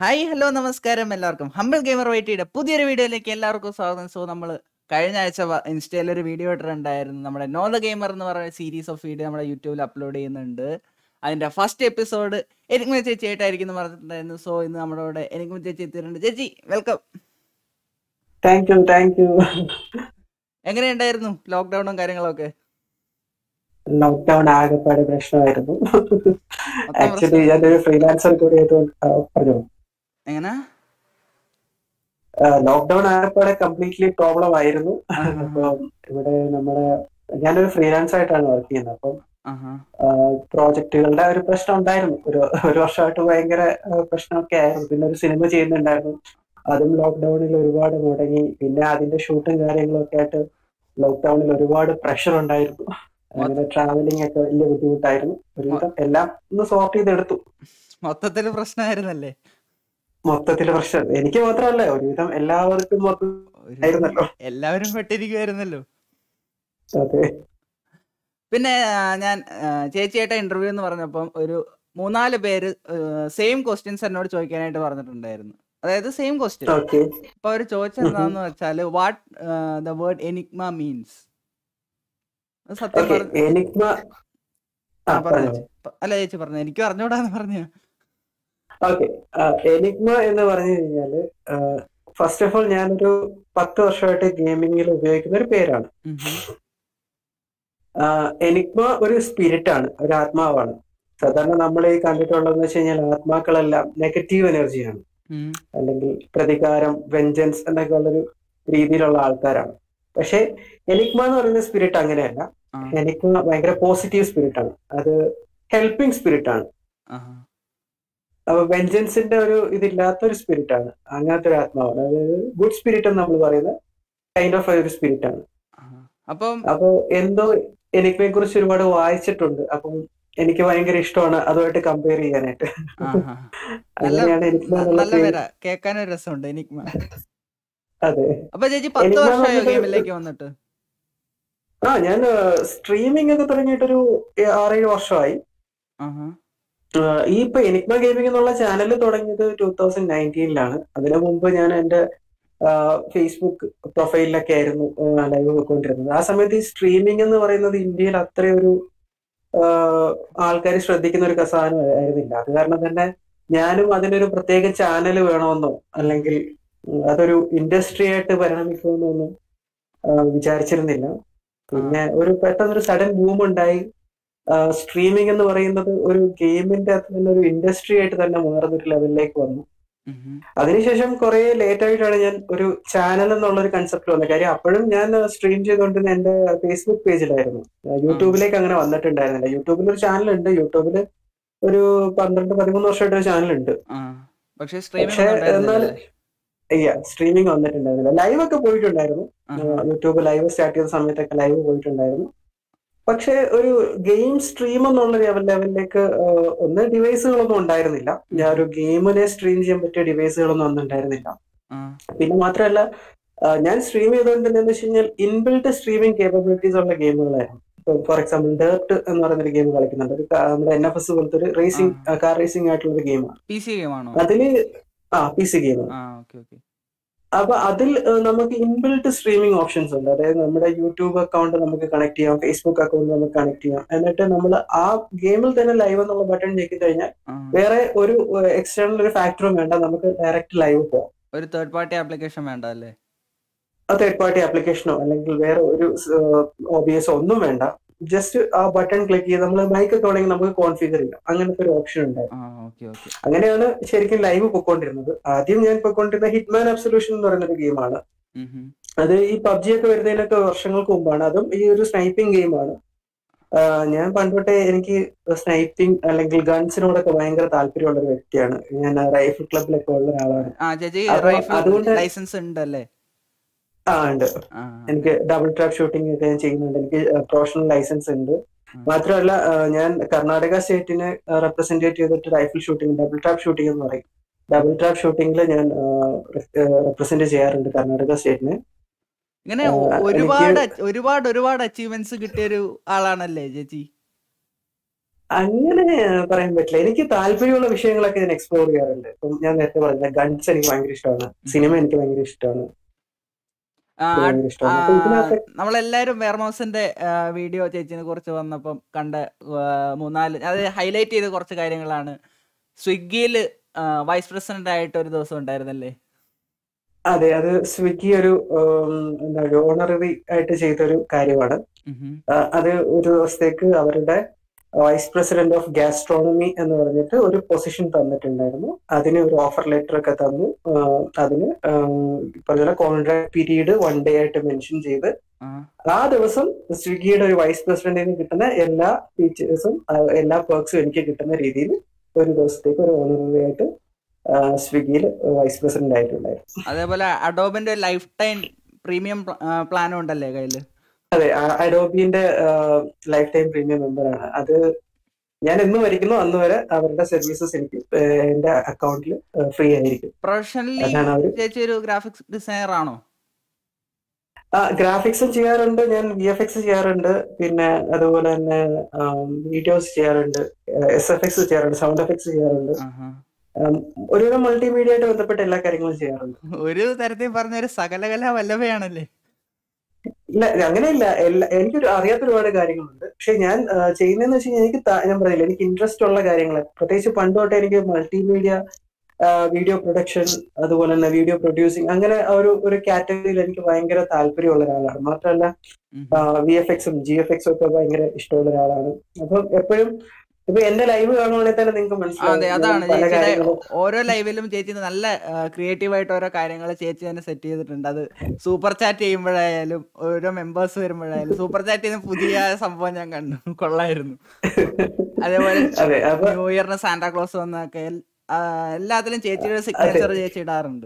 Hi hello നമസ്കാരം എല്ലാവർക്കും humble gamer വൈറ്റിയുടെ പുതിയൊരു വീഡിയോയിലേക്ക് എല്ലാവർക്കും സ്വാഗതം സോ നമ്മൾ കഴിഞ്ഞ ആഴ്ച ഇൻസ്റ്റയിൽ ഒരു വീഡിയോ ഇട്ടിട്ടുണ്ടായിരുന്നു നമ്മുടെ നോ ദ ഗെയിമർ എന്ന് പറയുന്ന സീരീസ് ഓഫ് വീഡിയോ നമ്മുടെ യൂട്യൂബിൽ അപ്ലോഡ് ചെയ്യുന്നുണ്ട് അതിന്റെ ഫസ്റ്റ് എപ്പിസോഡ് എനിക്കും ചേച്ചി ആയിട്ടായിരിക്കും എന്ന് പറഞ്ഞിട്ടുണ്ടായിരുന്നു സോ ഇന്ന് നമ്മുടെ കൂടെ എനിക്കും ചേച്ചി എത്തിയിട്ടുണ്ട് ചേച്ചി welcome thank you thank you എങ്ങനെയുണ്ടായിരുന്നു ലോക്ക്ഡൌണും കാര്യങ്ങളൊക്കെ ലോക്ക്ഡൌൺ ആകെപ്പാട് പ്രശ്നമായിരുന്നു മൊത്തം ആക്ച്വലി പ്രശ്നം. ഞാനൊരു ഫ്രീലാൻസർ കൂടി ആയതുകൊണ്ട് ആ, പറഞ്ഞു എങ്ങനെ ലോക്ക്ഡൌൺ ആകെപ്പാടെ കംപ്ലീറ്റ്ലി പ്രോബ്ലം ആയിരുന്നു അപ്പം ഇവിടെ നമ്മുടെ ഞാനൊരു ഫ്രീലാൻസ് ആയിട്ടാണ് വർക്ക് ചെയ്യുന്നത് അപ്പം ആഹാ പ്രോജക്റ്റുകളുടെ ഒരു പ്രശ്നം ഉണ്ടായിരുന്നു ഒരു ഒരു വർഷമായിട്ട് ഭയങ്കര ആ, പ്രശ്നമൊക്കെ ആയിരുന്നു പിന്നെ ഒരു സിനിമ ചെയ്യുന്നുണ്ടായിരുന്നു അതും ലോക്ക്ഡൌണിൽ ഒരുപാട് മുടങ്ങി പിന്നെ അതിന്റെ ഷൂട്ടും കാര്യങ്ങളും ഒക്കെ ആയിട്ട് ലോക്ക്ഡൌണിൽ ഒരുപാട് പ്രഷർ ഉണ്ടായിരുന്നു അങ്ങനെ ട്രാവലിംഗ് ഒക്കെ വലിയ ബുദ്ധിമുട്ടായിരുന്നു ഒരുവിധം എല്ലാം ഒന്ന് സോർട്ട് ചെയ്തെടുത്തു മൊത്തത്തിൽ പ്രശ്നമായിരുന്നല്ലേ മൊത്തത്തിൽ പ്രശ്നം എനിക്ക് മാത്രമല്ല ഒരുവിധം എല്ലാവർക്കും മൊത്തം ഒരു- ആയിരുന്നല്ലോ എല്ലാവരും പെട്ടിരിക്കുമായിരുന്നല്ലോ അതെ പിന്നെ ആ, ഞാൻ ആ, ചേച്ചിയായിട്ട് ഇന്റർവ്യൂ എന്ന് പറഞ്ഞപ്പം ഒരു മൂന്നാല് പേര് സെയിം ക്വസ്റ്റ്യൻസ് എന്നോട് ചോദിക്കാനായിട്ട് പറഞ്ഞിട്ടുണ്ടായിരുന്നു അതായത് സെയിം ക്വസ്റ്റ്യൻ ഓക്കെ അപ്പൊ അവര് ചോദിച്ചെന്താന്ന് വെച്ചാല് what the word enigma means സത്യം ഓക്കെ പറഞ്ഞ എനിക്മ ആ, ആ പറഞ്ഞോ പറഞ്ഞു ചേച്ചി. പ- അല്ല ചേച്ചി പറഞ്ഞു എനിക്ക് അറിഞ്ഞൂടാന്ന് പറഞ്ഞു ഓക്കെ എനിഗ്മ എന്ന് പറഞ്ഞു കഴിഞ്ഞാല് ഫസ്റ്റ് ഓഫ് ഓൾ ഞാനൊരു പത്ത് വർഷമായിട്ട് ഗെയിമിങ്ങിൽ ഉപയോഗിക്കുന്ന ഒരു പേരാണ് എനിഗ്മ ഒരു സ്പിരിറ്റ് ആണ് ഒരു ആത്മാവാണ് സാധാരണ നമ്മൾ ഈ കണ്ടിട്ടുള്ളതെന്ന് വെച്ച് കഴിഞ്ഞാൽ ആത്മാക്കളെല്ലാം നെഗറ്റീവ് എനർജിയാണ് അല്ലെങ്കിൽ പ്രതികാരം വെഞ്ചൻസ് എന്നൊക്കെ ഉള്ളൊരു രീതിയിലുള്ള ആൾക്കാരാണ് പക്ഷെ എനിഗ്മ എന്ന് പറയുന്ന സ്പിരിറ്റ് അങ്ങനെയല്ല എനിഗ്മ ഭയങ്കര പോസിറ്റീവ് സ്പിരിറ്റ് ആണ് അത് ഹെൽപ്പിംഗ് സ്പിരിറ്റ് ആണ് അപ്പൊ വെഞ്ചൻസിന്റെ ഒരു ഇതില്ലാത്ത ഒരു സ്പിരിറ്റ് ആണ് അങ്ങനത്തെ ഒരു ആത്മാവാണ് അതായത് ഗുഡ് സ്പിരിറ്റ് എന്ന് നമ്മൾ പറയുന്ന കൈൻഡ് ഓഫ് ഒരു സ്പിരിറ്റ് ആണ് അപ്പം അപ്പൊ എന്തോ എനിക്കിനെ കുറിച്ച് ഒരുപാട് വായിച്ചിട്ടുണ്ട് അപ്പം എനിക്ക് ഭയങ്കര ഇഷ്ടമാണ് അതുമായിട്ട് കമ്പയർ ചെയ്യാനായിട്ട് ആഹാ. നല്ല അങ്ങനെയാണ് എനിക്ക് നല്ല പേരാ കേൾക്കാനൊരു രസമുണ്ട് എനിഗ്മ അതെ അപ്പൊ ചേച്ചി പത്ത് എനിഗ്മ എന്ന് വർഷമായോ പറഞ്ഞത് ഗെയിമിലേക്ക് വന്നിട്ട് ആ ഞാൻ സ്ട്രീമിംഗ് ഒക്കെ തുടങ്ങിയിട്ടൊരു ആറേഴ് വർഷമായി ആഹാ. ആഹ് ഈ ഇപ്പൊ എനിക്മ ഗെയിമിംഗ് എന്നുള്ള ചാനൽ തുടങ്ങിയത് ടൂ തൗസൻഡ് നയൻറ്റീനിലാണ് അതിനു മുമ്പ് ഞാൻ എന്റെ ഫേസ്ബുക്ക് പ്രൊഫൈലിലൊക്കെ ആയിരുന്നു ലൈവ് പോയിക്കൊണ്ടിരുന്നത് ആ സമയത്ത് ഈ സ്ട്രീമിംഗ് എന്ന് പറയുന്നത് ഇന്ത്യയിൽ അത്രയൊരു ആൾക്കാർ ശ്രദ്ധിക്കുന്ന ഒരു സാധനം ആയിരുന്നില്ല അത് കാരണം തന്നെ ഞാനും അതിനൊരു പ്രത്യേക ചാനൽ വേണമെന്നോ അല്ലെങ്കിൽ ഉം, അതൊരു ഇൻഡസ്ട്രി ആയിട്ട് പരിണമിക്കുമെന്നോ ഒന്നും ആഹ് വിചാരിച്ചിരുന്നില്ല പിന്നെ ഒരു പെട്ടെന്നൊരു സഡൻ ബൂം ഉണ്ടായി സ്ട്രീമിംഗ് എന്ന് പറയുന്നത് ഒരു ഗെയിമിന്റെ അകത്ത് തന്നെ ഒരു ഇൻഡസ്ട്രി ആയിട്ട് തന്നെ മാറുന്ന ഒരു ലെവലിലേക്ക് വന്നു ഉം. അതിനുശേഷം കുറെ ലേറ്റ് ആയിട്ടാണ് ഞാൻ ഒരു ചാനൽ എന്നുള്ള ഒരു കൺസെപ്റ്റ് വന്നത് കാര്യം അപ്പോഴും ഞാൻ സ്ട്രീം ചെയ്തുകൊണ്ടിരുന്ന എന്റെ ഫേസ്ബുക്ക് പേജിലായിരുന്നു യൂട്യൂബിലേക്ക് അങ്ങനെ വന്നിട്ടുണ്ടായിരുന്നില്ല യൂട്യൂബിൽ ഒരു ചാനൽ ഉണ്ട് യൂട്യൂബിൽ ഒരു പന്ത്രണ്ട് പതിമൂന്ന് വർഷമായിട്ട് ഒരു ചാനൽ ഉണ്ട് ആ പക്ഷെ പക്ഷേ സ്ട്രീമിംഗ് എന്നാൽ സ്ട്രീമിംഗ് വന്നിട്ടുണ്ടായിരുന്നില്ല ലൈവ് ഒക്കെ പോയിട്ടുണ്ടായിരുന്നു യൂട്യൂബ് ലൈവ് സ്റ്റാർട്ട് ചെയ്ത സമയത്തൊക്കെ ലൈവ് പോയിട്ടുണ്ടായിരുന്നു പക്ഷെ ഒരു ഗെയിം സ്ട്രീം എന്നുള്ള ലെവൽ ലെവലിലേക്ക് ആഹ്, ഒന്ന് ഡിവൈസുകളൊന്നും ഉണ്ടായിരുന്നില്ല ഞാൻ ഒരു ഗെയിമിനെ സ്ട്രീം ചെയ്യാൻ പറ്റിയ ഡിവൈസുകളൊന്നും ഒന്നും ഉണ്ടായിരുന്നില്ല പിന്നെ മാത്രമല്ല ആഹ്, ഞാൻ സ്ട്രീം ചെയ്തുകൊണ്ടിരുന്നതെന്ന് വെച്ച് കഴിഞ്ഞാൽ ഇൻബിൽട്ട് സ്ട്രീമിംഗ് കേപ്പബിലിറ്റീസ് ഉള്ള ഗെയിമുകളായിരുന്നു ഫോർ എക്സാമ്പിൾ ഡേർട്ട് എന്ന് പറയുന്ന ഒരു ഗെയിം കളിക്കുന്നുണ്ട് ഒരു കാ- നമ്മുടെ എൻ എഫ് എസ് പോലത്തെ ഒരു റേസിംഗ് കാർ റേസിംഗ് ആയിട്ടുള്ള ഒരു ഗെയിമാണ് പി സി ഗെയിം ആണോ അതില് ആ പി സി ഗെയിമാണ് ആ ഓക്കെ ഓക്കെ അപ്പൊ അതിൽ ഏഹ്, നമുക്ക് ഇൻബിൽട്ട് സ്ട്രീമിംഗ് ഓപ്ഷൻസ് ഉണ്ട് അതായത് നമ്മുടെ യൂട്യൂബ് അക്കൗണ്ട് നമുക്ക് കണക്ട് ചെയ്യാം ഫേസ്ബുക്ക് അക്കൗണ്ട് നമുക്ക് കണക്ട് ചെയ്യാം എന്നിട്ട് നമ്മൾ ആ ഗെയിമിൽ തന്നെ ലൈവ് എന്നുള്ള ബട്ടൺ ഞെക്കി കഴിഞ്ഞാൽ വേറെ ഒരു എക്സ്റ്റേണൽ ഒരു ഫാക്ടറും വേണ്ട നമുക്ക് ഡയറക്റ്റ് ലൈവ് പോകാം ഒരു തേർഡ് പാർട്ടി ആപ്ലിക്കേഷൻ വേണ്ട അല്ലേ ആ തേർഡ് പാർട്ടി ആപ്ലിക്കേഷനോ അല്ലെങ്കിൽ വേറെ ഒരു ഒ ബി എസ് ഒന്നും വേണ്ട ജസ്റ്റ് ആ ബട്ടൺ ക്ലിക്ക് ചെയ്ത് നമ്മൾ മൈക്ക് ഒക്കെ വേണമെങ്കിൽ നമുക്ക് കോൺഫിഗർ ചെയ്യാം അങ്ങനത്തെ ഒരു ഓപ്ഷൻ ഉണ്ടായിരുന്നു ആ ഓക്കെ ഓക്കെ അങ്ങനെയാണ് ശരിക്കും ലൈവ് പൊയ്ക്കൊണ്ടിരുന്നത് ആദ്യം ഞാൻ പൊയ്ക്കൊണ്ടിരുന്ന ഹിറ്റ്മാൻ അബ്സൊല്യൂഷൻ എന്ന് പറയുന്ന ഒരു ഗെയിമാണ് അത് ഈ പബ്ജി ഒക്കെ വരുന്നതിനൊക്കെ വർഷങ്ങൾക്ക് മുമ്പാണ് അതും ഈ ഒരു സ്നൈപ്പിംഗ് ഗെയിമാണ് ഞാൻ പണ്ടൊട്ടേ എനിക്ക് സ്നൈപ്പിംഗ് അല്ലെങ്കിൽ ഗൺസിനോടൊക്കെ ഭയങ്കര താല്പര്യമുള്ള ഒരു വ്യക്തിയാണ് ഞാൻ റൈഫിൾ ക്ലബിലൊക്കെ ഉള്ള ഒരാളാണ് ആ ചേച്ചി അപ്പൊ റൈഫിൾ അതുകൊണ്ട് ലൈസൻസ് ഉണ്ടല്ലേ ആ ഉണ്ട് ആ എനിക്ക് ഡബിൾ ട്രാപ്പ് ഷൂട്ടിംഗ് ഒക്കെ ഞാൻ ചെയ്യുന്നുണ്ട് എനിക്ക് പ്രൊഫഷണൽ ലൈസൻസ് ഉണ്ട് ഉം. മാത്രമല്ല ആ, ഞാൻ കർണാടക സ്റ്റേറ്റിനെ റെപ്രസെന്റ് ചെയ്തിട്ട് rifle shooting double trap shooting എന്ന് പറയും ഡബിൾ ട്രാപ്പ് ഷൂട്ടിംഗിൽ ഞാൻ റെപ്രസെന്റ് ചെയ്യാറുണ്ട് കർണാടക സ്റ്റേറ്റിനെ ഇങ്ങനെ ആ, ഒ- എനിക്ക് ഒരുപാട് ach- ഒരുപാട് ഒരുപാട് അച്ചീവ്മെന്റ്സ് കിട്ടിയ ഒരു ആളാണല്ലേ ചേച്ചി അങ്ങനെ പറയാൻ പറ്റില്ല എനിക്ക് താല്പര്യമുള്ള വിഷയങ്ങളൊക്കെ ഞാൻ എക്സ്പ്ലോർ ചെയ്യാറുണ്ട് ഇപ്പം ഞാൻ നേരത്തെ പറഞ്ഞ ഗൺസ് എനിക്ക് ഭയങ്കര ഇഷ്ടമാണ് സിനിമ എനിക്ക് ഭയങ്കര ഇഷ്ടമാണ് ആ, ഇത് ഭയങ്കര ഇഷ്ടമാണ് അപ്പൊ ഇതിനകത്ത് നമ്മളെല്ലാരും വെയർമൗസിന്റെ വീഡിയോ ചേച്ചിനെ കുറിച്ച് വന്നപ്പം കണ്ട ആ, മൂന്നാല് അത് ഹൈലൈറ്റ് ചെയ്ത കുറച്ച് കാര്യങ്ങളാണ് സ്വിഗ്ഗിയിൽ വൈസ് പ്രസിഡന്റ് ആയിട്ട് ഒരു ദിവസം ഉണ്ടായിരുന്നല്ലേ അതെ അത് സ്വിഗ്ഗി ഒരു ഉം, എന്താ പറയുക ഓണററി ആയിട്ട് ചെയ്തൊരു കാര്യമാണ് ഉഹും. ആ, അത് ഒരു ദിവസത്തേക്ക് അവരുടെ വൈസ് പ്രസിഡന്റ് ഓഫ് ഗാസ്ട്രോണമി എന്ന് പറഞ്ഞിട്ട് ഒരു പൊസിഷൻ തന്നിട്ടുണ്ടായിരുന്നു അതിന് ഒരു ഓഫർ ലെറ്റർ ഒക്കെ തന്നു ആ, അതിന് പറഞ്ഞ കോൺട്രാക്ട് പീരീഡ് വൺ ഡേ ആയിട്ട് മെൻഷൻ ചെയ്ത് ആ, ആ ദിവസം സ്വിഗ്ഗിയുടെ ഒരു വൈസ് പ്രസിഡന്റിന് കിട്ടുന്ന എല്ലാ ഫീച്ചേഴ്സും എല്ലാ പേർക്സും എനിക്ക് കിട്ടുന്ന രീതിയിൽ ഒരു ദിവസത്തേക്ക് ഒരു ഓണററി ആയിട്ട് ആ, സ്വിഗ്ഗിയിൽ വൈസ് പ്രസിഡന്റ് ആയിട്ടുണ്ടായിരുന്നു അതേപോലെ അഡോബിന്റെ ലൈഫ് ടൈം പ്രീമിയം പ്ലാനും ഉണ്ടല്ലേ കയ്യില് അതെ അഡോബിന്റെ ലൈഫ് ടൈം പ്രീമിയം മെമ്പർ ആണ് അത് ഞാൻ എന്ന് വരിക്കുന്നു അന്ന് വരെ അവരുടെ സർവീസസ് എനിക്ക് ഏഹ്, എന്റെ അക്കൗണ്ടിൽ ഫ്രീ ആയിരിക്കും പ്രൊഫഷണലി അതാണ് അവര് ചേച്ചി ഒരു ഗ്രാഫിക്സ് ഡിസൈനർ ആണോ ഗ്രാഫിക്സും ചെയ്യാറുണ്ട് ഞാൻ വി എഫ് എക്സ് ചെയ്യാറുണ്ട് പിന്നെ അതുപോലെ തന്നെ വീഡിയോസ് ചെയ്യാറുണ്ട് എസ് എഫ് എക്സ് ചെയ്യാറുണ്ട് സൗണ്ട് എഫക്ട്സ് ചെയ്യാറുണ്ട് ആഹാ. ഉം, ഒരുവിധം മൾട്ടിമീഡിയ ആയിട്ട് ബന്ധപ്പെട്ട എല്ലാ കാര്യങ്ങളും ചെയ്യാറുണ്ട് ഒരു തരത്തിൽ പറഞ്ഞ ഒരു സകലകല വല്ലഭയാണല്ലേ ഇല്ല അങ്ങനെയില്ല എല്ലാ എനിക്കൊരു അറിയാത്ത ഒരുപാട് കാര്യങ്ങളുണ്ട് പക്ഷെ ഞാൻ ആ, ചെയ്യുന്നതെന്ന് വെച്ച് കഴിഞ്ഞാൽ എനിക്ക് താ- ഞാൻ പറയില്ല എനിക്ക് ഇൻട്രസ്റ്റ് ഉള്ള കാര്യങ്ങൾ പ്രത്യേകിച്ച് പണ്ട് തൊട്ടേ എനിക്ക് മൾട്ടിമീഡിയ വീഡിയോ പ്രൊഡക്ഷൻ അതുപോലെ തന്നെ വീഡിയോ പ്രൊഡ്യൂസിങ് അങ്ങനെ ആ ഒരു ഒരു കാറ്റഗറിയിൽ എനിക്ക് ഭയങ്കര താല്പര്യമുള്ള ഒരാളാണ് മാത്രമല്ല ഉഹും. വി എഫ് എക്സും ജി എഫ് എക്സും ഒക്കെ ഭയങ്കര ഇഷ്ടമുള്ള ഒരാളാണ് അപ്പം എപ്പോഴും ഇപ്പൊ എന്റെ ലൈവ് കാണുവാണെങ്കിൽ തന്നെ നിങ്ങൾക്ക് അതെ മനസ്സിലാവും അതാണ് ഞാൻ പല ചേച്ചിയുടെ കാര്യങ്ങളും ഓരോ ലൈവിലും ചേച്ചി നല്ല ക്രിയേറ്റീവ് ആയിട്ട് ഓരോ കാര്യങ്ങൾ ചേച്ചി തന്നെ സെറ്റ് ചെയ്തിട്ടുണ്ട് അത് സൂപ്പർ ചാറ്റ് ചെയ്യുമ്പോഴായാലും ഓരോ മെമ്പേഴ്സ് വരുമ്പോഴായാലും സൂപ്പർ ചാറ്റ് ചെയ്യുന്ന പുതിയ സംഭവം ഞാൻ കണ്ടു കൊള്ളായിരുന്നു അതേപോലെ അതെ അപ്പൊ ന്യൂ ഇയറിന് സാന്റാക്ലോസ് വന്നൊക്കെ എൽ- ആ, എല്ലാത്തിലും ചേച്ചിയുടെ സിഗ്നേച്ചർ ചേച്ചി ഇടാറുണ്ട്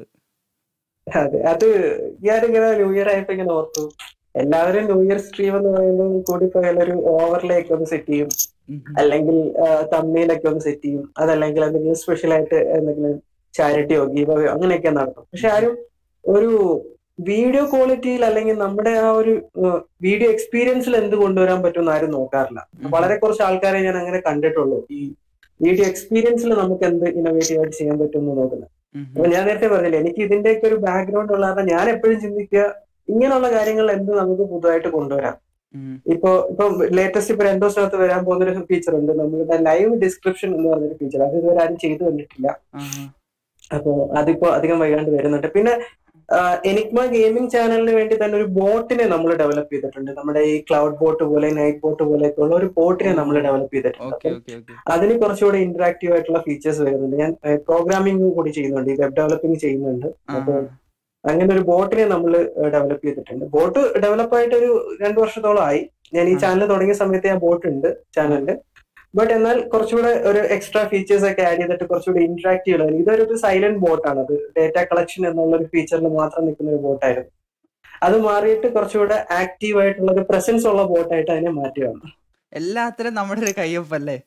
അതെ അത് ഞാനിങ്ങനെ ന്യൂ ഇയർ ആയപ്പോ ഇങ്ങനെ ഓർത്തു എല്ലാവരും ന്യൂ ഇയർ സ്ട്രീം എന്ന് പറയുമ്പോൾ കൂടി പോയാൽ ഒരു ഓവർലേക്ക് ഒന്ന് സെറ്റ് ചെയ്യും ഉം. അല്ലെങ്കിൽ തമ്മയിലൊക്കെ ഒന്ന് സെറ്റ് ചെയ്യും അതല്ലെങ്കിൽ എന്തെങ്കിലും സ്പെഷ്യൽ ആയിട്ട് എന്തെങ്കിലും ചാരിറ്റിയോ ഗീവയോ അങ്ങനെയൊക്കെ നടത്തും പക്ഷെ ആരും ഒരു വീഡിയോ ക്വാളിറ്റിയിൽ അല്ലെങ്കിൽ നമ്മുടെ ആ ഒരു വീഡിയോ എക്സ്പീരിയൻസിൽ എന്ത് കൊണ്ടുവരാൻ പറ്റുമെന്ന് ആരും നോക്കാറില്ല ഉം. വളരെ കുറച്ച് ആൾക്കാരെ ഞാൻ അങ്ങനെ കണ്ടിട്ടുള്ളൂ ഈ വീഡിയോ എക്സ്പീരിയൻസിൽ നമുക്ക് എന്ത് ഇന്നോവേറ്റീവ് ആയിട്ട് ചെയ്യാൻ പറ്റും എന്ന് നോക്കുന്നത് ഉം. അപ്പൊ ഞാൻ നേരത്തെ പറഞ്ഞില്ലേ എനിക്ക് ഇതിന്റെയൊക്കെ ഒരു ബാക്ക്ഗ്രൗണ്ട് ഉള്ള കാരണം ഞാൻ എപ്പോഴും ചിന്തിക്കുക ഇങ്ങനെയുള്ള കാര്യങ്ങൾ എന്ത് നമുക്ക് പുതുതായിട്ട് കൊണ്ടുവരാം ഉം. ഇപ്പൊ ഇപ്പൊ ലേറ്റസ്റ്റ് ഇപ്പൊ രണ്ടു ദിവസത്തിനകത്ത് വരാൻ പോകുന്ന ഒരു ഫീച്ചർ ഉണ്ട് നമ്മളുടെ ലൈവ് ഡിസ്ക്രിപ്ഷൻ എന്ന് പറഞ്ഞൊരു ഫീച്ചർ അത് ഇതുവരെ ആരും ചെയ്തു കണ്ടിട്ടില്ല ആഹാ. അപ്പൊ അതിപ്പോ അധികം വൈകാണ്ട് വരുന്നുണ്ട് പിന്നെ എനിക്മ ഗെയിമിംഗ് ചാനലിന് വേണ്ടി തന്നെ ഒരു ബോട്ടിനെ നമ്മൾ ഡെവലപ്പ് ചെയ്തിട്ടുണ്ട് നമ്മുടെ ഈ ക്ലൗഡ് ബോട്ട് പോലെ നൈറ്റ് ബോട്ട് പോലെയൊക്കെ ഉള്ള ഒരു ബോട്ടിനെ നമ്മൾ ഡെവലപ്പ് ചെയ്തിട്ടുണ്ട് ഓക്കെ അപ്പം ഓക്കെ ഓക്കെ അതിന് കുറച്ചുകൂടി ഇന്ററാക്റ്റീവ് ആയിട്ടുള്ള ഫീച്ചേഴ്സ് വരുന്നുണ്ട് ഞാൻ പ്രോഗ്രാമിംഗ് കൂടി ചെയ്യുന്നുണ്ട് ഈ വെബ് ഡെവലപ്പിംഗ് ചെയ്യുന്നുണ്ട് അപ്പൊ ആഹാ. അങ്ങനെ ഒരു ബോട്ടിനെ നമ്മൾ ഡെവലപ്പ് ചെയ്തിട്ടുണ്ട് ബോട്ട് ഡെവലപ്പ് ആയിട്ട് ഒരു രണ്ടു വർഷത്തോളം ആയി ഞാൻ ഈ ആ. ചാനൽ തുടങ്ങിയ സമയത്ത് ആ ബോട്ട് ഉണ്ട് ചാനലില് ബട്ട് എന്നാൽ കുറച്ചുകൂടെ ഒരു എക്സ്ട്രാ ഫീച്ചേഴ്സ് ഒക്കെ ആഡ് ചെയ്തിട്ട് കുറച്ചുകൂടി ഇന്ററാക്റ്റീവ് ആണ് ഇതൊരു സൈലന്റ് ബോട്ടാണ് അത് ഡേറ്റ കളക്ഷൻ എന്നുള്ള ഒരു ഫീച്ചറിൽ മാത്രം നിൽക്കുന്ന ഒരു ബോട്ടായിരുന്നു അത് മാറിയിട്ട് കുറച്ചുകൂടെ ആക്റ്റീവ് ആയിട്ടുള്ള ഒരു പ്രസൻസ് ഉള്ള ബോട്ടായിട്ട് അതിനെ മാറ്റുകയാണ് എല്ലാത്തിലും നമ്മുടെ ഒരു കയ്യൊപ്പല്ലേ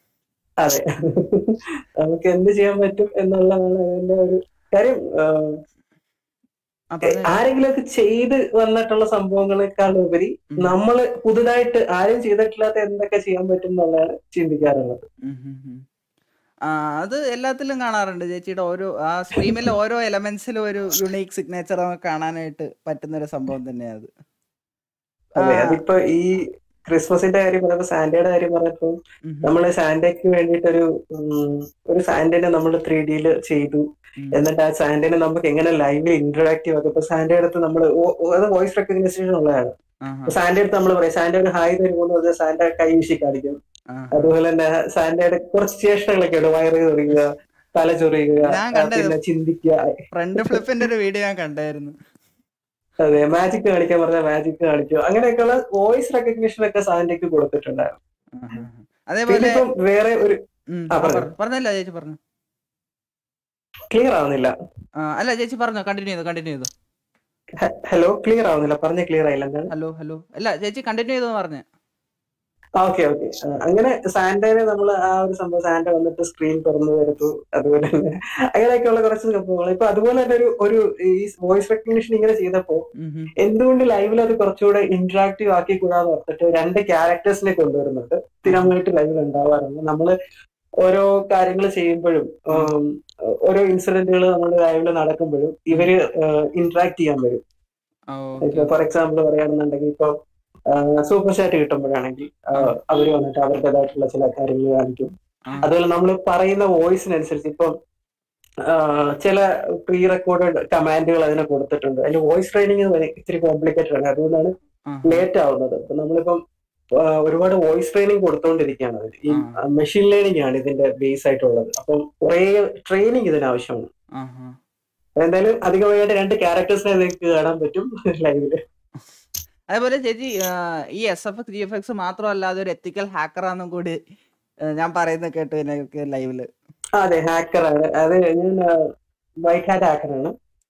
അതെ നമുക്ക് എന്ത് ചെയ്യാൻ പറ്റും എന്നുള്ളതാണ് അതിന്റെ ഒരു കാര്യം ആഹ്, അപ്പൊ അത് ആരെങ്കിലും ഒക്കെ ചെയ്ത് വന്നിട്ടുള്ള സംഭവങ്ങളെക്കാൾ ഉപരി ഉം. നമ്മള് പുതുതായിട്ട് ആരും ചെയ്തിട്ടില്ലാത്ത എന്തൊക്കെ ചെയ്യാൻ പറ്റും എന്നുള്ളതാണ് ചിന്തിക്കാറുള്ളത് ഉം ഉം ഉം. ആ അത് എല്ലാത്തിലും കാണാറുണ്ട് ചേച്ചിയുടെ ഓരോ ആ സ്ട്രീമിലെ ഓരോ എലമെന്റ്സിലും ഒരു യുണീക് സിഗ്നേച്ചർ നമുക്ക് കാണാനായിട്ട് പറ്റുന്ന ഒരു സംഭവം തന്നെയാണ് അത് അതെ ആ. അതിപ്പോ ഈ ക്രിസ്മസിന്റെ കാര്യം പറഞ്ഞപ്പോ സാന്റയുടെ കാര്യം പറഞ്ഞപ്പോ ഉം ഉം. നമ്മള് സാന്റയ്ക്ക് വേണ്ടിയിട്ടൊരു ഉം, ഒരു സാന്റനെ നമ്മൾ ത്രീ ഡിയിൽ ചെയ്തു ഉം. എന്നിട്ട് ആ സാന്റനെ നമുക്ക് എങ്ങനെ ലൈവിൽ ഇന്ററാക്റ്റീവ് ആക്കും ഇപ്പൊ സാന്റയുടെ അടുത്ത് നമ്മൾ അത് വോയിസ് റെക്കഗ്നൈസേഷൻ ഉള്ളതാണ് ആഹാ. സാന്റ അടുത്ത് നമ്മൾ പറയും സാന്റ ഒരു ഹായ് തരുമ്പോൾ അത് സാന്റ കൈ വീശി കാണിക്കും ആഹാ. അതുപോലെ തന്നെ സാന്റയുടെ കുറച്ച് ചേഷ്ടകളൊക്കെ ഉണ്ട് വയറ് ചൊറിയുക തല ചൊറിയുക ഞാൻ ആ, കണ്ടത് പിന്നെ ചിന്തിക്കുക ഫ്രണ്ട് ഫ്ലിപ്പിന്റെ ഒരു വീഡിയോ ഞാൻ കണ്ടായിരുന്നു അതെ മാജിക് കാണിക്കാൻ പറഞ്ഞാൽ മാജിക് കാണിക്കുക അങ്ങനെയൊക്കെയുള്ള വോയിസ് റെക്കഗ്നിഷൻ ഒക്കെ സാന്റയ്ക്ക് കൊടുത്തിട്ടുണ്ടായിരുന്നു ആഹാ. പിന്നെ അതേപോലെ ഇപ്പം വേറെ ഒരു ഉം, ആ, ആ, പറഞ്ഞോ. പറ- പറഞ്ഞല്ലോ ചേച്ചി പറഞ്ഞു ക്ലിയർ ആവുന്നില്ല ആ, അല്ല ചേച്ചി പറഞ്ഞോ കണ്ടിന്യൂ ചെയ്തു കണ്ടിന്യൂ ചെയ്തു ഹലോ ക്ലിയർ ആവുന്നില്ല പറഞ്ഞ ക്ലിയർ ആയില്ല എന്താണ് ഹലോ ഹലോ അല്ല ചേച്ചി കണ്ടിന്യൂ ചെയ്തു പറഞ്ഞ ഓക്കെ ഓക്കെ അങ്ങനെ സാന്റനെ നമ്മൾ ആ ഒരു സംഭവം സാന്റ വന്നിട്ട് സ്ക്രീൻ തുറന്നു വരുത്തു അതുപോലെ തന്നെ അങ്ങനെയൊക്കെയുള്ള കുറച്ച് സംഭവങ്ങൾ ഇപ്പൊ അതുപോലെ തന്നെ ഒരു ഒരു ഈ വോയിസ് റെക്കഗ്നിഷൻ ഇങ്ങനെ ചെയ്തപ്പോ ഉം. എന്തുകൊണ്ട് ലൈവിൽ അത് കുറച്ചുകൂടെ ഇന്ററാക്റ്റീവ് ആക്കി കൂടാന്ന് ഓർത്തിട്ട് രണ്ട് ക്യാരക്ടേഴ്സിനെ കൊണ്ടുവരുന്നുണ്ട് സ്ഥിരമായിട്ട് ലൈവിൽ ഉണ്ടാവാറുണ്ട് നമ്മള് ഓരോ കാര്യങ്ങൾ ചെയ്യുമ്പോഴും ഉം, ഓരോ ഇൻസിഡന്റുകൾ നമ്മൾ ലൈവിൽ നടക്കുമ്പോഴും ഇവര് ഇന്ററാക്ട് ചെയ്യാൻ വരും ആ, ഇപ്പൊ ഓക്കെ ഫോർ എക്സാമ്പിൾ പറയുകയാണെന്നുണ്ടെങ്കിൽ ഇപ്പൊ സൂപ്പർ ചാറ്റ് കിട്ടുമ്പോഴാണെങ്കിൽ അവർ വന്നിട്ട് അവരുടേതായിട്ടുള്ള ചില കാര്യങ്ങൾ കാണിക്കും ആ. അതുപോലെ നമ്മൾ പറയുന്ന വോയിസിനനുസരിച്ച് ഇപ്പം ആ, ചില പ്രീ റെക്കോർഡഡ് കമാൻഡുകൾ അതിന് കൊടുത്തിട്ടുണ്ട് അതിന്റെ വോയിസ് ട്രെയിനിങ് ഇച്ചിരി കോംപ്ലിക്കേറ്റഡ് ആണ് അതുകൊണ്ടാണ് ആ. ലേറ്റ് ആവുന്നത് ഇപ്പൊ നമ്മളിപ്പം ആ, ഒരുപാട് വോയിസ് ട്രെയിനിങ് കൊടുത്തുകൊണ്ടിരിക്കുകയാണ് അതിന്. ഈ ആ. മെഷീൻ ലേണിംഗ് ആണ് ഇതിന്റെ ബേസ് ആയിട്ടുള്ളത് അപ്പം കുറെ ട്രെയിനിങ് ഇതിന് ആവശ്യമാണ് ആഹാ. എന്തായാലും അധികമായിട്ട് രണ്ട് ക്യാരക്ടേഴ്സിനെ നിങ്ങൾക്ക് കാണാൻ പറ്റും ലൈവില് അതേപോലെ ചേച്ചി ആ, ഈ S F X G F X മാത്രമല്ലാതെ ഒരു എത്തിക്കൽ ഹാക്കറാന്നും കൂടി ആ, ഞാൻ പറയുന്നത് കേട്ടു എനിക്ക് ലൈവില് അതെ ഹാക്കറാണ് അത് ഞാൻ വൈറ്റ് ഹാറ്റ് ഹാക്കറാണ്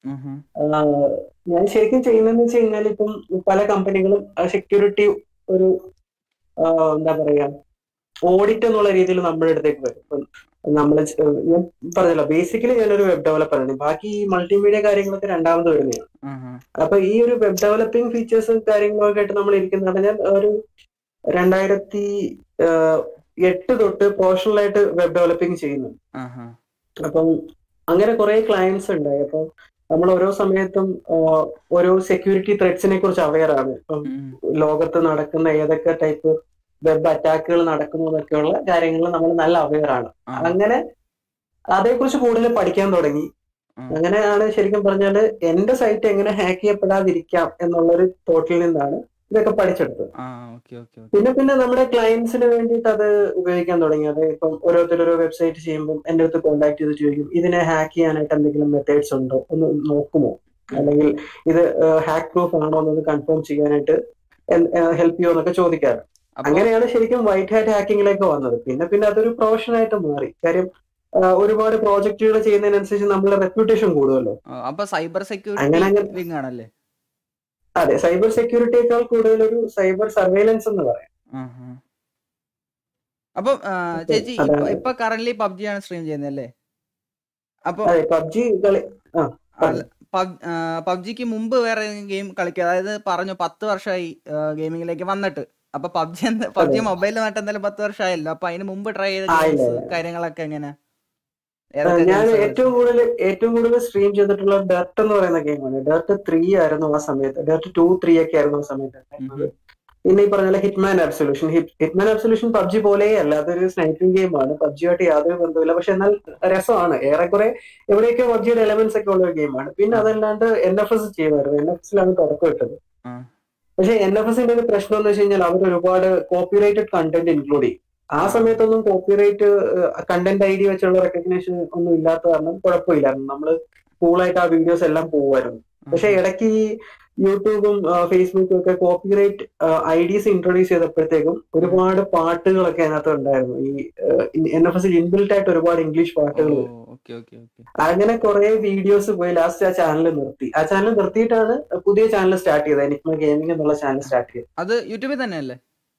ആഹ് ഞാൻ ശരിക്കും ചെയ്യുന്നതെന്ന് വെച്ച് കഴിഞ്ഞാൽ ഇപ്പം പല കമ്പനികളും സെക്യൂരിറ്റി ഒരു ആഹ് എന്താ പറയാ ഓഡിറ്റ് എന്നുള്ള രീതിയിൽ നമ്മുടെ അടുത്തേക്ക് വരും ഇപ്പം നമ്മൾ ഞാൻ പറഞ്ഞല്ലോ ബേസിക്കലി ഞാനൊരു വെബ് ഡെവലപ്പറാണ് ബാക്കി ഈ മൾട്ടിമീഡിയ കാര്യങ്ങളൊക്കെ രണ്ടാമത് വരുന്നതാണ് അപ്പൊ ഈ ഒരു വെബ് ഡെവലപ്പിംഗ് ഫീച്ചേഴ്സും കാര്യങ്ങളൊക്കെ ആയിട്ട് നമ്മൾ ഇരിക്കുന്നത് ഞാൻ ഒരു രണ്ടായിരത്തി ആഹ് എട്ട് തൊട്ട് പ്രൊഫഷണൽ ആയിട്ട് വെബ് ഡെവലപ്പിംഗ് ചെയ്യുന്നു അപ്പം അങ്ങനെ കുറെ ക്ലയൻസ് ഉണ്ടായി അപ്പം നമ്മൾ ഓരോ സമയത്തും ആഹ് ഓരോ സെക്യൂരിറ്റി ത്രെഡ്സിനെ കുറിച്ച് അവെയർ ആണ് ഇപ്പം ലോകത്ത് നടക്കുന്ന ഏതൊക്കെ ടൈപ്പ് വെബ് അറ്റാക്കുകൾ നടക്കുന്നു എന്നൊക്കെയുള്ള കാര്യങ്ങൾ നമ്മൾ നല്ല അവെയർ ആണ് അങ്ങനെ അതേക്കുറിച്ച് കൂടുതൽ പഠിക്കാൻ തുടങ്ങി ഉം. അങ്ങനെയാണ് ശരിക്കും പറഞ്ഞാല് എന്റെ സൈറ്റ് എങ്ങനെ ഹാക്ക് ചെയ്യപ്പെടാതിരിക്കാം എന്നുള്ളൊരു തോട്ടിൽ നിന്നാണ് ഇതൊക്കെ പഠിച്ചെടുത്തത് ആ ഓക്കെ ഓക്കെ ഓക്കെ പിന്നെ പിന്നെ നമ്മുടെ ക്ലയൻസിന് വേണ്ടിയിട്ട് അത് ഉപയോഗിക്കാൻ തുടങ്ങി അത് ഇപ്പം ഓരോരുത്തർ ഓരോ വെബ്സൈറ്റ് ചെയ്യുമ്പോൾ എന്റെ അടുത്ത് കോൺടാക്ട് ചെയ്ത് ചോദിക്കും ഇതിനെ ഹാക്ക് ചെയ്യാനായിട്ട് എന്തെങ്കിലും മെത്തേഡ്സ് ഉണ്ടോ ഒന്ന് നോക്കുമോ അല്ലെങ്കിൽ ഇത് ഹാക്ക് പ്രൂഫ് ആണോ എന്നൊന്ന് കൺഫേം ചെയ്യാനായിട്ട് ഹെൽപ്പ് ചെയ്യുമോ എന്നൊക്കെ ചോദിക്കാറ് അപ്പൊ അങ്ങനെയാണ് ശരിക്കും വൈറ്റ് ഹാറ്റ് ഹാക്കിങ്ങിലേക്ക് വന്നത് പിന്നെ പിന്നെ അതൊരു പ്രൊഫഷൻ ആയിട്ട് മാറി കാര്യം ആ, ഒരുപാട് പ്രോജക്റ്റുകൾ ചെയ്യുന്നതിനനുസരിച്ച് നമ്മളെ റെപ്യൂട്ടേഷൻ കൂടുമല്ലോ ആ, അപ്പൊ സൈബർ സെക്യൂരിറ്റി അങ്ങനെ അങ്ങനെ- വിങ് ആണല്ലേ അതെ സൈബർ സെക്യൂരിറ്റിയേക്കാൾ കൂടുതൽ ഒരു സൈബർ സർവൈലൻസ് എന്ന് പറയാം ആഹാ. അപ്പം ആ, ചേച്ചി അതാണ്. ഇപ്പൊ- ഇപ്പൊ കറന്റ് പബ്ജി ആണ് സ്ട്രീം ചെയ്യുന്നത് അപ്പൊ അതെ പബ്ജി കളി പബ്ജിക്ക് മുമ്പ് വേറെ ഗെയിം കളിക്കുക അതായത് പറഞ്ഞു പത്ത് വർഷമായി ഗെയിമിങ്ങിലേക്ക് വന്നിട്ട് അപ്പൊ പബ്ജി പബ്ജി മൊബൈലിൽ വന്നിട്ട് എന്തായാലും പത്ത് വർഷമായല്ലോ അപ്പൊ അതിന് മുമ്പ് ട്രൈ ചെയ്ത ആയില്ല. ഗെയിംസ് കാര്യങ്ങളൊക്കെ എങ്ങനെ ആ, ഏതൊക്കെ ഞാൻ games ആ ഏറ്റവും കൂടുതൽ ഏറ്റവും കൂടുതൽ സ്ട്രീം ചെയ്തിട്ടുള്ള ഡർട്ട് എന്ന് പറയുന്ന ഗെയിമാണ് ഡർട്ട് ത്രീ ആയിരുന്നു ആ സമയത്ത് ഡർട്ട് ടു ത്രീ ഒക്കെ ആയിരുന്നു ആ സമയത്ത് ഉണ്ടായിരുന്നത്. പിന്നെ ഈ പറഞ്ഞ Hitman Absolution Hitman Absolution PUBG പോലെയേ അല്ല അതൊരു സ്നൈപ്പിംഗ് ഗെയിമാണ് പബ്ജിയായിട്ട് യാതൊരു ബന്ധമില്ല പക്ഷെ എന്നാൽ രസമാണ് ഏറെക്കുറെ എവിടെയൊക്കെ പബ്ജിയുടെ എലമെന്റ്സ് ഒക്കെ ഉള്ള ഒരു ഗെയിമാണ് പിന്നെ അതല്ലാണ്ട് എൻ എഫ് എസ് ചെയ്യുമായിരുന്നു എൻ എഫ് എസിലാണ് തുടക്കം ഇട്ടത് ആ. പക്ഷെ എൻ എഫ് എസിന്റെ ഒരു പ്രശ്നം എന്ന് വെച്ച് കഴിഞ്ഞാൽ അവർ ഒരുപാട് കോപ്പിറൈറ്റഡ് കണ്ടന്റ് ഇൻക്ലൂഡ് ചെയ്യും ആ സമയത്തൊന്നും കോപ്പിറൈറ്റ് കണ്ടന്റ് ഐ ഡി വെച്ചുള്ള റെക്കഗ്നേഷൻ ഒന്നും ഇല്ലാത്ത കാരണം കുഴപ്പമില്ലായിരുന്നു നമ്മള് കൂളായിട്ട് ആ വീഡിയോസ് എല്ലാം പോകുമായിരുന്നു പക്ഷെ ഇടയ്ക്ക് ഈ യൂട്യൂബും ആ, ഫേസ്ബുക്കും ഒക്കെ കോപ്പിറൈറ്റ് ഐ ഡീസ് ഇൻട്രൊഡ്യൂസ് ചെയ്തപ്പോഴത്തേക്കും ഒരുപാട് പാട്ടുകളൊക്കെ അതിനകത്ത് ഉണ്ടായിരുന്നു ഈ എൻ എഫ് എസ് ഇൻബിൽറ്റ് ആയിട്ട് ഒരുപാട് ഇംഗ്ലീഷ് പാട്ടുകൾ വരും. ഓക്കെ ഓക്കെ ഓക്കെ അങ്ങനെ കുറെ വീഡിയോസ് പോയി ലാസ്റ്റ് ആ ചാനൽ നിർത്തി ആ ചാനൽ നിർത്തിയിട്ടാണ് പുതിയ ചാനൽ സ്റ്റാർട്ട് ചെയ്തത് എനിക്മ ഗെയിമിംഗ് എന്നുള്ള ചാനൽ സ്റ്റാർട്ട് ചെയ്തത് അത് യൂട്യൂബിൽ തന്നെയല്ലേ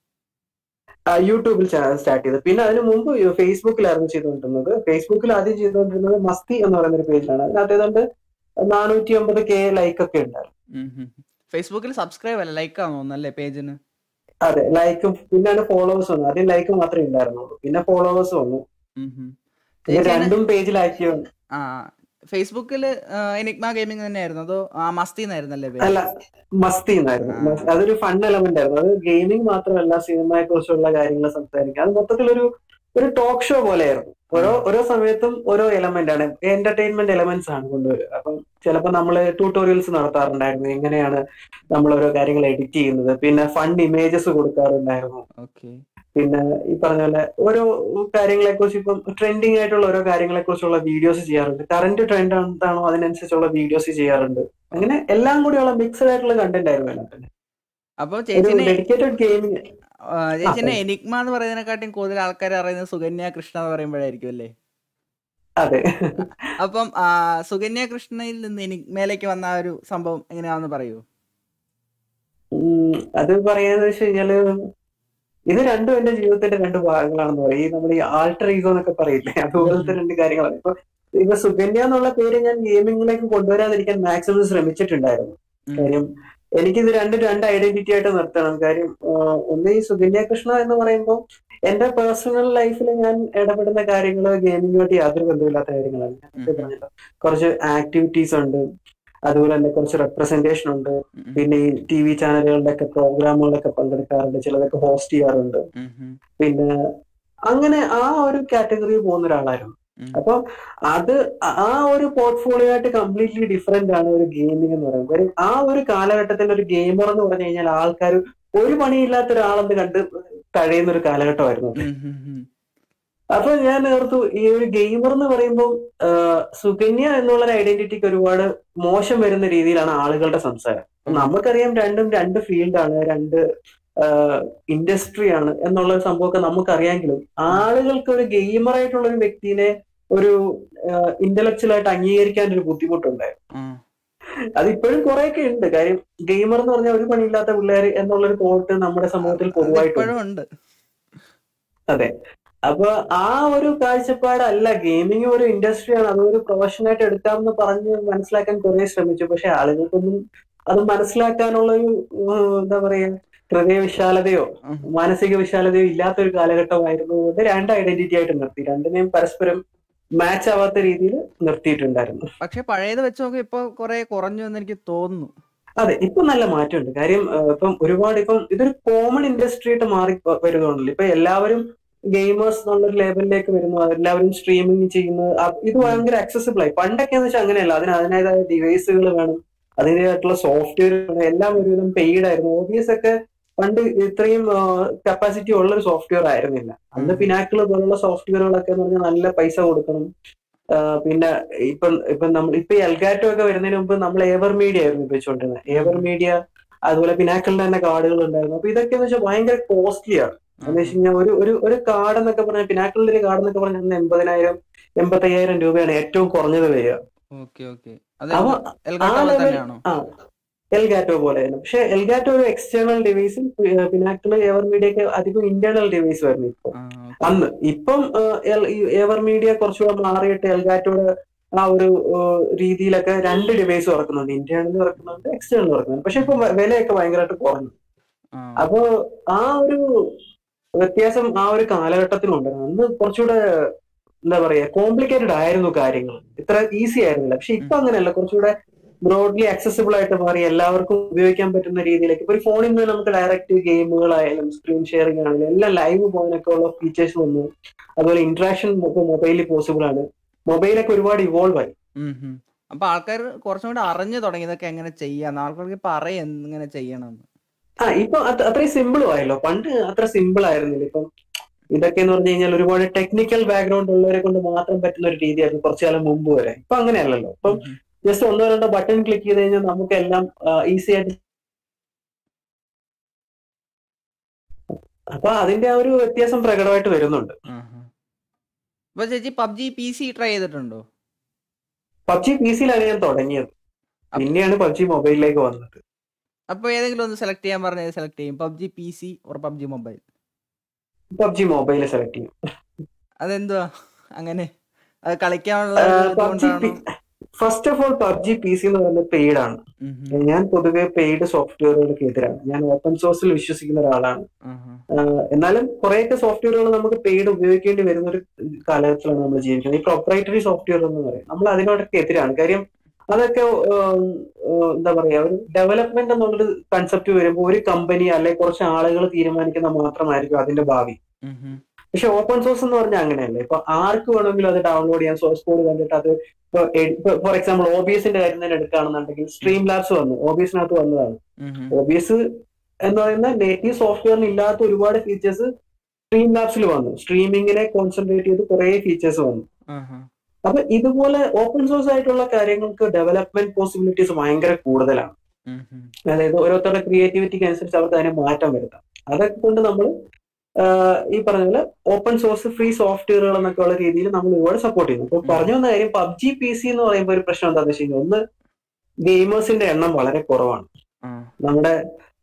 ആ, യൂട്യൂബിൽ ചാനൽ സ്റ്റാർട്ട് ചെയ്തത് പിന്നെ അതിന് മുമ്പ് ഫേസ്ബുക്കിലായിരുന്നു ചെയ്തുകൊണ്ടിരുന്നത് ഫേസ്ബുക്കിൽ ആദ്യം ചെയ്തുകൊണ്ടിരുന്നത് മസ്തി എന്ന് പറയുന്ന ഒരു പേജിലാണ് അതിനകത്ത് ഏതാണ്ട് നാനൂറ്റി അമ്പത് കെ ലൈക്ക് ഒക്കെ ഉണ്ടായിരുന്നു ഫേസ്ബുക്കിൽ സബ്സ്ക്രൈബ് അല്ല ലൈക്ക് ആണോ തോന്നുന്നല്ലേ പേജിന് അതെ ലൈക്കും പിന്നാണ് ഫോളോവേഴ്സ് വന്നു ആദ്യം ലൈക്ക് മാത്രമേ ഉണ്ടായിരുന്നുള്ളൂ പിന്നെ ഫോളോവേഴ്സ് വന്നു പിന്നെ രണ്ടും പേജിലാക്കി വന്നു ആ ഫേസ്ബുക്കിൽ എനിക്മ ഗെയിമിംഗ് തന്നെയായിരുന്നു അതോ ആ മസ്തി എന്നായിരുന്നല്ലേ പേര് അല്ല മസ്തി എന്നായിരുന്നു മസ്- അതൊരു ഫൺ എലമെന്റ് ആയിരുന്നു അത് ഗെയിമിംഗ് മാത്രമല്ല സിനിമയെ കുറിച്ചുള്ള കാര്യങ്ങൾ സംസാരിക്കുക അത് മൊത്തത്തിലൊരു ഒരു ടോക്ക് ഷോ പോലെയായിരുന്നു ഓരോ ഓരോ സമയത്തും ഓരോ എലമെന്റ് ആണ് എന്റർടൈൻമെന്റ് എലമെന്റ്സ് ആണ് കൊണ്ടുവരിക അപ്പം ചിലപ്പോൾ നമ്മൾ ട്യൂട്ടോറിയൽസ് നടത്താറുണ്ടായിരുന്നു എങ്ങനെയാണ് നമ്മൾ ഓരോ കാര്യങ്ങൾ എഡിറ്റ് ചെയ്യുന്നത് പിന്നെ ഫണ്ട് ഇമേജസ് കൊടുക്കാറുണ്ടായിരുന്നു ഓക്കെ പിന്നെ ഈ പറഞ്ഞ പോലെ ഓരോ കാര്യങ്ങളെ കുറിച്ച് ഇപ്പം ട്രെൻഡിങ് ആയിട്ടുള്ള ഓരോ കാര്യങ്ങളെ കുറിച്ചുള്ള വീഡിയോസ് ചെയ്യാറുണ്ട് കറന്റ് ട്രെൻഡ് എന്താണോ അതിനനുസരിച്ചുള്ള വീഡിയോസ് ചെയ്യാറുണ്ട് അങ്ങനെ എല്ലാം കൂടിയുള്ള മിക്സഡ് ആയിട്ടുള്ള കണ്ടന്റ് ആയിരുന്നു അതിനകത്ത് അപ്പൊ ഒരു ചേച്ചിനെ ഡെഡിക്കേറ്റഡ് ഗെയിമിങ് ആ, ചേച്ചിനെ എനിക്മ എന്ന് പറയുന്നതിനെക്കാട്ടിയും കൂടുതൽ ആൾക്കാർ അറിയുന്നത് സുകന്യ കൃഷ്ണ എന്ന് പറയുമ്പോഴായിരിക്കും അല്ലേ അതെ അപ്പം ആ, സുകന്യ കൃഷ്ണയിൽ നിന്ന് എനിക്മയിലേക്ക് വന്ന ആ ഒരു സംഭവം എങ്ങനെയാണെന്ന് പറയൂ ഉം, അത് പറയാന്ന് വെച്ച് കഴിഞ്ഞാല് ഇത് രണ്ടും എന്റെ ജീവിതത്തിന്റെ രണ്ട് ഭാഗങ്ങളാണെന്ന് പറയും ഈ നമ്മൾ ഈ ആൾട്ടർ ഈഗോ എന്നൊക്കെ പറയില്ലേ അതുപോലത്തെ രണ്ട് കാര്യങ്ങളാണ് ഇപ്പൊ ഇപ്പൊ സുകന്യ എന്നുള്ള പേര് ഞാൻ ഗെയിമിങ്ങിലേക്ക് കൊണ്ടുവരാതിരിക്കാൻ മാക്സിമം ശ്രമിച്ചിട്ടുണ്ടായിരുന്നു ഉം. കാര്യം എനിക്കിത് രണ്ടും രണ്ട് ഐഡന്റിറ്റി ആയിട്ട് നിർത്തണം കാര്യം ആഹ് ഒന്ന് ഈ സുകന്യ കൃഷ്ണ എന്ന് പറയുമ്പോൾ എന്റെ പേഴ്സണൽ ലൈഫിൽ ഞാൻ ഇടപെടുന്ന കാര്യങ്ങൾ ഗെയിമിങ്ങുമായിട്ട് യാതൊരു ബന്ധമില്ലാത്ത കാര്യങ്ങളാണ് ഞാൻ നേരത്തെ പറഞ്ഞല്ലോ കുറച്ച് ആക്ടിവിറ്റീസ് ഉണ്ട് അതുപോലെ തന്നെ കുറച്ച് റെപ്രസെന്റേഷൻ ഉണ്ട് ഉം. പിന്നെ ഈ ടി വി ചാനലുകളുടെ ഒക്കെ പ്രോഗ്രാമുകളൊക്കെ പങ്കെടുക്കാറുണ്ട് ചിലതൊക്കെ ഹോസ്റ്റ് ചെയ്യാറുണ്ട് ഉം, ഉം, പിന്നെ അങ്ങനെ ആ ഒരു കാറ്റഗറിയിൽ പോകുന്ന ഒരാളായിരുന്നു ഉം. അപ്പൊ അത് ആ ഒരു പോർട്ട്ഫോളിയോ ആയിട്ട് കംപ്ലീറ്റ്ലി ഡിഫറെന്റ് ആണ് ഒരു ഗെയിമിംഗ് എന്ന് പറയുന്നത് കാര്യം ആ ഒരു കാലഘട്ടത്തിൽ ഒരു ഗെയിമർ എന്ന് പറഞ്ഞു കഴിഞ്ഞാൽ ആൾക്കാർ ഒരു പണിയില്ലാത്ത ഒരാളെന്ന് കണ്ട് കഴിയുന്ന ഒരു കാലഘട്ടമായിരുന്നു അത്. ഉം, ഉം, ഉം. അപ്പൊ ഞാൻ ഓർത്തു ഈ ഒരു ഗെയിമർ എന്ന് പറയുമ്പോൾ സുകന്യ എന്നുള്ള ഒരു ഐഡന്റിറ്റിക്ക് ഒരുപാട് മോശം വരുന്ന രീതിയിലാണ് ആളുകളുടെ സംസാരം നമുക്കറിയാം രണ്ടും രണ്ട് ഫീൽഡാണ് രണ്ട് ഇൻഡസ്ട്രി ആണ് എന്നുള്ള ഒരു സംഭവമൊക്കെ നമുക്കറിയാമെങ്കിലും ആളുകൾക്ക് ഒരു ഗെയിമർ ആയിട്ടുള്ള ഒരു വ്യക്തിനെ ഒരു ഇന്റലക്ച്വൽ ആയിട്ട് അംഗീകരിക്കാൻ ഒരു ബുദ്ധിമുട്ടുണ്ടായിരുന്നു ആ. അത് ഇപ്പോഴും കുറെയൊക്കെ ഉണ്ട് കാര്യം ഗെയിമർ എന്ന് പറഞ്ഞാൽ ഒരു പണിയില്ലാത്ത പിള്ളേർ എന്നുള്ളൊരു കോട്ട് നമ്മുടെ സമൂഹത്തിൽ പൊതുവായിട്ടുണ്ട് ഇപ്പോഴും ഉണ്ട് അതെ അപ്പൊ ആ ഒരു കാഴ്ചപ്പാടല്ല ഗെയിമിംഗ് ഒരു ഇൻഡസ്ട്രിയാണ് അതൊരു പ്രൊഫഷനായിട്ട് എടുക്കാമെന്ന് പറഞ്ഞ് മനസ്സിലാക്കാൻ കുറെ ശ്രമിച്ചു പക്ഷെ ആളുകൾക്കൊന്നും അത് മനസ്സിലാക്കാനുള്ള ഒരു ഉം, എന്താ പറയാ ഹൃദയ വിശാലതയോ ഉം. മാനസിക വിശാലതയോ ഇല്ലാത്ത ഒരു കാലഘട്ടമായിരുന്നു കൊണ്ട് രണ്ട് ഐഡന്റിറ്റി ആയിട്ട് നിർത്തി രണ്ടിനെയും പരസ്പരം മാച്ച് ആവാത്ത രീതിയിൽ നിർത്തിയിട്ടുണ്ടായിരുന്നു പക്ഷെ പഴയത് വെച്ച് നോക്കി ഇപ്പൊ കൊറേ കുറഞ്ഞു എന്ന് എനിക്ക് തോന്നുന്നു അതെ ഇപ്പൊ നല്ല മാറ്റമുണ്ട് കാര്യം ആ, ഇപ്പം ഒരുപാട് ഇപ്പം ഇതൊരു കോമൺ ഇൻഡസ്ട്രി ആയിട്ട് മാറി വ- വരുന്നുണ്ടല്ലോ ഇപ്പൊ എല്ലാവരും ഗെയിമേഴ്സ് എന്നുള്ളൊരു ലെവലിലേക്ക് വരുന്നു എല്ലാവരും സ്ട്രീമിംഗ് ചെയ്യുന്നു ആ- ഇത് ഭയങ്കര accessible ആയി പണ്ടൊക്കെ എന്ന് വെച്ചാൽ അങ്ങനെയല്ല അതിന് അതിനേതായ ഡിവൈസുകൾ വേണം അതിൻ്റെതായിട്ടുള്ള സോഫ്റ്റ്വെയർ വേണം എല്ലാം ഒരുവിധം പെയ്ഡ് ആയിരുന്നു ഓബിയസ് ഒക്കെ പണ്ട് ഇത്രയും കപ്പാസിറ്റി ഉള്ള ഒരു സോഫ്റ്റ്വെയർ ആയിരുന്നില്ല അന്ന് ഉം. പിനാക്കിൾ പോലുള്ള സോഫ്റ്റ്വെയറുകളൊക്കെ എന്ന് പറഞ്ഞാൽ നല്ല പൈസ കൊടുക്കണം ആ, പിന്നെ ഇപ്പം ഇപ്പം നമ്മൾ ഇപ്പൊ ഈ എൽഗാറ്റോ ഒക്കെ വരുന്നതിന് മുമ്പ് നമ്മൾ ഏവർ മീഡിയ ആയിരുന്നു ഉപയോഗിച്ചുകൊണ്ടിരുന്നത് ഏവർ മീഡിയ അതുപോലെ പിനാക്കിളിന്റെ തന്നെ കാർഡുകൾ ഉണ്ടായിരുന്നു അപ്പൊ ഇതൊക്കെ എന്ന് വെച്ചാൽ ഭയങ്കര കോസ്റ്റ്ലി ആണ് എന്ന് വെച്ച് കഴിഞ്ഞാൽ ഒരു ഒരു ഒരു കാർഡ് എന്നൊക്കെ പറഞ്ഞാൽ പിനാക്കിളിന്റെ ഒരു കാർഡ് എന്നൊക്കെ പറഞ്ഞാൽ അന്ന് എൺപതിനായിരം എൺപത്തയ്യായിരം രൂപയാണ് ഏറ്റവും കുറഞ്ഞത് വരിക ഓക്കെ ഓക്കെ അത് അപ്പൊ എൽഗാട്ടോ ആ പോലെ level- തന്നെയാണോ ആ എൽഗാറ്റോ പോലെ തന്നെ പക്ഷെ എൽഗാറ്റോ ഒരു എക്സ്റ്റേണൽ ഡിവൈസും പിനാക്കിള് ഏവർ മീഡിയ ഒക്കെ അധികം ഇന്റേണൽ ഡിവൈസ് വരുന്നു ഇപ്പൊ ആ, okay. അന്ന് ഇപ്പം എവർ മീഡിയ കുറച്ചുകൂടെ മാറിയിട്ട് എൽഗാറ്റോയുടെ ആ ഒരു ഏഹ്, രീതിയിലൊക്കെ രണ്ട് ഡിവൈസ് ഇറക്കുന്നുണ്ട് ഇന്റേണൽ ഇറക്കുന്നുണ്ട് എക്സ്റ്റേണൽ ഇറക്കുന്നുണ്ട് പക്ഷെ ഇപ്പൊ വ- വിലയൊക്കെ ഭയങ്കരമായിട്ട് കുറഞ്ഞു ആ, അപ്പോ ആ ഒരു വ്യത്യാസം ആ ഒരു കാലഘട്ടത്തിലുണ്ടായിരുന്നു അന്ന് കുറച്ചുകൂടെ എന്താ പറയാ കോംപ്ലിക്കേറ്റഡ് ആയിരുന്നു കാര്യങ്ങൾ ഇത്ര ഈസി ആയിരുന്നില്ല പക്ഷെ ഇപ്പൊ അങ്ങനെയല്ല കുറച്ചുകൂടെ ബ്രോഡ്ലി ആക്സസിബിൾ ആയിട്ട് മാറി എല്ലാവർക്കും ഉപയോഗിക്കാൻ പറ്റുന്ന രീതിയിലേക്ക് ഇപ്പൊ ഒരു ഫോണിൽ നിന്ന് നമുക്ക് ഡയറക്റ്റ് ഗെയിമുകളായാലും സ്ക്രീൻ ഷെയറിംഗ് ആണെങ്കിലും എല്ലാം ലൈവ് പോകാനൊക്കെ ഉള്ള ഫീച്ചേഴ്സ് വന്നു അതുപോലെ ഇന്ററാക്ഷൻ മൊബൈലിൽ പോസിബിൾ ആണ് മൊബൈലൊക്കെ ഒരുപാട് ഇവോൾവ് ആയി ഉം, ഉം. അപ്പൊ ആൾക്കാർ കുറച്ചും കൂടി അറിഞ്ഞു തുടങ്ങി ഇതൊക്കെ എങ്ങനെ ചെയ്യാന്ന് ആൾക്കാർക്ക് പറയാം എങ്ങനെ ചെയ്യണം ആ ഇപ്പൊ അത് അത്രയും സിമ്പിളും ആയല്ലോ പണ്ട് അത്ര സിമ്പിൾ ആയിരുന്നില്ല ഇപ്പം ഇതൊക്കെ എന്ന് പറഞ്ഞു കഴിഞ്ഞാൽ ഒരുപാട് ടെക്നിക്കൽ ബാക്ക്ഗ്രൗണ്ട് ഉള്ളവരെ കൊണ്ട് മാത്രം പറ്റുന്ന ഒരു രീതിയായിരുന്നു കുറച്ചു കാലം മുമ്പ് വരെ ഇപ്പൊ അങ്ങനെയല്ലല്ലോ ഇപ്പം ജസ്റ്റ് ഒന്നോ രണ്ടോ ബട്ടൺ ക്ലിക്ക് ചെയ്ത് കഴിഞ്ഞാൽ നമുക്കെല്ലാം ഈസി ആയിട്ട് അപ്പൊ അതിന്റെ ആ ഒരു വ്യത്യാസം പ്രകടമായിട്ട് വരുന്നുണ്ട് അപ്പൊ ചേച്ചി പബ്ജി പി സി ട്രൈ ചെയ്തിട്ടുണ്ടോ പബ്ജി പി സിയിലാണ് ഞാൻ തുടങ്ങിയത് പിന്നെയാണ് പബ്ജി മൊബൈലിലേക്ക് വന്നത് അപ്പൊ ഏതെങ്കിലും ഒന്ന് സെലക്ട് ചെയ്യാൻ പറഞ്ഞത് സെലക്ട് ചെയ്യും PUBG P C or PUBG mobile PUBG mobile select ചെയ്യും അതെന്തുവാ അങ്ങനെ അത് കളിക്കാനുള്ള PUBG first of all PUBG P C എന്ന് പറയുന്നത് പെയ്ഡ് ആണ് ഞാൻ പൊതുവെ പെയ്ഡ് സോഫ്റ്റ്വെയറുകൾക്ക് എതിരാണ് ഞാൻ ഓപ്പൺ സോഴ്സിൽ വിശ്വസിക്കുന്ന ഒരാളാണ് ആഹ് എന്നാലും കുറെയൊക്കെ സോഫ്റ്റ്വെയറുകൾ നമുക്ക് പെയ്ഡ് ഉപയോഗിക്കേണ്ടി വരുന്ന ഒരു കാലഘട്ടത്തിലാണ് നമ്മൾ ജീവിക്കുന്നത് ഈ പ്രൊപ്പറേറ്ററി സോഫ്റ്റ്വെയർ എന്ന് പറയും നമ്മൾ അതിനോടൊക്കെ എതിരാണ് കാര്യം അതൊക്കെ ആഹ് ആഹ് എന്താ പറയാ ഒരു ഡെവലപ്മെന്റ് എന്നുള്ളൊരു കൺസെപ്റ്റ് വരുമ്പോൾ ഒരു കമ്പനി അല്ലെങ്കിൽ കുറച്ച് ആളുകൾ തീരുമാനിക്കുന്ന മാത്രമായിരിക്കും അതിന്റെ ഭാവി പക്ഷെ ഓപ്പൺ സോഴ്സ് എന്ന് പറഞ്ഞാൽ അങ്ങനെയല്ല ഇപ്പൊ ആർക്ക് വേണമെങ്കിലും അത് ഡൗൺലോഡ് ചെയ്യാൻ സോഴ്സ് കോഡ് കണ്ടിട്ട് അത് ഫോർ എക്സാമ്പിൾ ഒബിഎസിന്റെ കാര്യം തന്നെ എടുക്കുകയാണെന്നുണ്ടെങ്കിൽ സ്ട്രീം ലാബ്സ് വന്നു ഒബിഎസിനകത്ത് വന്നതാണ് ഒബിഎസ് എന്ന് പറയുന്ന നേറ്റീവ് സോഫ്റ്റ്വെയറിന് ഇല്ലാത്ത ഒരുപാട് ഫീച്ചേഴ്സ് സ്ട്രീം ലാബ്സിൽ വന്നു സ്ട്രീമിങ്ങിനെ കോൺസെൻട്രേറ്റ് ചെയ്ത് കുറെ ഫീച്ചേഴ്സ് വന്നു അപ്പൊ ഇതുപോലെ ഓപ്പൺ സോഴ്സ് ആയിട്ടുള്ള കാര്യങ്ങൾക്ക് ഡെവലപ്മെന്റ് പോസിബിലിറ്റീസ് ഭയങ്കര കൂടുതലാണ് അതായത് ഓരോരുത്തരുടെ ക്രിയേറ്റിവിറ്റിക്ക് അനുസരിച്ച് അവർക്ക് അതിനെ മാറ്റം വരുത്താം അതൊക്കെ കൊണ്ട് നമ്മൾ ഈ പറഞ്ഞ പോലെ ഓപ്പൺ സോഴ്സ് ഫ്രീ സോഫ്റ്റ്വെയറുകൾ എന്നൊക്കെ ഉള്ള രീതിയിൽ നമ്മൾ ഒരുപാട് സപ്പോർട്ട് ചെയ്യുന്നു ഇപ്പൊ പറഞ്ഞു വന്ന കാര്യം പബ്ജി പി സി എന്ന് പറയുമ്പോൾ ഒരു പ്രശ്നം എന്താണെന്ന് വെച്ച് കഴിഞ്ഞാൽ ഒന്ന് ഗെയിമേഴ്സിന്റെ എണ്ണം വളരെ കുറവാണ് നമ്മുടെ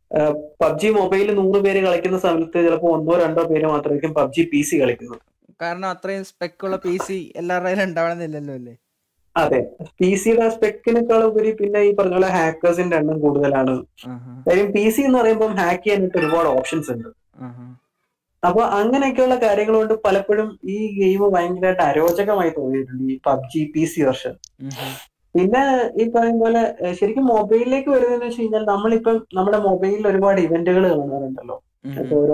പബ്ജി മൊബൈൽ നൂറ് പേര് കളിക്കുന്ന സമയത്ത് ചിലപ്പോൾ ഒന്നോ രണ്ടോ പേര് മാത്രമായിരിക്കും പബ്ജി പി സി കളിക്കുന്നത് കാരണം അത്രയും സ്പെക് ഉള്ള പി സി എല്ലാവരുടെ കയ്യിലും ഉണ്ടാവണമെന്നില്ലല്ലോ അല്ലേ അതെ പി സിയുടെ സ്പെക്കിനേക്കാൾ ഉപരി പിന്നെ ഈ പറഞ്ഞ പോലെ ഹാക്കേഴ്സിന്റെ എണ്ണം കൂടുതലാണ് ആഹാ, കാര്യം പി സി എന്ന് പറയുമ്പോൾ ഹാക്ക് ചെയ്യാനായിട്ട് ഒരുപാട് ഓപ്ഷൻസ് ഉണ്ട് ആഹാ. അപ്പൊ അങ്ങനെയൊക്കെയുള്ള കാര്യങ്ങൾ കൊണ്ട് പലപ്പോഴും ഈ ഗെയിം ഭയങ്കരമായിട്ട് അരോചകമായി തോന്നിയിട്ടുണ്ട് ഈ പബ്ജി പി സി വെർഷൻ ഉം ഉം. പിന്നെ ഈ പറയും പോലെ ഏഹ് ശരിക്കും മൊബൈലിലേക്ക് വരുന്നതെന്ന് വെച്ച് കഴിഞ്ഞാൽ നമ്മളിപ്പം നമ്മുടെ മൊബൈലിൽ ഒരുപാട് ഇവന്റുകൾ കാണാറുണ്ടല്ലോ ഉം ഇപ്പൊ ഓരോ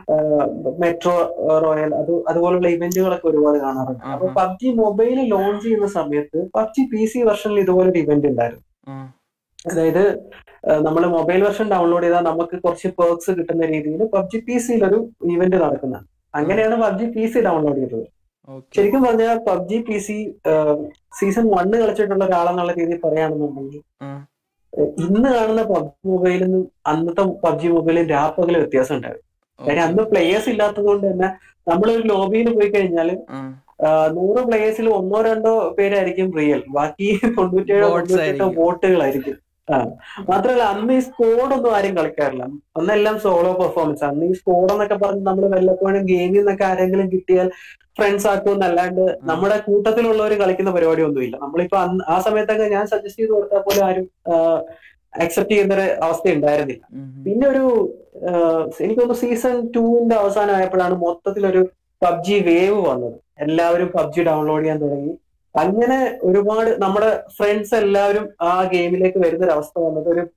മെട്രോ റോയൽ അത് അതുപോലുള്ള ഇവന്റുകളൊക്കെ ഒരുപാട് കാണാറുണ്ട് അപ്പൊ ആഹാ. പബ്ജി മൊബൈൽ ലോഞ്ച് ചെയ്യുന്ന സമയത്ത് പബ്ജി പി സി വെർഷനിൽ ഇതുപോലൊരു ഇവന്റ് ഉണ്ടായിരുന്നു ആ, അതായത് നമ്മൾ മൊബൈൽ വെർഷൻ ഡൗൺലോഡ് ചെയ്താൽ നമുക്ക് കുറച്ച് പേർക്സ് കിട്ടുന്ന രീതിയിൽ പബ്ജി പി സിയിൽ ഒരു ഇവന്റ് നടക്കുന്നതാണ് അങ്ങനെയാണ് പബ്ജി പി സി ഡൗൺലോഡ് ചെയ്തത് ഓക്കെ ശരിക്കും പറഞ്ഞാൽ PUBG P C season one കളിച്ചിട്ടുള്ള ഒരാളെന്നുള്ള രീതിയിൽ പറയുകയാണെന്നുണ്ടെങ്കിൽ ആ, ഏഹ് ഇന്ന് കാണുന്ന പബ്ജി മൊബൈലിനും അന്നത്തെ പബ്ജി മൊബൈലും രാപ്പകല് വ്യത്യാസം ഉണ്ടായിരുന്നു കാര്യം അന്ന് പ്ലേയേഴ്സ് ഇല്ലാത്തത് കൊണ്ട് തന്നെ നമ്മളൊരു ലോബിയിൽ പോയി കഴിഞ്ഞാൽ ആ, നൂറ് പ്ലേയേഴ്സിൽ ഒന്നോ രണ്ടോ പേരായിരിക്കും റിയൽ ബാക്കി തൊണ്ണൂറ്റേഴോ Bots തൊണ്ണൂറ്റെട്ടോ ആയിരിക്കും. വോട്ടുകളായിരിക്കും ആ മാത്രമല്ല അന്ന് ഈ സ്കോഡ് ഒന്നും ആരും കളിക്കാറില്ല അന്നെല്ലാം സോളോ പെർഫോമൻസ് അന്ന് ഈ സ്കോഡ് എന്നൊക്കെ പറഞ്ഞ് നമ്മൾ വല്ലപ്പോഴും ഗെയിമിൽ നിന്നൊക്കെ ആരെങ്കിലും കിട്ടിയാൽ ഫ്രണ്ട്സ് ആക്കുമെന്നല്ലാണ്ട് നമ്മുടെ കൂട്ടത്തിലുള്ളവർ കളിക്കുന്ന പരിപാടി ഒന്നുമില്ല നമ്മളിപ്പോ അന്ന് ആ സമയത്തൊക്കെ ഞാൻ സജസ്റ്റ് ചെയ്ത് കൊടുത്താൽ പോലും ആരും അക്സെപ്റ്റ് ചെയ്യുന്ന ഒരു അവസ്ഥ ഉണ്ടായിരുന്നില്ല ഉം ഉം. പിന്നെ ഒരു ആഹ് എനിക്ക് തോന്നുന്നു സീസൺ ടൂവിന്റെ അവസാനം ആയപ്പോഴാണ് മൊത്തത്തിലൊരു പബ്ജി വേവ് വന്നത് എല്ലാവരും പബ്ജി ഡൗൺലോഡ് ചെയ്യാൻ തുടങ്ങി അങ്ങനെ ഒരുപാട് നമ്മുടെ ഫ്രണ്ട്സ് എല്ലാവരും ആ ഗെയിമിലേക്ക് വരുന്ന ഒരു അവസ്ഥ വന്നത് ഒരു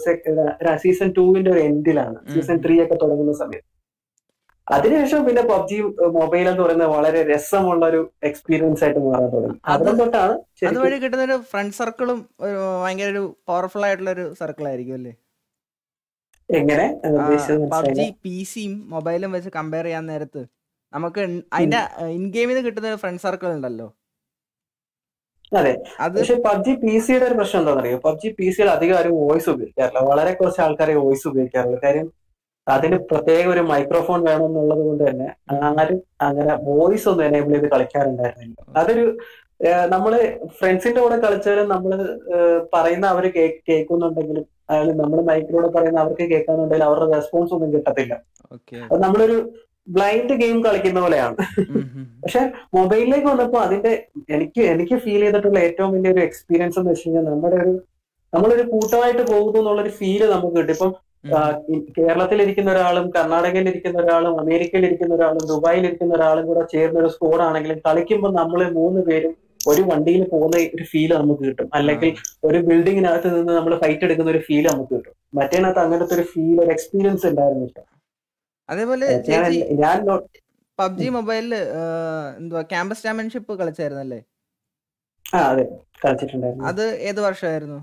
സീസൺ ടൂവിന്റെ ഒരു എൻഡിലാണ് സീസൺ ത്രീ ഒക്കെ തുടങ്ങുന്ന സമയത്ത് അതിനുശേഷം പിന്നെ പബ്ജി മൊബൈൽ എന്ന് പറയുന്നത് വളരെ രസമുള്ള ഒരു എക്സ്പീരിയൻസ് ആയിട്ട് മാറാൻ തുടങ്ങി അത് അവിടെ തൊട്ടാണ് ശരിക്കും അതുവഴി കിട്ടുന്ന ഒരു ഫ്രണ്ട് സർക്കിളും ഒരു ഭയങ്കര ഒരു പവർഫുൾ ആയിട്ടുള്ള ഒരു സർക്കിൾ ആയിരിക്കും അല്ലേ എങ്ങനെ ഉദ്ദേശിച്ചത് പബ്ജി മനസ്സിലായില്ല പി സിയും മൊബൈലും വെച്ച് കമ്പയർ ചെയ്യാൻ നേരത്ത് നമുക്ക് ഇൻ- അതിന്റെ ഇൻ ഗെയിമിൽ നിന്ന് കിട്ടുന്ന ഒരു ഫ്രണ്ട് സർക്കിൾ ഉണ്ടല്ലോ അതെ അത് പക്ഷെ പബ്ജി പി സിയുടെ ഒരു പ്രശ്നം എന്താണെന്നറിയോ പബ്ജി പി സിയിൽ അധികം ആരും വോയിസ് ഉപയോഗിക്കാറില്ല വളരെ കുറച്ച് ആൾക്കാരെ വോയിസ് ഉപയോഗിക്കാറുള്ളൂ കാര്യം അതിന് പ്രത്യേക ഒരു മൈക്രോഫോൺ വേണം എന്നുള്ളത് കൊണ്ട് തന്നെ ആരും അങ്ങനെ വോയിസ് ഒന്നും എനേബിൾ ചെയ്ത് കളിക്കാറുണ്ടായിരുന്നില്ല അതൊരു ഏഹ് നമ്മള് ഫ്രണ്ട്സിന്റെ കൂടെ കളിച്ചാലും നമ്മള് ഏഹ് പറയുന്ന അവര് കേ- കേൾക്കുന്നുണ്ടെങ്കിലും അതായത് നമ്മൾ മൈക്കിലൂടെ പറയുന്ന അവർക്ക് കേൾക്കാന്നുണ്ടെങ്കിൽ അവരുടെ റെസ്പോൺസ് ഒന്നും കിട്ടത്തില്ല ഓക്കെ അത് നമ്മളൊരു ബ്ലൈൻഡ് ഗെയിം കളിക്കുന്ന പോലെയാണ് പക്ഷെ മൊബൈലിലേക്ക് വന്നപ്പോ അതിന്റെ എനിക്ക് എനിക്ക് ഫീൽ ചെയ്തിട്ടുള്ള ഏറ്റവും വലിയൊരു എക്സ്പീരിയൻസ് എന്ന് വെച്ച് കഴിഞ്ഞാൽ നമ്മുടെ ഒരു നമ്മളൊരു കൂട്ടമായിട്ട് പോകുന്നു എന്നുള്ളൊരു ഫീല് നമുക്ക് കിട്ടും ഇപ്പം ആ, ഈ- കേരളത്തിലിരിക്കുന്ന ഒരാളും കർണാടകയിൽ ഇരിക്കുന്ന ഒരാളും അമേരിക്കയിൽ ഇരിക്കുന്ന ഒരാളും ദുബായിൽ ഇരിക്കുന്ന ഒരാളും കൂടെ ചേർന്ന ഒരു സ്കോഡ് ആണെങ്കിലും കളിക്കുമ്പോൾ നമ്മൾ മൂന്ന് പേരും ഒരു വണ്ടിയിൽ പോകുന്ന ഒരു ഫീല് നമുക്ക് കിട്ടും അല്ലെങ്കിൽ ഒരു ബിൽഡിങ്ങിനകത്ത് നിന്ന് നമ്മൾ ഫൈറ്റ് എടുക്കുന്ന ഒരു ഫീല് നമുക്ക് കിട്ടും മറ്റേനകത്ത് അങ്ങനത്തെ ഒരു ഫീൽ ഒരു എക്സ്പീരിയൻസ് ഉണ്ടായിരുന്നില്ല അതേപോലെ ഞാൻ ചേച്ചി ഞാൻ നോ- പബ്ജി മൊബൈലില് എന്തുവാ ക്യാമ്പസ് ചാമ്പ്യൻഷിപ്പ് കളിച്ചായിരുന്നല്ലേ ആ അതെ കളിച്ചിട്ടുണ്ടായിരുന്നു അത് ഏത് വർഷമായിരുന്നു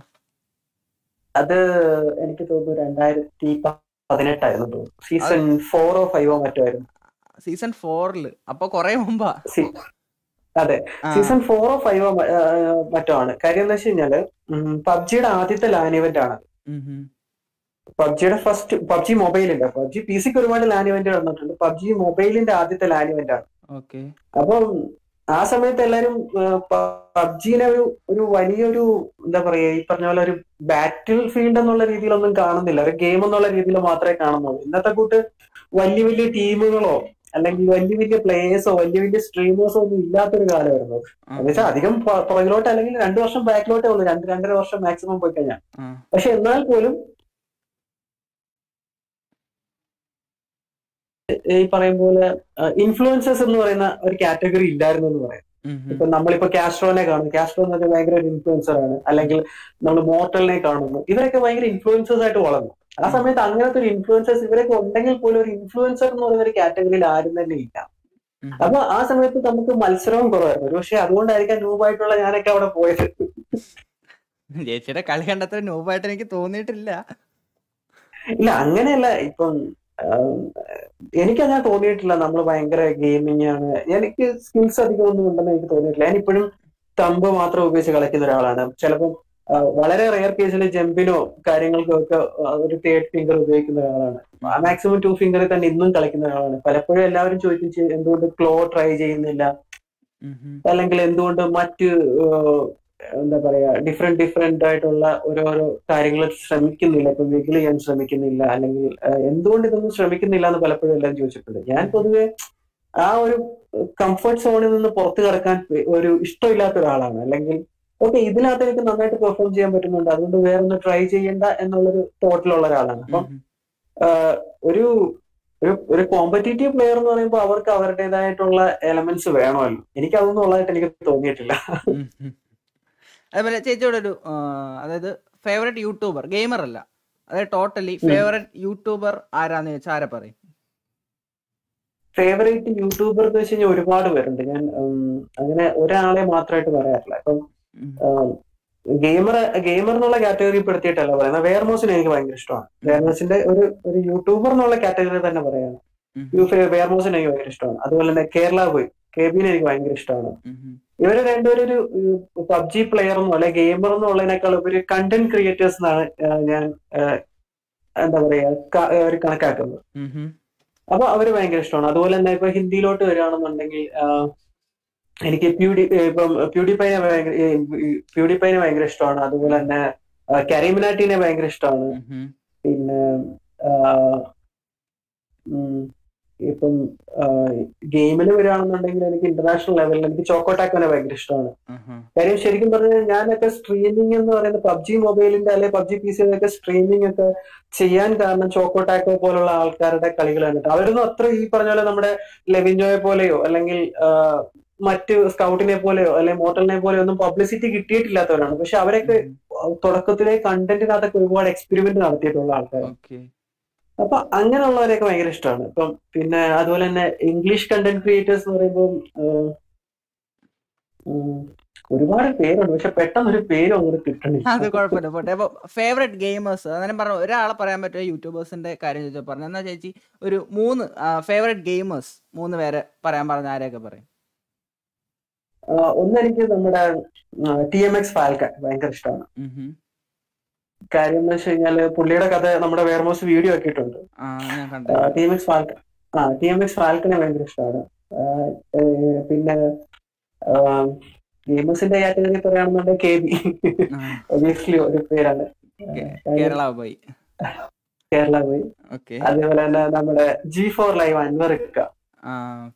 അത് എനിക്ക് തോന്നുന്നു രണ്ടായിരത്തി പതിനെട്ടായിരുന്നു തോന്നുന്നു സീസൺ ഫോറോ ഫൈവോ മറ്റോ ആയിരുന്നു സീസൺ ഫോറില് അപ്പൊ കൊറേ മുമ്പാ സി- അതെ ആ, സീസൺ ഫോറോ ഫൈവോ മറ്റോ ആണ് കാര്യം എന്താ വെച്ച് കഴിഞ്ഞാല് പബ്ജിയുടെ ആദ്യത്തെ ലാൻ ഇവന്റ് ആണ് ഉം ഉം. പബ്ജിയുടെ ഫസ്റ്റ് പബ്ജി മൊബൈലിന്റെ പബ്ജി പി സിക്ക് ഒരുപാട് ലാൻ ഇവന്റ് വന്നിട്ടുണ്ട് പബ്ജി മൊബൈലിന്റെ ആദ്യത്തെ ലാൻ ഇവന്റ് ആണ് ഓക്കെ അപ്പം ആ സമയത്ത് എല്ലാരും പബ്ജിനെ ഒരു ഒരു വലിയൊരു എന്താ പറയാ ഈ പറഞ്ഞ പോലെ ഒരു ബാറ്റിൽ ഫീൽഡ് എന്നുള്ള രീതിയിലൊന്നും കാണുന്നില്ല ഒരു ഗെയിം എന്നുള്ള രീതിയിൽ മാത്രമേ കാണുന്നുള്ളൂ ഇന്നത്തെ കൂട്ട് വലിയ വലിയ ടീമുകളോ അല്ലെങ്കിൽ വലിയ വലിയ പ്ലേയേഴ്സോ വലിയ വലിയ സ്ട്രീമേഴ്സോ ഒന്നും ഇല്ലാത്തൊരു കാലമായിരുന്നു അത്. എന്ന് വെച്ചാൽ അധികം പ- പുറകിലോട്ട് അല്ലെങ്കിൽ രണ്ടു വർഷം ബാക്കിലോട്ടേ ഉള്ളൂ രണ്ട് രണ്ടര വർഷം മാക്സിമം പോയി കഴിഞ്ഞാൽ പക്ഷെ എന്നാൽ പോലും ഈ പറയും പോലെ ഇൻഫ്ലുവൻസേഴ്സ് എന്ന് പറയുന്ന ഒരു കാറ്റഗറി ഇല്ലായിരുന്നു എന്ന് പറയാം ഇപ്പൊ നമ്മളിപ്പോ കാസ്ട്രോനെ കാണും കാസ്ട്രോ എന്നൊക്കെ ഭയങ്കര ഒരു ഇൻഫ്ലുവൻസർ ആണ് അല്ലെങ്കിൽ നമ്മൾ മോർട്ടലിനെ കാണുന്നു ഇവരൊക്കെ ഭയങ്കര ഇൻഫ്ലുവൻസേഴ്സ് ആയിട്ട് വളർന്നു ആ സമയത്ത് അങ്ങനത്തെ ഒരു ഇൻഫ്ലുവൻസേഴ്സ് ഇവരൊക്കെ ഉണ്ടെങ്കിൽ പോലും ഒരു ഇൻഫ്ലുവൻസർ എന്ന് പറയുന്ന ഒരു കാറ്റഗറിയിൽ ആരും തന്നെ ഇല്ല അപ്പൊ ആ സമയത്ത് നമുക്ക് മത്സരവും കുറവായിരുന്നു ഒരു പക്ഷെ അതുകൊണ്ടായിരിക്കാം ന്യൂബായിട്ടുള്ള ഞാനൊക്കെ അവിടെ പോയത് ചേച്ചിയുടെ കളി കണ്ടത്ര നോവായിട്ട് എനിക്ക് തോന്നിയിട്ടില്ല ഇല്ല അങ്ങനെയല്ല ഇപ്പം ആം, എനിക്കങ്ങനെ തോന്നിയിട്ടില്ല നമ്മൾ ഭയങ്കര ഗെയിമിംഗ് ആണ് എനിക്ക് സ്കിൽസ് അധികം ഒന്നും ഉണ്ടെന്ന് എനിക്ക് തോന്നിയിട്ടില്ല ഞാൻ ഇപ്പോഴും തമ്പ് മാത്രം ഉപയോഗിച്ച് കളിക്കുന്ന ഒരാളാണ് ചിലപ്പം ആ, വളരെ റെയർ കേസിൽ ജമ്പിനോ കാര്യങ്ങൾക്കോ ഒക്കെ ആ, ഒരു തേർഡ് ഫിംഗർ ഉപയോഗിക്കുന്ന ഒരാളാണ് മാക്സിമം ടു ഫിംഗറിൽ തന്നെ ഇന്നും കളിക്കുന്ന ഒരാളാണ് പലപ്പോഴും എല്ലാവരും ചോദിക്കും "ചെ- എന്തുകൊണ്ട് ക്ലോ ട്രൈ ചെയ്യുന്നില്ല ഉം ഉം. അല്ലെങ്കിൽ എന്തുകൊണ്ട് മറ്റ് എന്താ പറയാ ഡിഫറെന്റ് ഡിഫറെന്റ് ആയിട്ടുള്ള ഓരോരോ കാര്യങ്ങൾ ശ്രമിക്കുന്നില്ല ഇപ്പൊ വിഗിൾ ചെയ്യാൻ ശ്രമിക്കുന്നില്ല അല്ലെങ്കിൽ ഏഹ്, എന്തുകൊണ്ട് ഇതൊന്നും ശ്രമിക്കുന്നില്ല എന്ന് പലപ്പോഴും എല്ലാം ചോദിച്ചിട്ടുണ്ട് ഞാൻ പൊതുവെ ആ ഒരു കംഫർട്ട് സോണിൽ നിന്ന് പുറത്തു കടക്കാൻ ഒരു ഇഷ്ടമില്ലാത്ത ഒരാളാണ് അല്ലെങ്കിൽ ഓക്കെ ഇതിനകത്ത് എനിക്ക് നന്നായിട്ട് പെർഫോം ചെയ്യാൻ പറ്റുന്നുണ്ട് അതുകൊണ്ട് വേറെ ഒന്ന് ട്രൈ ചെയ്യണ്ട എന്നുള്ളൊരു തോട്ടിലുള്ള ഒരാളാണ് അപ്പം ഉം. ആഹ് ഒരു ഒരു ഒരു കോമ്പറ്റീറ്റീവ് പ്ലെയർ എന്ന് പറയുമ്പോൾ അവർക്ക് അവരുടേതായിട്ടുള്ള എലമെന്റ്സ് വേണമല്ലോ എനിക്ക് അതൊന്നും ഉള്ളതായിട്ട് എനിക്ക് തോന്നിയിട്ടില്ല ഉം. ഉം. അതുപോലെ ചേച്ചിയോട് ഒരു ആ, അതായത് ഫേവറേറ്റ് യൂട്യൂബർ ഗെയിമർ അല്ല അതായത് ടോട്ടലി ഉം. ഫേവറേറ്റ് യൂട്യൂബർ ആരാന്ന് ചോദിച്ചാൽ ആരെ പറയും ഫേവറേറ്റ് യൂട്യൂബർ എന്ന് വെച്ച് കഴിഞ്ഞാൽ ഒരുപാട് പേരുണ്ട് ഞാൻ ഉം, അങ്ങനെ ഒരാളെ മാത്രമായിട്ട് പറയാറില്ല ഇപ്പം ഉം. ഗെയിമർ ഗെയിമർ എന്നുള്ള കാറ്റഗറി പെടുത്തിയിട്ടല്ല പറയുന്നത് വെയർമോസിനെ എനിക്ക് ഭയങ്കര ഇഷ്ടമാണ് വെയർമോസിന്റെ ഒരു ഒരു യൂട്യൂബർ എന്നുള്ള കാറ്റഗറി തന്നെ പറയാണ് ഉം. വെയർമോസിനെ എനിക്ക് ഭയങ്കര ഇഷ്ടമാണ് അതുപോലെ തന്നെ കേരള ബോയ് കെ ബിനെ എനിക്ക് ഭയങ്കര ഇഷ്ടമാണ് ഉം. ഇവര് രണ്ടുപേരും ഒരു പബ്ജി പ്ലെയർ എന്നോ അല്ലെ ഗെയിമർ എന്നുള്ളതിനേക്കാൾ ഉപരി കണ്ടന്റ് ക്രിയേറ്റേഴ്സ് എന്നാണ് ആ, ഞാൻ ആ, എന്താ പറയാ ക- ഒരു കണക്കാക്കുന്നത് ഉം. അപ്പൊ അവര് ഭയങ്കര ഇഷ്ടമാണ് അതുപോലെ തന്നെ ഇപ്പൊ ഹിന്ദിയിലോട്ട് വരികയാണെന്നുണ്ടെങ്കിൽ ആ, എനിക്ക് പ്യൂഡി ഇപ്പം പ്യൂഡിപ്പൈനെ ഭയങ്കര പ്യൂഡിപ്പൈനെ ഭയങ്കര ഇഷ്ടമാണ് അതുപോലെ തന്നെ ആ, കരീമിനാറ്റിനെ ഭയങ്കര ഇഷ്ടമാണ് ഉം. പിന്നെ ആ, ഉം, ഇപ്പം ഗെയിമിൽ വരികയാണെന്നുണ്ടെങ്കിൽ എനിക്ക് ഇന്റർനാഷണൽ ലെവലിൽ എനിക്ക് ചോക്കോട്ടാക്കനെ ഭയങ്കര ഇഷ്ടമാണ് ഉം. കാര്യം ശരിക്കും പറഞ്ഞാൽ ഞാനൊക്കെ സ്ട്രീമിംഗ് എന്ന് പറയുന്നത് പബ്ജി മൊബൈലിന്റെ അല്ലെങ്കിൽ പബ്ജി പി സിയിലൊക്കെ സ്ട്രീമിംഗ് ഒക്കെ ചെയ്യാൻ കാരണം ചോക്കോട്ടാക്കോ പോലുള്ള ആൾക്കാരുടെ കളികൾ കണ്ടിട്ട് അവരൊന്നും അത്ര ഈ പറഞ്ഞ പോലെ നമ്മുടെ ലെവിൻജോയെ പോലെയോ അല്ലെങ്കിൽ ആ, മറ്റ് സ്കൗട്ടിനെ പോലെയോ അല്ലെങ്കിൽ മോട്ടലിനെ പോലെയോ ഒന്നും പബ്ലിസിറ്റി കിട്ടിയിട്ടില്ലാത്തവരാണ് പക്ഷെ അവരൊക്കെ തുടക്കത്തിലെ കണ്ടന്റിനകത്തൊക്കെ ഒരുപാട് എക്സ്പെരിമെന്റ് നടത്തിയിട്ടുള്ള ആൾക്കാർ ഓക്കെ അപ്പൊ അങ്ങനെയുള്ളവരെയൊക്കെ ഭയങ്കര ഇഷ്ടമാണ് ഇപ്പം പിന്നെ അതുപോലെ തന്നെ ഇംഗ്ലീഷ് കണ്ടന്റ് ക്രിയേറ്റേഴ്സ് എന്ന് പറയുമ്പോൾ ഒരുപാട് പേരുണ്ട് പക്ഷെ പെട്ടെന്ന് ഒരു പേരും അങ്ങോട്ട് അത് കിട്ടണില്ല കുഴപ്പമില്ല പോട്ടെ അപ്പൊ ഫേവറേറ്റ് ഗെയിമേഴ്സ് അങ്ങനെ പറഞ്ഞു ഒരാളെ പറയാൻ പറ്റുമോ യൂട്യൂബേഴ്സിന്റെ കാര്യം ചോദിച്ചാൽ പറഞ്ഞു എന്നാ ചേച്ചി ഒരു മൂന്ന് ഫേവറേറ്റ് ഗെയിമേഴ്സ് മൂന്ന് പേരെ പറയാൻ പറഞ്ഞ ആരെയൊക്കെ പറയും ആ, ഒന്ന് എനിക്ക് നമ്മുടെ ടി എം എക്സ് ഫാൽക്കൺ ഭയങ്കര ഇഷ്ടമാണ് ഉം. കാര്യം എന്ന് വെച്ച് കഴിഞ്ഞാല് പുള്ളിയുടെ കഥ നമ്മുടെ വേർമോസ് വീഡിയോ ആക്കിയിട്ടുണ്ട് ആ ഞാൻ കണ്ടു ടി എം എക്സ് ഫാൽക്കൺ ആ ടി എം എക്സ് ഫാൽക്കനെ ഭയങ്കര ഇഷ്ടമാണ് ആ, ഏ, പിന്നെ ഗെയിമേഴ്സിന്റെ കാറ്റഗറി പറയുകയാണെന്നുണ്ടെങ്കിൽ കെ ബി ഒബിയസ്ലി ഒരു പേരാണ് കാര്യം കേരള പോയി കേരള പോയി ഓക്കെ അതേപോലെ തന്നെ നമ്മുടെ ജി ഫോർ ലൈവ് അൻവറിക്ക ആ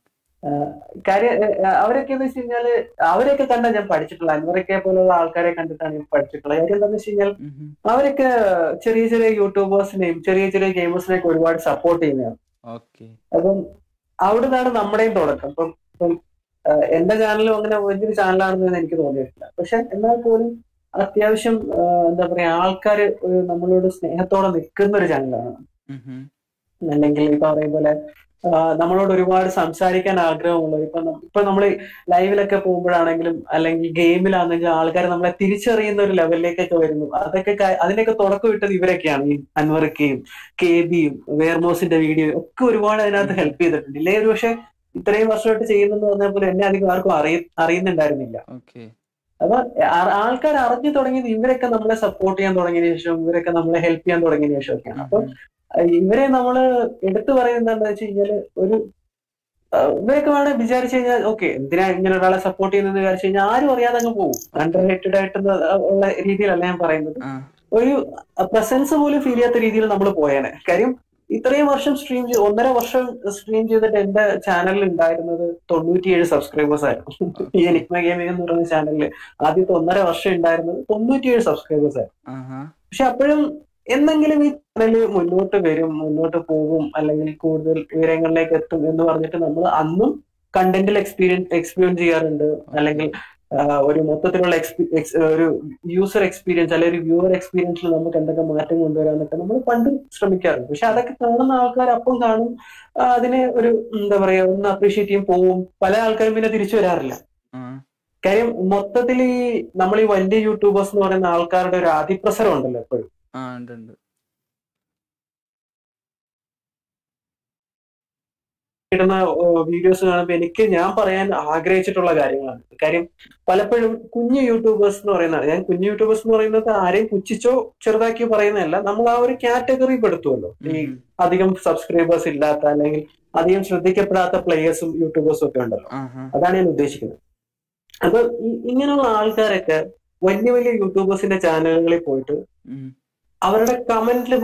കാര്യം ഏ, അവരൊക്കെ എന്ന് വെച്ച് കഴിഞ്ഞാല് അവരെയൊക്കെ കണ്ടാ ഞാൻ പഠിച്ചിട്ടുള്ളത് അൻവറിക്കെ പോലുള്ള ആൾക്കാരെ കണ്ടിട്ടാണ് ഞാൻ പഠിച്ചിട്ടുള്ളത് കാര്യം എന്താണെന്ന് വെച്ച് കഴിഞ്ഞാൽ ഉം. അവരൊക്കെ ചെറിയ ചെറിയ യൂട്യൂബേഴ്സിനെയും ചെറിയ ചെറിയ ഗെയിമേഴ്സിനെയൊക്കെ ഒരുപാട് സപ്പോർട്ട് ചെയ്യുന്നതാണ് ഓക്കെ അപ്പം അവിടുന്നാണ് നമ്മുടെയും തുടക്കം ഇപ്പം ഇപ്പം ആ, എന്റെ ചാനലും അങ്ങനെ വലിയൊരു ചാനലാണെന്ന് എനിക്ക് തോന്നിയിട്ടില്ല പക്ഷെ എന്നാൽ പോലും അത്യാവശ്യം ആ, എന്താ പറയാ ആൾക്കാര് ഒരു നമ്മളോട് സ്നേഹത്തോടെ നിൽക്കുന്ന ഒരു ചാനലാണ് ഉം. അല്ലെങ്കിൽ ഇപ്പൊ പറയും പോലെ ആ, നമ്മളോട് ഒരുപാട് സംസാരിക്കാൻ ആഗ്രഹമുള്ള ഇപ്പൊ നം- ഇപ്പൊ നമ്മൾ ലൈവിലൊക്കെ പോകുമ്പോഴാണെങ്കിലും അല്ലെങ്കിൽ ഗെയിമിലാണെങ്കിലും ആൾക്കാർ നമ്മളെ തിരിച്ചറിയുന്ന ഒരു ലെവലിലേക്കൊക്കെ വരുന്നു അതൊക്കെ ക- അതിനൊക്കെ തുടക്കം ഇട്ടത് ഇവരൊക്കെയാണ് ഈ അൻവർക്കയും കെ ബിയും വേർമോസിന്റെ വീഡിയോ ഒക്കെ ഒരുപാട് അതിനകത്ത് ഹെൽപ്പ് ചെയ്തിട്ടുണ്ട് ഇല്ലേ ഒരു പക്ഷെ ഇത്രയും വർഷമായിട്ട് ചെയ്യുന്നെന്ന് പറഞ്ഞാൽ പോലും എന്നെ അധികം ആർക്കും അറിയ അറിയുന്നുണ്ടായിരുന്നില്ല ഓക്കെ അപ്പൊ ആ- ആൾക്കാർ അറിഞ്ഞു തുടങ്ങിയത് ഇവരൊക്കെ നമ്മളെ സപ്പോർട്ട് ചെയ്യാൻ തുടങ്ങിയതിനു ശേഷം ഇവരൊക്കെ നമ്മളെ ഹെൽപ്പ് ചെയ്യാൻ തുടങ്ങിയതിനു ശേഷമൊക്കെയാണ് അപ്പൊ ഇവരെ നമ്മള് എടുത്തു പറയുന്നത് എന്താണെന്ന് വെച്ച് കഴിഞ്ഞാല് ഒരു ആ, ഇവരൊക്കെ വേണേ വിചാരിച്ചു കഴിഞ്ഞാൽ ഓക്കെ എന്തിനാ ഇങ്ങനെ ഒരാളെ സപ്പോർട്ട് ചെയ്യുന്നത് വിചാരിച്ചു കഴിഞ്ഞാൽ ആരും അറിയാതെ അങ്ങ് പോകും അണ്ടർ റേറ്റഡ് ആയിട്ട് ഉള്ള രീതിയിലല്ല ഞാൻ പറയുന്നത് ആ ഒരു പ്രസൻസ് പോലും ഫീൽ ചെയ്യാത്ത രീതിയിൽ നമ്മൾ പോയേനെ കാര്യം ഇത്രയും വർഷം സ്ട്രീം ചെയ്ത് ഒന്നര വർഷം സ്ട്രീം ചെയ്തിട്ട് എന്റെ ചാനലിൽ ഉണ്ടായിരുന്നത് തൊണ്ണൂറ്റിയേഴ് സബ്സ്ക്രൈബേഴ്സ് ആയിരുന്നു ഈ എനിക്മ ഗെയിമിംഗ് എന്ന് പറയുന്ന ചാനലിൽ ആദ്യത്തെ ഒന്നര വർഷം ഉണ്ടായിരുന്നത് തൊണ്ണൂറ്റിയേഴ് സബ്സ്ക്രൈബേഴ്സ് ആയിരുന്നു ആഹാ പക്ഷെ അപ്പോഴും എന്തെങ്കിലും ഈ ചാനൽ മുന്നോട്ട് വരും മുന്നോട്ട് പോകും അല്ലെങ്കിൽ കൂടുതൽ വിവരങ്ങളിലേക്ക് എത്തും എന്ന് പറഞ്ഞിട്ട് നമ്മൾ അന്നും കണ്ടന്റിൽ എക്സ്പീരിയൻസ് എക്സ്പീരിയൻസ് ചെയ്യാറുണ്ട് അല്ലെങ്കിൽ ആ, ഒരു മൊത്തത്തിലുള്ള എക്സ്പീ എക്സ് ഒരു യൂസർ എക്സ്പീരിയൻസ് അല്ലെങ്കിൽ ഒരു വ്യൂവർ എക്സ്പീരിയൻസിൽ നമുക്ക് എന്തൊക്കെ മാറ്റം കൊണ്ടുവരാന്നൊക്കെ നമ്മൾ പണ്ട് ശ്രമിക്കാറുണ്ട് പക്ഷെ അതൊക്കെ കാണുന്ന ആൾക്കാർ അപ്പം കാണും ആ, അതിനെ ഒരു എന്താ പറയാ ഒന്ന് അപ്രീഷിയേറ്റ് ചെയ്യും പോവും പല ആൾക്കാരും പിന്നെ തിരിച്ചു വരാറില്ല ആ കാര്യം മൊത്തത്തിൽ ഈ നമ്മൾ ഈ വലിയ യൂട്യൂബേഴ്സ് എന്ന് പറയുന്ന ആൾക്കാരുടെ ഒരു അതിപ്രസരം ഉണ്ടല്ലോ എപ്പോഴും ആ ഉണ്ട് ഉണ്ട് ഇടുന്ന വീഡിയോസ് കാണുമ്പോൾ എനിക്ക് ഞാൻ പറയാൻ ആഗ്രഹിച്ചിട്ടുള്ള കാര്യങ്ങളാണ് കാര്യം പലപ്പോഴും കുഞ്ഞു യൂട്യൂബേഴ്സ് എന്ന് പറയുന്നത് ഞാൻ കുഞ്ഞു യൂട്യൂബേഴ്സ് എന്ന് പറയുന്നത് ആരെയും പുച്ഛിച്ചോ ചെറുതാക്കിയോ പറയുന്നതല്ല നമ്മൾ ആ ഒരു കാറ്റഗറി പെടുത്തുമല്ലോ ഈ ഉം. അധികം സബ്സ്ക്രൈബേഴ്സ് ഇല്ലാത്ത അല്ലെങ്കിൽ അധികം ശ്രദ്ധിക്കപ്പെടാത്ത പ്ലേയേഴ്സും യൂട്യൂബേഴ്സും ഒക്കെ ഉണ്ടല്ലോ ആഹാ അതാണ് ഞാൻ ഉദ്ദേശിക്കുന്നത് അപ്പൊ ഈ- ഇങ്ങനെയുള്ള ആൾക്കാരൊക്കെ വലിയ വലിയ യൂട്യൂബേഴ്സിന്റെ ചാനലുകളിൽ പോയിട്ട് ഉം. അവരുടെ കമന്റിൽ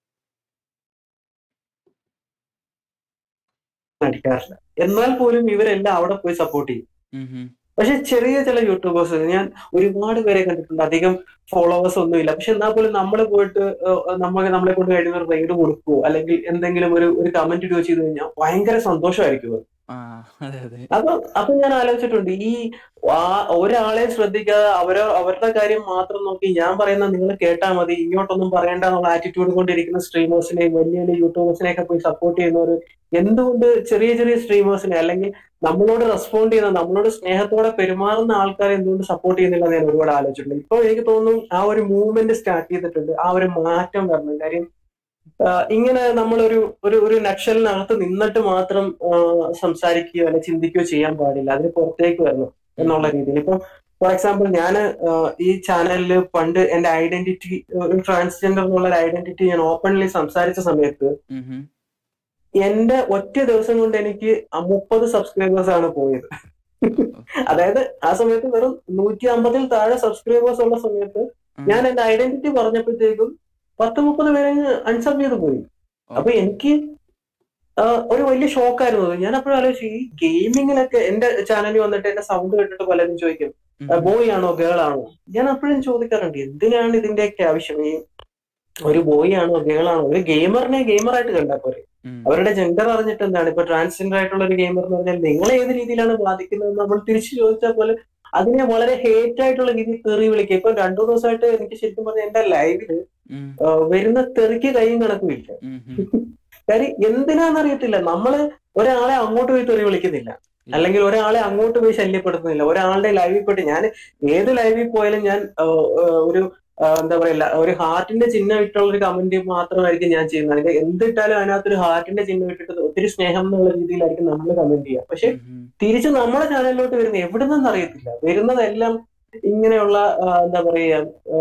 അടിക്കാറില്ല എന്നാൽ പോലും ഇവരെല്ലാം അവിടെ പോയി സപ്പോർട്ട് ചെയ്യും ഉം ഉം. പക്ഷെ ചെറിയ ചില യൂട്യൂബേഴ്സ് ഞാൻ ഒരുപാട് പേരെ കണ്ടിട്ടുണ്ട് അധികം ഫോളോവേഴ്സ് ഒന്നുമില്ല പക്ഷെ എന്നാൽ പോലും നമ്മൾ പോയിട്ട് നമ്മൾ നമ്മളെ കൊണ്ട് കഴിയുന്ന ഒരു റൈഡ് കൊടുക്കുവോ അല്ലെങ്കിൽ എന്തെങ്കിലും ഒരു ഒരു കമന്റ് ഇടുകയോ ചെയ്ത് കഴിഞ്ഞാൽ ഭയങ്കര സന്തോഷമായിരിക്കും അത്. ആ അതെ അതെ അപ്പൊ അപ്പൊ ഞാൻ ആലോചിച്ചിട്ടുണ്ട് ഈ ആ ഒരാളെ ശ്രദ്ധിക്കാതെ അവരോ അവരുടെ കാര്യം മാത്രം നോക്കി ഞാൻ പറയുന്ന നിങ്ങൾ കേട്ടാൽ മതി ഇങ്ങോട്ടൊന്നും പറയണ്ട എന്നുള്ള ആറ്റിറ്റ്യൂഡ് കൊണ്ടിരിക്കുന്ന സ്ട്രീമേഴ്സിനെയും വലിയ വലിയ യൂട്യൂബേഴ്സിനെയൊക്കെ പോയി സപ്പോർട്ട് ചെയ്യുന്നവർ എന്തുകൊണ്ട് ചെറിയ ചെറിയ സ്ട്രീമേഴ്സിനെ അല്ലെങ്കിൽ നമ്മളോട് റെസ്പോണ്ട് ചെയ്യുന്ന നമ്മളോട് സ്നേഹത്തോടെ പെരുമാറുന്ന ആൾക്കാരെ എന്തുകൊണ്ട് സപ്പോർട്ട് ചെയ്യുന്നില്ല എന്ന് ഞാൻ ഒരുപാട് ആലോചിച്ചിട്ടുണ്ട് ഇപ്പൊ എനിക്ക് തോന്നുന്നു ആ ഒരു മൂവ്മെന്റ് സ്റ്റാർട്ട് ചെയ്തിട്ടുണ്ട് ആ ഒരു മാറ്റം വരണം കാര്യം ആ, ഇങ്ങനെ നമ്മളൊരു ഒരു ഒരു നക്ഷലിനകത്ത് നിന്നിട്ട് മാത്രം ആ, സംസാരിക്കുകയോ അല്ലെ ചിന്തിക്കുകയോ ചെയ്യാൻ പാടില്ല അതിന് പുറത്തേക്ക് വരണം എന്നുള്ള രീതിയിൽ ഇപ്പം ഫോർ എക്സാമ്പിൾ ഞാൻ ഈ ചാനലിൽ പണ്ട് എന്റെ ഐഡന്റിറ്റി ഒരു ട്രാൻസ്ജെൻഡർ എന്നുള്ള ഒരു ഐഡന്റിറ്റി ഞാൻ ഓപ്പൺലി സംസാരിച്ച സമയത്ത് ഉം ഉം. എന്റെ ഒറ്റ ദിവസം കൊണ്ട് എനിക്ക് മുപ്പത് സബ്സ്ക്രൈബേഴ്സ് ആണ് പോയത് അതായത് ആ സമയത്ത് വെറും നൂറ്റി അമ്പതിൽ താഴെ സബ്സ്ക്രൈബേഴ്സ് ഉള്ള സമയത്ത് ഉം. ഞാൻ എന്റെ ഐഡന്റിറ്റി പറഞ്ഞപ്പോഴത്തേക്കും പത്ത് മുപ്പത് പേരെ അൺസബ് ചെയ്ത് പോയി അപ്പൊ എനിക്ക് ആ, ഒരു വലിയ ഷോക്കായിരുന്നു അത് ഞാൻ അപ്പോഴും ആലോചിച്ചു ഈ ഗെയിമിങ്ങിലൊക്കെ എന്റെ ചാനലിൽ വന്നിട്ട് എന്റെ സൗണ്ട് കേട്ടിട്ട് പലരും ചോദിക്കും ഉം. ബോയ് ആണോ ഗേൾ ആണോ ഞാൻ അപ്പോഴും ചോദിക്കാറുണ്ട് എന്തിനാണ് ഇതിന്റെയൊക്കെ ആവശ്യം ഈ ഒരു ബോയ് ആണോ ഗേൾ ആണോ ഒരു ഗെയിമറിനെ ഗെയിമറായിട്ട് കണ്ടാൽ പോരെ ഉം. അവരുടെ ജെൻഡർ അറിഞ്ഞിട്ട് എന്താണ് ഇപ്പൊ ട്രാൻസ്ജെൻഡർ ആയിട്ടുള്ള ഒരു ഗെയിമർ എന്ന് പറഞ്ഞാൽ നിങ്ങളെ ഏത് രീതിയിലാണ് ബാധിക്കുന്നത് നമ്മൾ തിരിച്ചു ചോദിച്ചാൽ പോലെ അതിനെ വളരെ ഹേറ്റ് ആയിട്ടുള്ള രീതിയിൽ തെറി വിളിക്കുക ഇപ്പൊ രണ്ടു ദിവസമായിട്ട് എനിക്ക് ശരിക്കും പറഞ്ഞാൽ എന്റെ ലൈവില് ഉം. വരുന്ന തെറിക്ക് കൈയും കണക്കുമില്ല ഉം ഉം. കാര്യം എന്തിനാന്നറിയത്തില്ല നമ്മള് ഒരാളെ അങ്ങോട്ട് പോയി തെറി വിളിക്കുന്നില്ല അല്ലെങ്കിൽ ഒരാളെ അങ്ങോട്ട് പോയി ശല്യപ്പെടുത്തുന്നില്ല ഒരാളുടെ ലൈവിൽ പോയിട്ട് ഞാൻ ഏത് ലൈവിൽ പോയാലും ഞാൻ ആ, ആ, ഒരു ആ, എന്താ പറയില്ല ഒരു ഹാർട്ടിന്റെ ചിഹ്നം ഇട്ടുള്ള ഒരു കമന്റ് മാത്രമായിരിക്കും ഞാൻ ചെയ്യുന്നത് അതിന്റെ എന്തിട്ടാലും അതിനകത്തൊരു ഹാർട്ടിന്റെ ചിഹ്നം ഇട്ടിട്ട് ഒത്തിരി സ്നേഹം എന്നുള്ള രീതിയിലായിരിക്കും നമ്മൾ കമന്റ് ചെയ്യുക പക്ഷെ ഉം ഉം. തിരിച്ച് നമ്മുടെ ചാനലിലോട്ട് വരുന്നത് എവിടുന്നെന്ന് അറിയത്തില്ല വരുന്നതെല്ലാം ഇങ്ങനെയുള്ള ആ, എന്താ പറയാ ആ,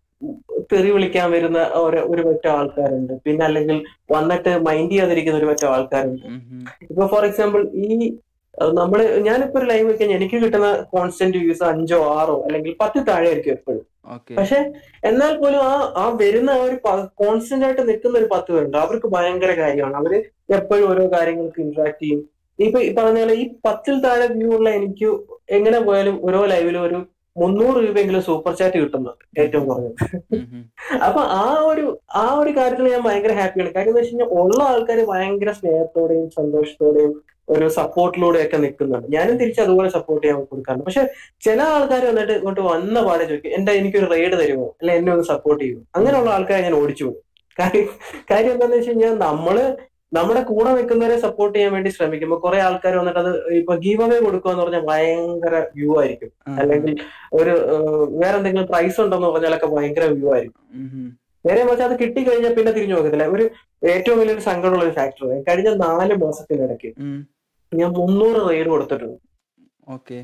തെറി വിളിക്കാൻ വരുന്ന ഒരു ഒരു പറ്റം ആൾക്കാരുണ്ട് പിന്നെ അല്ലെങ്കിൽ വന്നിട്ട് മൈൻഡ് ചെയ്യാതിരിക്കുന്ന ഒരു പറ്റം ആൾക്കാരുണ്ട് ഉം ഉം. ഇപ്പൊ ഫോർ എക്സാമ്പിൾ ഈ ആ, നമ്മള് ഞാനിപ്പോ ഒരു ലൈവ് വെക്കാൻ എനിക്ക് കിട്ടുന്ന കോൺസ്റ്റന്റ് വ്യൂസ് അഞ്ചോ ആറോ അല്ലെങ്കിൽ പത്ത് താഴെ ആയിരിക്കും എപ്പോഴും ഓക്കെ പക്ഷെ എന്നാൽ പോലും ആ ആ വരുന്ന ആ ഒരു കോൺസ്റ്റന്റ് ആയിട്ട് നിൽക്കുന്ന ഒരു പത്ത് പേരുണ്ട് അവർക്ക് ഭയങ്കര കാര്യമാണ് അവര് എപ്പോഴും ഓരോ കാര്യങ്ങൾക്ക് ഇന്ററാക്ട് ചെയ്യും ഇപ്പൊ ഈ പറഞ്ഞ പോലെ ഈ പത്തിൽ താഴെ വ്യൂ ഉള്ള എനിക്ക് എങ്ങനെ പോയാലും ഓരോ ലൈവിലും ഒരു മുന്നൂറ് രൂപയെങ്കിലും സൂപ്പർ ചാറ്റ് കിട്ടുന്നുണ്ട് ഏറ്റവും കുറഞ്ഞത് ഉം ഉം. അപ്പൊ ആ ഒരു ആ ഒരു കാര്യത്തിൽ ഞാൻ ഭയങ്കര ഹാപ്പിയാണ് കാര്യം എന്ന് വെച്ച് കഴിഞ്ഞാൽ ഉള്ള ആൾക്കാർ ഭയങ്കര സ്നേഹത്തോടെയും സന്തോഷത്തോടെയും ഒരു സപ്പോർട്ടിലൂടെയൊക്കെ നിൽക്കുന്നുണ്ട് ഞാനും തിരിച്ച് അതുപോലെ സപ്പോർട്ട് ചെയ്യാൻ കൊടുക്കാറുണ്ട് പക്ഷെ ചില ആൾക്കാർ വന്നിട്ട് ഇങ്ങോട്ട് വന്ന പാടെ ചോദിക്കും എന്റെ എനിക്കൊരു റൈഡ് തരുമോ അല്ലെ എന്നെ ഒന്ന് സപ്പോർട്ട് ചെയ്യുമോ അങ്ങനെയുള്ള ആൾക്കാരെ ഞാൻ ഓടിച്ചു പോകും കാര്യം കാര്യം എന്താണെന്ന് വെച്ച് കഴിഞ്ഞാൽ നമ്മള് നമ്മുടെ കൂടെ നിൽക്കുന്നവരെ സപ്പോർട്ട് ചെയ്യാൻ വേണ്ടി ശ്രമിക്കുമ്പോൾ കുറെ ആൾക്കാർ വന്നിട്ട് അത് ഇപ്പൊ ഗീവ് അവേ കൊടുക്കുക എന്ന് പറഞ്ഞാൽ ഭയങ്കര വ്യൂ ആയിരിക്കും ആ, അല്ലെങ്കിൽ ഒരു ഏഹ്, വേറെ എന്തെങ്കിലും പ്രൈസ് ഉണ്ടെന്ന് പറഞ്ഞാലൊക്കെ ഭയങ്കര വ്യൂ ആയിരിക്കും ഉം ഉം. നേരെ മറിച്ച് അത് കിട്ടിക്കഴിഞ്ഞാൽ പിന്നെ തിരിഞ്ഞു നോക്കത്തില്ല ഒരു ഏറ്റവും വലിയൊരു സങ്കടമുള്ള ഒരു ഫാക്ടർ കഴിഞ്ഞ നാല് മാസത്തിനിടയ്ക്ക് ഉം. ഞാൻ മുന്നൂറ് റെയ്ഡ് കൊടുത്തിട്ടുണ്ട് ഓക്കെ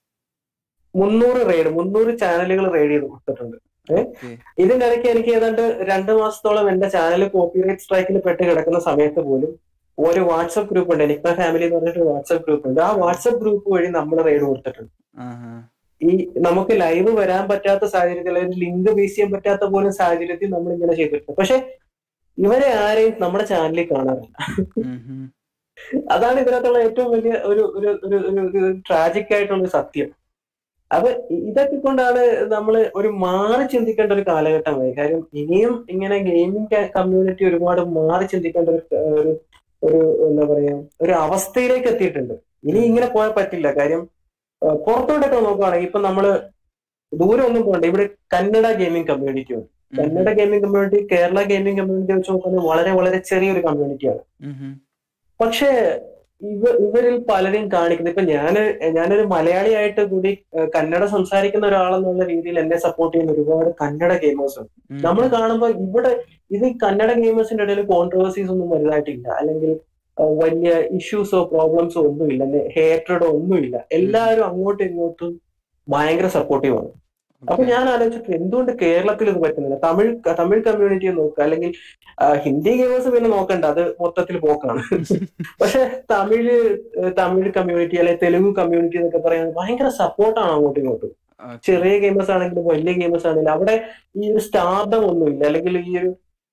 മുന്നൂറ് റെയ്ഡ് മുന്നൂറ് ചാനലുകൾ റെയ്ഡ് ചെയ്ത് കൊടുത്തിട്ടുണ്ട് ഓക്കെ ഇതിന്റെ ഇടയ്ക്ക് എനിക്ക് ഏതാണ്ട് രണ്ട് മാസത്തോളം എന്റെ ചാനൽ കോപ്പിറൈറ്റ് സ്ട്രൈക്കിൽ പെട്ട് കിടക്കുന്ന സമയത്ത് പോലും ഒരു വാട്സപ്പ് ഗ്രൂപ്പ് ഉണ്ട് എനിക്ക ഫാമിലി എന്ന് പറഞ്ഞിട്ട് വാട്സപ്പ് ഗ്രൂപ്പ് ഉണ്ട് ആ വാട്സപ്പ് ഗ്രൂപ്പ് വഴി നമ്മൾ റെയ്ഡ് കൊടുത്തിട്ടുണ്ട് ആഹാ. ഈ നമുക്ക് ലൈവ് വരാൻ പറ്റാത്ത സാഹചര്യത്തിൽ അല്ലെങ്കിൽ ലിങ്ക് ബേസ് ചെയ്യാൻ പറ്റാത്ത പോലും സാഹചര്യത്തിൽ നമ്മൾ ഇങ്ങനെ ചെയ്തിട്ടുണ്ട് പക്ഷെ ഇവരെ ആരെയും നമ്മുടെ ചാനലിൽ കാണാറില്ല ഉം ഉം. അതാണ് ഇതിനകത്തുള്ള ഏറ്റവും വലിയ ഒരു ഒരു ഒരു ഒരു ട്രാജിക് ആയിട്ടുള്ള ഒരു സത്യം അപ്പൊ ഇതൊക്കെ കൊണ്ടാണ് നമ്മൾ ഒരു മാറി ചിന്തിക്കേണ്ട ഒരു കാലഘട്ടമായി കാര്യം ഇനിയും ഇങ്ങനെ ഗെയിമിംഗ് കമ്മ്യൂണിറ്റി ഒരുപാട് മാറി ചിന്തിക്കേണ്ട ഒരു ഒരു ഒരു എന്താ പറയാ ഒരു അവസ്ഥയിലേക്ക് എത്തിയിട്ടുണ്ട് ഇനി ഇങ്ങനെ പോയാൽ പറ്റില്ല കാര്യം ആ, പുറത്തോട്ടൊക്കെ നോക്കുകയാണെങ്കിൽ ഇപ്പൊ നമ്മള് ദൂരം ഒന്നും പോകണ്ട ഇവിടെ കന്നഡ ഗെയിമിംഗ് കമ്മ്യൂണിറ്റി ഉണ്ട് ഉം Kannada gaming community Kerala gaming community വെച്ച് നോക്കുകയാണെങ്കിൽ വളരെ വളരെ ചെറിയൊരു കമ്മ്യൂണിറ്റിയാണ് ഉം ഉം. പക്ഷേ ഇവ ഇവരിൽ പലരും കാണിക്കുന്നത് ഇപ്പൊ ഞാന് ഞാനൊരു മലയാളിയായിട്ട് കൂടി ഏഹ്, കന്നഡ സംസാരിക്കുന്ന ഒരാളെന്നുള്ള രീതിയിൽ എന്നെ സപ്പോർട്ട് ചെയ്യുന്ന ഒരുപാട് കന്നഡ ഗെയിമേഴ്സ് ഉണ്ട് ഉം നമ്മൾ കാണുമ്പോൾ ഇവിടെ ഇത് ഈ കന്നഡ ഗെയിമേഴ്സിന്റെ ഇടയിൽ കോൺട്രവേഴ്സീസ് ഒന്നും വലുതായിട്ടില്ല അല്ലെങ്കിൽ ഏഹ്, വലിയ ഇഷ്യൂസോ പ്രോബ്ലംസോ ഒന്നുമില്ല അല്ലെ ഹേറ്റഡോ ഒന്നുമില്ല എല്ലാവരും അങ്ങോട്ടും ഇങ്ങോട്ടും ഭയങ്കര സപ്പോർട്ടീവാണ് അപ്പൊ ഓക്കെ. ഞാൻ ആലോചിച്ചിട്ട് എന്തുകൊണ്ട് കേരളത്തിൽ ഇത് പറ്റുന്നില്ല തമിഴ് തമിഴ് കമ്മ്യൂണിറ്റിയെ നോക്കുക അല്ലെങ്കിൽ ആ, ഹിന്ദി ഗെയിമേഴ്സ് പിന്നെ നോക്കണ്ട അത് മൊത്തത്തിൽ പോക്കാണ് പക്ഷെ തമിഴ് ഏഹ്, തമിഴ് കമ്മ്യൂണിറ്റി അല്ലെങ്കിൽ തെലുങ്ക് കമ്മ്യൂണിറ്റി എന്നൊക്കെ പറയുന്നത് ഭയങ്കര സപ്പോർട്ടാണ് അങ്ങോട്ടും ഇങ്ങോട്ടും Okay. ചെറിയ ഗെയിമേഴ്സ് ആണെങ്കിലും വലിയ ഗെയിമേഴ്സ് ആണെങ്കിലും അവിടെ ഈ ഒരു സ്റ്റാർഡം ഒന്നുമില്ല അല്ലെങ്കിൽ ഈ ഒരു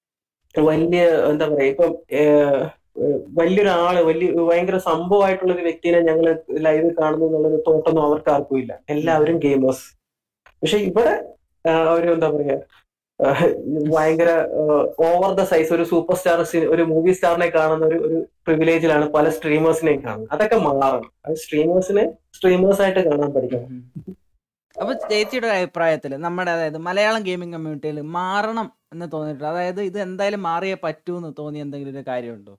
വലിയ എന്താ പറയാ ഇപ്പം ഏഹ്, ഏഹ്, വലിയൊരാള് വലിയ ഭയങ്കര സംഭവമായിട്ടുള്ള ഒരു വ്യക്തിനെ ഞങ്ങൾ ലൈവ് കാണുന്നു എന്നുള്ളൊരു തോട്ടൊന്നും അവർക്ക് ആർക്കും ഇല്ല എല്ലാവരും ഗെയിമേഴ്സ് പക്ഷെ ഇവിടെ ആഹ്, ഒരു എന്താ പറയാ ആഹ്, ഭയങ്കര ഓവർ ദ സൈസ് ഒരു സൂപ്പർ സ്റ്റാർ ഒരു മൂവി സ്റ്റാറിനെ കാണുന്ന ഒരു ഒരു പ്രിവിലേജിലാണ് പല സ്ട്രീമേഴ്സിനെയും കാണുന്നത് അതൊക്കെ മാറണം അത് സ്ട്രീമേഴ്സിനെ സ്ട്രീമേഴ്സ് ആയിട്ട് കാണാൻ പഠിക്കണം ഉം. അപ്പൊ ചേച്ചിയുടെ ഒരു അഭിപ്രായത്തിൽ നമ്മുടെ അതായത് മലയാളം ഗെയിമിംഗ് കമ്മ്യൂണിറ്റിയിൽ മാറണം എന്ന് തോന്നിയിട്ടുണ്ട് അതായത് ഇത് എന്തായാലും മാറിയേ പറ്റൂ എന്ന് തോന്നിയ എന്തെങ്കിലും ഒരു കാര്യമുണ്ടോ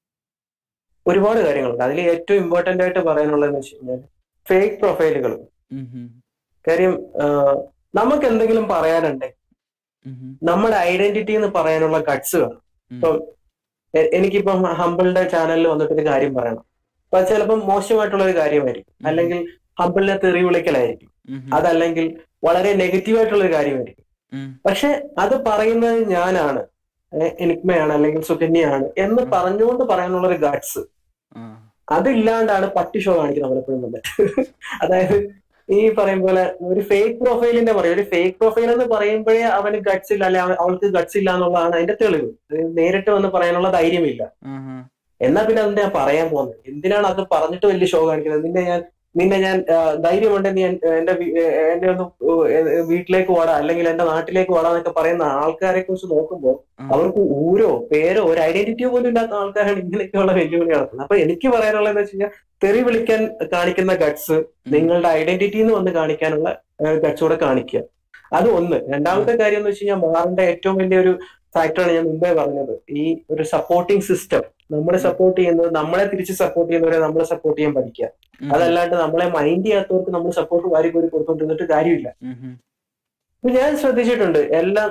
ഒരുപാട് കാര്യങ്ങളുണ്ട് അതിൽ ഏറ്റവും ഇമ്പോർട്ടന്റ് ആയിട്ട് പറയാനുള്ളതെന്ന് വെച്ച് കഴിഞ്ഞാൽ ഫേക്ക് പ്രൊഫൈലുകൾ ഉം ഉം. കാര്യം ആഹ്, നമുക്ക് എന്തെങ്കിലും പറയാനുണ്ടെങ്കിൽ ഉം ഉം. നമ്മുടെ ഐഡന്റിറ്റി എന്ന് പറയാനുള്ള ഗട്സ് വേണം ഉം. ഇപ്പം എ- എനിക്കിപ്പം ഹമ്പിളിന്റെ ചാനലിൽ വന്നിട്ട് ഒരു കാര്യം പറയണം അപ്പൊ അത് ചിലപ്പം മോശമായിട്ടുള്ള ഒരു കാര്യമായിരിക്കും ഉം. അല്ലെങ്കിൽ ഹമ്പിളിനെ തെറി വിളിക്കലായിരിക്കും ഉം ഉം. അതല്ലെങ്കിൽ വളരെ നെഗറ്റീവ് ആയിട്ടുള്ള ഒരു കാര്യമായിരിക്കും ഉം. പക്ഷെ അത് പറയുന്നത് ഞാനാണ് ഏ, എനിക്മയാണ് അല്ലെങ്കിൽ സുകന്യയാണ് എന്ന് പറഞ്ഞുകൊണ്ട് പറയാനുള്ള ഒരു ഗട്സ് ആ. അതില്ലാണ്ടാണ് പട്ടി ഷോ കാണിക്കുന്നത് പലപ്പോഴും വന്നിട്ട് അതായത് ഈ പറയും പോലെ ഒരു ഫേക്ക് പ്രൊഫൈലിന്റെ പറയും ഒരു ഫേക്ക് പ്രൊഫൈൽ എന്ന് പറയുമ്പോഴേ അവന് ഗട്സ് ഇല്ല അല്ലെ അവൻ- അവൾക്ക് ഗട്സ് ഇല്ല എന്നുള്ളതാണ് അതിന്റെ തെളിവ് അത് നേരിട്ട് വന്ന് പറയാനുള്ള ധൈര്യമില്ല ഉം ഉം. എന്നാ പിന്നെ അതിന്റെ ഞാൻ പറയാൻ പോകുന്നത് എന്തിനാണ് അത് പറഞ്ഞിട്ട് വലിയ ഷോ കാണിക്കുന്നത് നിന്നെ ഞാൻ നിന്നെ ഞാൻ ആ, ധൈര്യമുണ്ടെങ്കിൽ ഞാൻ ആ, എന്റെ വീ- ഏ, എന്റെ ഒന്ന് ഏ, ഏ, വീട്ടിലേക്ക് വാടാ അല്ലെങ്കിൽ എന്റെ നാട്ടിലേക്ക് വാടാ എന്നൊക്കെ പറയുന്ന ആൾക്കാരെ കുറിച്ച് നോക്കുമ്പോൾ ഉം. അവർക്ക് ഊരോ പേരോ ഒരു ഐഡന്റിറ്റിയോ പോലും ഇല്ലാത്ത ആൾക്കാരാണ് ഇങ്ങനെയൊക്കെയുള്ള വെല്ലുവിളി നടത്തുന്നത് അപ്പൊ എനിക്ക് പറയാനുള്ളതെന്ന് വെച്ച് കഴിഞ്ഞാൽ തെറി വിളിക്കാൻ കാണിക്കുന്ന ഗട്സ് നിങ്ങളുടെ ഐഡന്റിറ്റി എന്ന് വന്ന് കാണിക്കാനുള്ള ഗട്സ് കൂടെ കാണിക്കുക അത് ഒന്ന് രണ്ടാമത്തെ കാര്യം എന്ന് വെച്ച് കഴിഞ്ഞാൽ മാറേണ്ട ഏറ്റവും വലിയൊരു ഫാക്ടറാണ് ഞാൻ മുമ്പേ പറഞ്ഞത് ഈ ഒരു സപ്പോർട്ടിംഗ് സിസ്റ്റം നമ്മളെ സപ്പോർട്ട് ചെയ്യുന്നത് നമ്മളെ തിരിച്ച് സപ്പോർട്ട് ചെയ്യുന്നവരെ നമ്മളെ സപ്പോർട്ട് ചെയ്യാൻ പഠിക്കുക ഉം. അതല്ലാണ്ട് നമ്മളെ മൈൻഡ് ചെയ്യാത്തവർക്ക് നമ്മൾ സപ്പോർട്ട് വാരി കോരി കൊടുത്തോണ്ടിരുന്നിട്ട് കാര്യമില്ല ഉം ഉം. ഇപ്പൊ ഞാൻ ശ്രദ്ധിച്ചിട്ടുണ്ട് എല്ലാം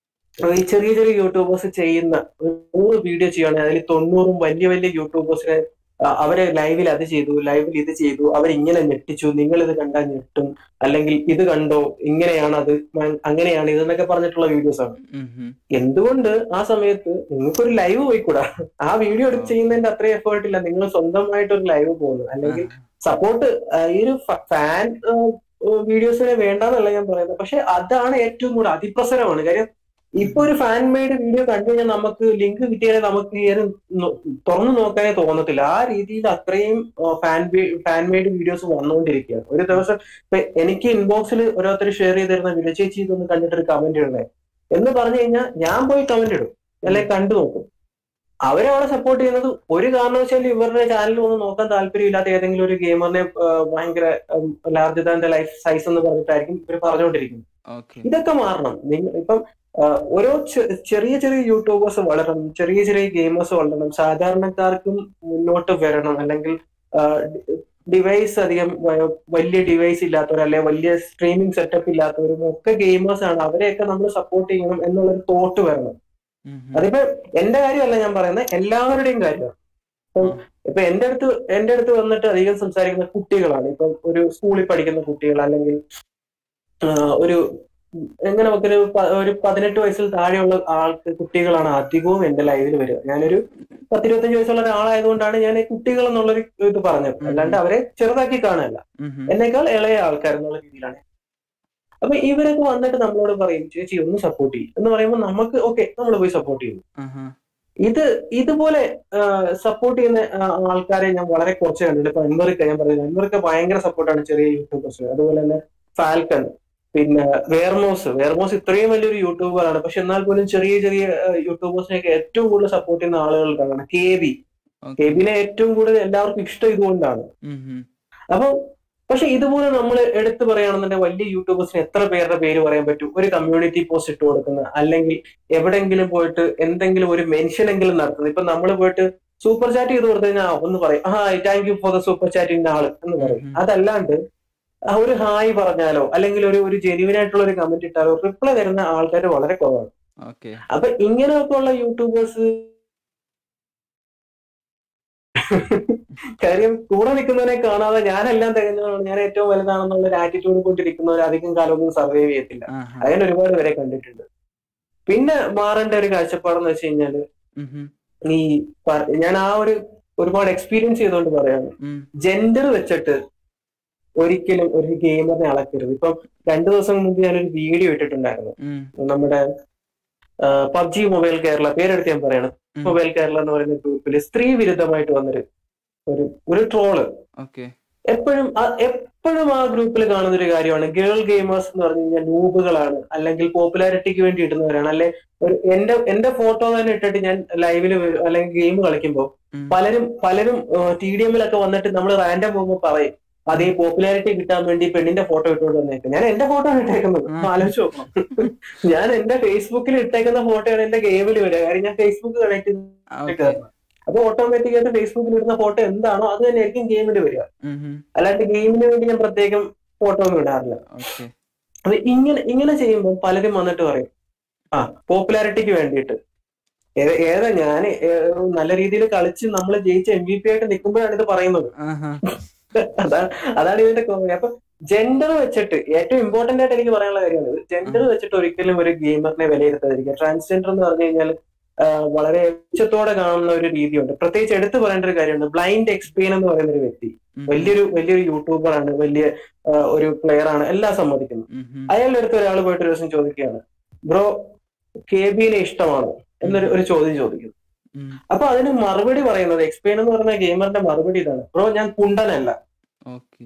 ഈ ചെറിയ ചെറിയ യൂട്യൂബേഴ്സ് ചെയ്യുന്ന ഒരു നൂറ് വീഡിയോ ചെയ്യുകയാണെങ്കിൽ അതിൽ തൊണ്ണൂറും വലിയ വലിയ യൂട്യൂബേഴ്സിനെ ആ, അവരെ ലൈവിൽ അത് ചെയ്തു ലൈവിൽ ഇത് ചെയ്തു അവരിങ്ങനെ ഞെട്ടിച്ചു നിങ്ങൾ ഇത് കണ്ടാൽ ഞെട്ടും അല്ലെങ്കിൽ ഇത് കണ്ടോ ഇങ്ങനെയാണ് അത് മ- അങ്ങനെയാണ് ഇതെന്നൊക്കെ പറഞ്ഞിട്ടുള്ള വീഡിയോസ് ആണ് ഉം ഉം. എന്തുകൊണ്ട് ആ സമയത്ത് നിങ്ങൾക്കൊരു ലൈവ് പോയിക്കൂടാ ആ വീഡിയോ എടുത്ത് ചെയ്യുന്നതിന്റെ അത്രയും എഫേർട്ട് ഇല്ല നിങ്ങൾ സ്വന്തമായിട്ട് ഒരു ലൈവ് പോകുന്നു അല്ലെങ്കിൽ സപ്പോർട്ട് ഈ ഒരു ഫാൻ വീഡിയോസിനെ വേണ്ടെന്നല്ല ഞാൻ പറയുന്നത് പക്ഷെ അതാണ് ഏറ്റവും കൂടുതൽ അതിപ്രസരമാണ് കാര്യം ഇപ്പൊ ഒരു ഫാൻ മെയ്ഡ് വീഡിയോ കണ്ടു കഴിഞ്ഞാൽ നമുക്ക് ലിങ്ക് കിട്ടിയാലേ നമുക്ക് ഈ ഒരു നോ- തുറന്നു നോക്കാനേ തോന്നത്തില്ല ആ രീതിയിൽ അത്രയും ഫാൻ ഫാൻ മെയ്ഡ് വീഡിയോസ് വന്നുകൊണ്ടിരിക്കുകയാണ് ഒരു ദിവസം ഇപ്പൊ എനിക്ക് ഇൻബോക്സിൽ ഓരോരുത്തർ ഷെയർ ചെയ്ത് തരുന്ന വീഡിയോ ചേച്ചി ഇതൊന്ന് കണ്ടിട്ട് ഒരു കമന്റ് ഇടണേ എന്ന് പറഞ്ഞു കഴിഞ്ഞാൽ ഞാൻ പോയി കമന്റ് ഇടും അല്ലെങ്കിൽ കണ്ടു നോക്കും അവരെ അവിടെ സപ്പോർട്ട് ചെയ്യുന്നത് ഒരു കാരണവശാലും ഇവരുടെ ചാനൽ ഒന്ന് നോക്കാൻ താല്പര്യമില്ലാത്ത ഏതെങ്കിലും ഒരു ഗെയിമറിനെ ഭയങ്കര large than the life size എന്ന് പറഞ്ഞിട്ടായിരിക്കും ഇവർ പറഞ്ഞുകൊണ്ടിരിക്കുന്നത് ഓക്കെ ഇതൊക്കെ മാറണം നിങ്ങൾ ഇപ്പം ആ, ഓരോ ചെ- ചെറിയ ചെറിയ യൂട്യൂബേഴ്സ് വളരണം ചെറിയ ചെറിയ ഗെയിമേഴ്സ് വളരണം സാധാരണക്കാർക്കും മുന്നോട്ട് വരണം അല്ലെങ്കിൽ ഡിവൈസ് അധികം വ- വലിയ ഡിവൈസ് ഇല്ലാത്തവർ അല്ലെങ്കിൽ വലിയ സ്ട്രീമിംഗ് സെറ്റപ്പ് ഇല്ലാത്തവരും ഒക്കെ ഗെയിമേഴ്സ് ആണ് അവരെയൊക്കെ നമ്മൾ സപ്പോർട്ട് ചെയ്യണം എന്നുള്ളൊരു തോട്ട് വരണം ഉം ഉം. അതിപ്പോ എന്റെ കാര്യമല്ല ഞാൻ പറയുന്നത് എല്ലാവരുടെയും കാര്യമാണ് ഇപ്പം ഇപ്പൊ എന്റെ അടുത്ത് എന്റെ അടുത്ത് വന്നിട്ട് അധികം സംസാരിക്കുന്ന കുട്ടികളാണ് ഇപ്പം ഒരു സ്കൂളിൽ പഠിക്കുന്ന കുട്ടികൾ അല്ലെങ്കിൽ ആ, ഒരു എങ്ങനെ നമുക്കൊരു പ- ഒരു പതിനെട്ട് വയസ്സിൽ താഴെയുള്ള ആൾക്ക് കുട്ടികളാണ് അധികവും എന്റെ ലൈവിൽ വരിക ഞാനൊരു പത്തിരുപത്തഞ്ച് വയസ്സുള്ള ഒരാളായതുകൊണ്ടാണ് ഞാൻ ഈ കുട്ടികൾ എന്നുള്ളൊരു ഇത് പറഞ്ഞത് ഉം. അല്ലാണ്ട് അവരെ ചെറുതാക്കി കാണാനല്ല ഉം ഉം. എന്നേക്കാൾ ഇളയ ആൾക്കാർ എന്നുള്ള രീതിയിലാണ് അപ്പൊ ഇവരൊക്കെ വന്നിട്ട് നമ്മളോട് പറയും ചേച്ചി ഒന്ന് സപ്പോർട്ട് ചെയ്യും എന്ന് പറയുമ്പോൾ നമുക്ക് ഓക്കെ നമ്മൾ പോയി സപ്പോർട്ട് ചെയ്യും ആഹാ. ഇത് ഇതുപോലെ സപ്പോർട്ട് ചെയ്യുന്ന ആ, ആൾക്കാരെ ഞാൻ വളരെ കുറച്ച് കണ്ടിട്ടുണ്ട് ഇപ്പൊ അൻവർക്ക് ഞാൻ പറയുന്നത് അൻവർക്ക് ഭയങ്കര സപ്പോർട്ടാണ് ചെറിയ യൂട്യൂബേഴ്സ് അതുപോലെ തന്നെ ഫാൽക്കൺ പിന്നെ വേർമോസ് വേർമോസ് ഇത്രയും വലിയൊരു യൂട്യൂബറാണ് പക്ഷെ എന്നാൽ പോലും ചെറിയ ചെറിയ യൂട്യൂബേഴ്സിനെയൊക്കെ ഏറ്റവും കൂടുതൽ സപ്പോർട്ട് ചെയ്യുന്ന ആളുകൾ കാണാം കെ ബി ഓക്കെ. കെ ബിനെ ഏറ്റവും കൂടുതൽ എല്ലാവർക്കും ഇഷ്ടം ഇതുകൊണ്ടാണ് ഉം ഉം. അപ്പൊ പക്ഷെ ഇതുപോലെ നമ്മൾ എടുത്തു പറയുകയാണെന്നുണ്ടെങ്കിൽ വലിയ യൂട്യൂബേഴ്സിന് എത്ര പേരുടെ പേര് പറയാൻ പറ്റും ഒരു കമ്മ്യൂണിറ്റി പോസ്റ്റ് ഇട്ട് കൊടുക്കുന്ന അല്ലെങ്കിൽ എവിടെങ്കിലും പോയിട്ട് എന്തെങ്കിലും ഒരു മെൻഷൻ എങ്കിലും നടത്തുന്നത് ഇപ്പൊ നമ്മൾ പോയിട്ട് സൂപ്പർ ചാറ്റ് ചെയ്ത് കൊടുത്തു കഴിഞ്ഞാൽ ഒന്ന് പറയും ആ thank you for the super chat ഇന്ന ആള് എന്ന് പറയും ഉം. അതല്ലാണ്ട് ആ ഒരു ഹായ് പറഞ്ഞാലോ അല്ലെങ്കിൽ ഒരു ഒരു ജെന്യൂൻ ആയിട്ടുള്ള ഒരു കമന്റ് ഇട്ടാലോ റിപ്ലൈ തരുന്ന ആൾക്കാർ വളരെ കുറവാണ് ഓക്കെ അപ്പൊ ഇങ്ങനെയൊക്കെ ഉള്ള യൂട്യൂബേഴ്സ് കാര്യം കൂടെ നിൽക്കുന്നവനെ കാണാതെ ഞാനെല്ലാം തികഞ്ഞതാണ് ഞാൻ ഏറ്റവും വലുതാണെന്നുള്ള ഒരു ആറ്റിറ്റ്യൂഡ് കൊണ്ടിരിക്കുന്നവർ അധികം കാലമൊന്നും സർവൈവ് ചെയ്യത്തില്ല ആഹാ. അങ്ങനെ ഒരുപാട് പേരെ കണ്ടിട്ടുണ്ട് പിന്നെ മാറേണ്ട ഒരു കാഴ്ചപ്പാടെന്ന് വെച്ച് കഴിഞ്ഞാല് ഉം ഉം. ഈ പ- ഞാൻ ആ ഒരു ഒരുപാട് എക്സ്പീരിയൻസ് ചെയ്തുകൊണ്ട് പറയാണ് ഉം. ജെൻഡർ വെച്ചിട്ട് ഒരിക്കലും ഒരു ഗെയിമറിനെ അളക്കരുത് ഇപ്പം രണ്ടു ദിവസം മുമ്പ് ഞാനൊരു വീഡിയോ ഇട്ടിട്ടുണ്ടായിരുന്നു ഉം, നമ്മുടെ പബ്ജി മൊബൈൽ കേരള പേരെടുത്ത് ഞാൻ പറയണം ഉം. മൊബൈൽ കേരള എന്ന് പറയുന്ന ഗ്രൂപ്പിൽ സ്ത്രീ വിരുദ്ധമായിട്ട് വന്നൊരു ഒരു ഒരു ട്രോള് ഓക്കെ എപ്പോഴും ആ- എപ്പോഴും ആ ഗ്രൂപ്പിൽ കാണുന്ന ഒരു കാര്യമാണ് ഗേൾ ഗെയിമേഴ്സ് എന്ന് പറഞ്ഞു കഴിഞ്ഞാൽ നൂബുകളാണ് അല്ലെങ്കിൽ പോപ്പുലാരിറ്റിക്ക് വേണ്ടി ഇടുന്നവരാണ് അല്ലെ ഒരു എന്റെ എന്റെ ഫോട്ടോ തന്നെ ഇട്ടിട്ട് ഞാൻ ലൈവിൽ അല്ലെങ്കിൽ ഗെയിം കളിക്കുമ്പോൾ ഉം. പലരും പലരും ടി ഡി എമ്മിലൊക്കെ വന്നിട്ട് നമ്മൾ റാൻഡം പോകുമ്പോൾ പറയും അതേ പോപ്പുലാരിറ്റി കിട്ടാൻ വേണ്ടി പെണ്ണിന്റെ ഫോട്ടോ ഇട്ടുകൊണ്ട് വന്നേക്കും ഞാൻ എന്റെ ഫോട്ടോ ആണ് ഇട്ടേക്കുന്നത് ഉം. ഒന്ന് ആലോചിച്ച് നോക്കണം ഞാൻ എന്റെ ഫേസ്ബുക്കിൽ ഇട്ടേക്കുന്ന ഫോട്ടോയാണ് എന്റെ ഗെയിമിൽ വരിക കാര്യം ഞാൻ ഫേസ്ബുക്ക് കണക്ട് ഓക്കെ അപ്പൊ ഓട്ടോമാറ്റിക് ആയിട്ട് ഫേസ്ബുക്കിൽ ഇടുന്ന ഫോട്ടോ എന്താണോ അത് തന്നെ ആയിരിക്കും ഗെയിമിൽ വരിക അല്ലാണ്ട് ഗെയിമിന് വേണ്ടി ഞാൻ പ്രത്യേകം ഫോട്ടോ ഒന്നും ഇടാറില്ല ഓക്കെ അത് ഇങ്ങനെ ഇങ്ങനെ ചെയ്യുമ്പോൾ പലരും വന്നിട്ട് പറയും ആ പോപ്പുലാരിറ്റിക്ക് വേണ്ടിയിട്ട് ഏ- ഏതാ ഞാൻ നല്ല രീതിയിൽ കളിച്ച് നമ്മൾ ജയിച്ച എം വി പി ആയിട്ട് നിൽക്കുമ്പോഴാണ് ഇത് പറയുന്നത് അതാണ് അതാണ് ഇതിന്റെ കോമഡി അപ്പൊ ജെൻഡർ വെച്ചിട്ട് ഏറ്റവും ഇമ്പോർട്ടന്റ് ആയിട്ട് എനിക്ക് പറയാനുള്ള കാര്യമാണ് ജെൻഡർ വെച്ചിട്ട് ഒരിക്കലും ഒരു ഗെയിമറിനെ വിലയിരുത്താതിരിക്കുക ട്രാൻസ്ജെൻഡർ എന്ന് പറഞ്ഞു കഴിഞ്ഞാൽ ആ, വളരെ ഉച്ചത്തോടെ കാണുന്ന ഒരു രീതിയുണ്ട് പ്രത്യേകിച്ച് എടുത്തു പറയേണ്ട ഒരു കാര്യമുണ്ട് ബ്ലൈൻഡ് എക്സ്പെയിൻ എന്ന് പറയുന്ന ഒരു വ്യക്തി വലിയൊരു വലിയൊരു യൂട്യൂബറാണ് വലിയ ആ, ഒരു പ്ലെയർ ആണ് എല്ലാം സമ്മതിക്കുന്നു അയാളുടെ അടുത്ത് ഒരാൾ പോയിട്ട് ഒരു ദിവസം ചോദിക്കുകയാണ് ബ്രോ കെ ബിനെ ഇഷ്ടമാണോ എന്നൊരു ഒരു ചോദ്യം ചോദിക്കുന്നു അപ്പൊ അതിന് മറുപടി പറയുന്നത് എക്സ്പെയിൻ എന്ന് പറയുന്ന ഗെയിമറിന്റെ മറുപടി ഇതാണ് ബ്രോ ഞാൻ കുണ്ടനല്ല ഓക്കെ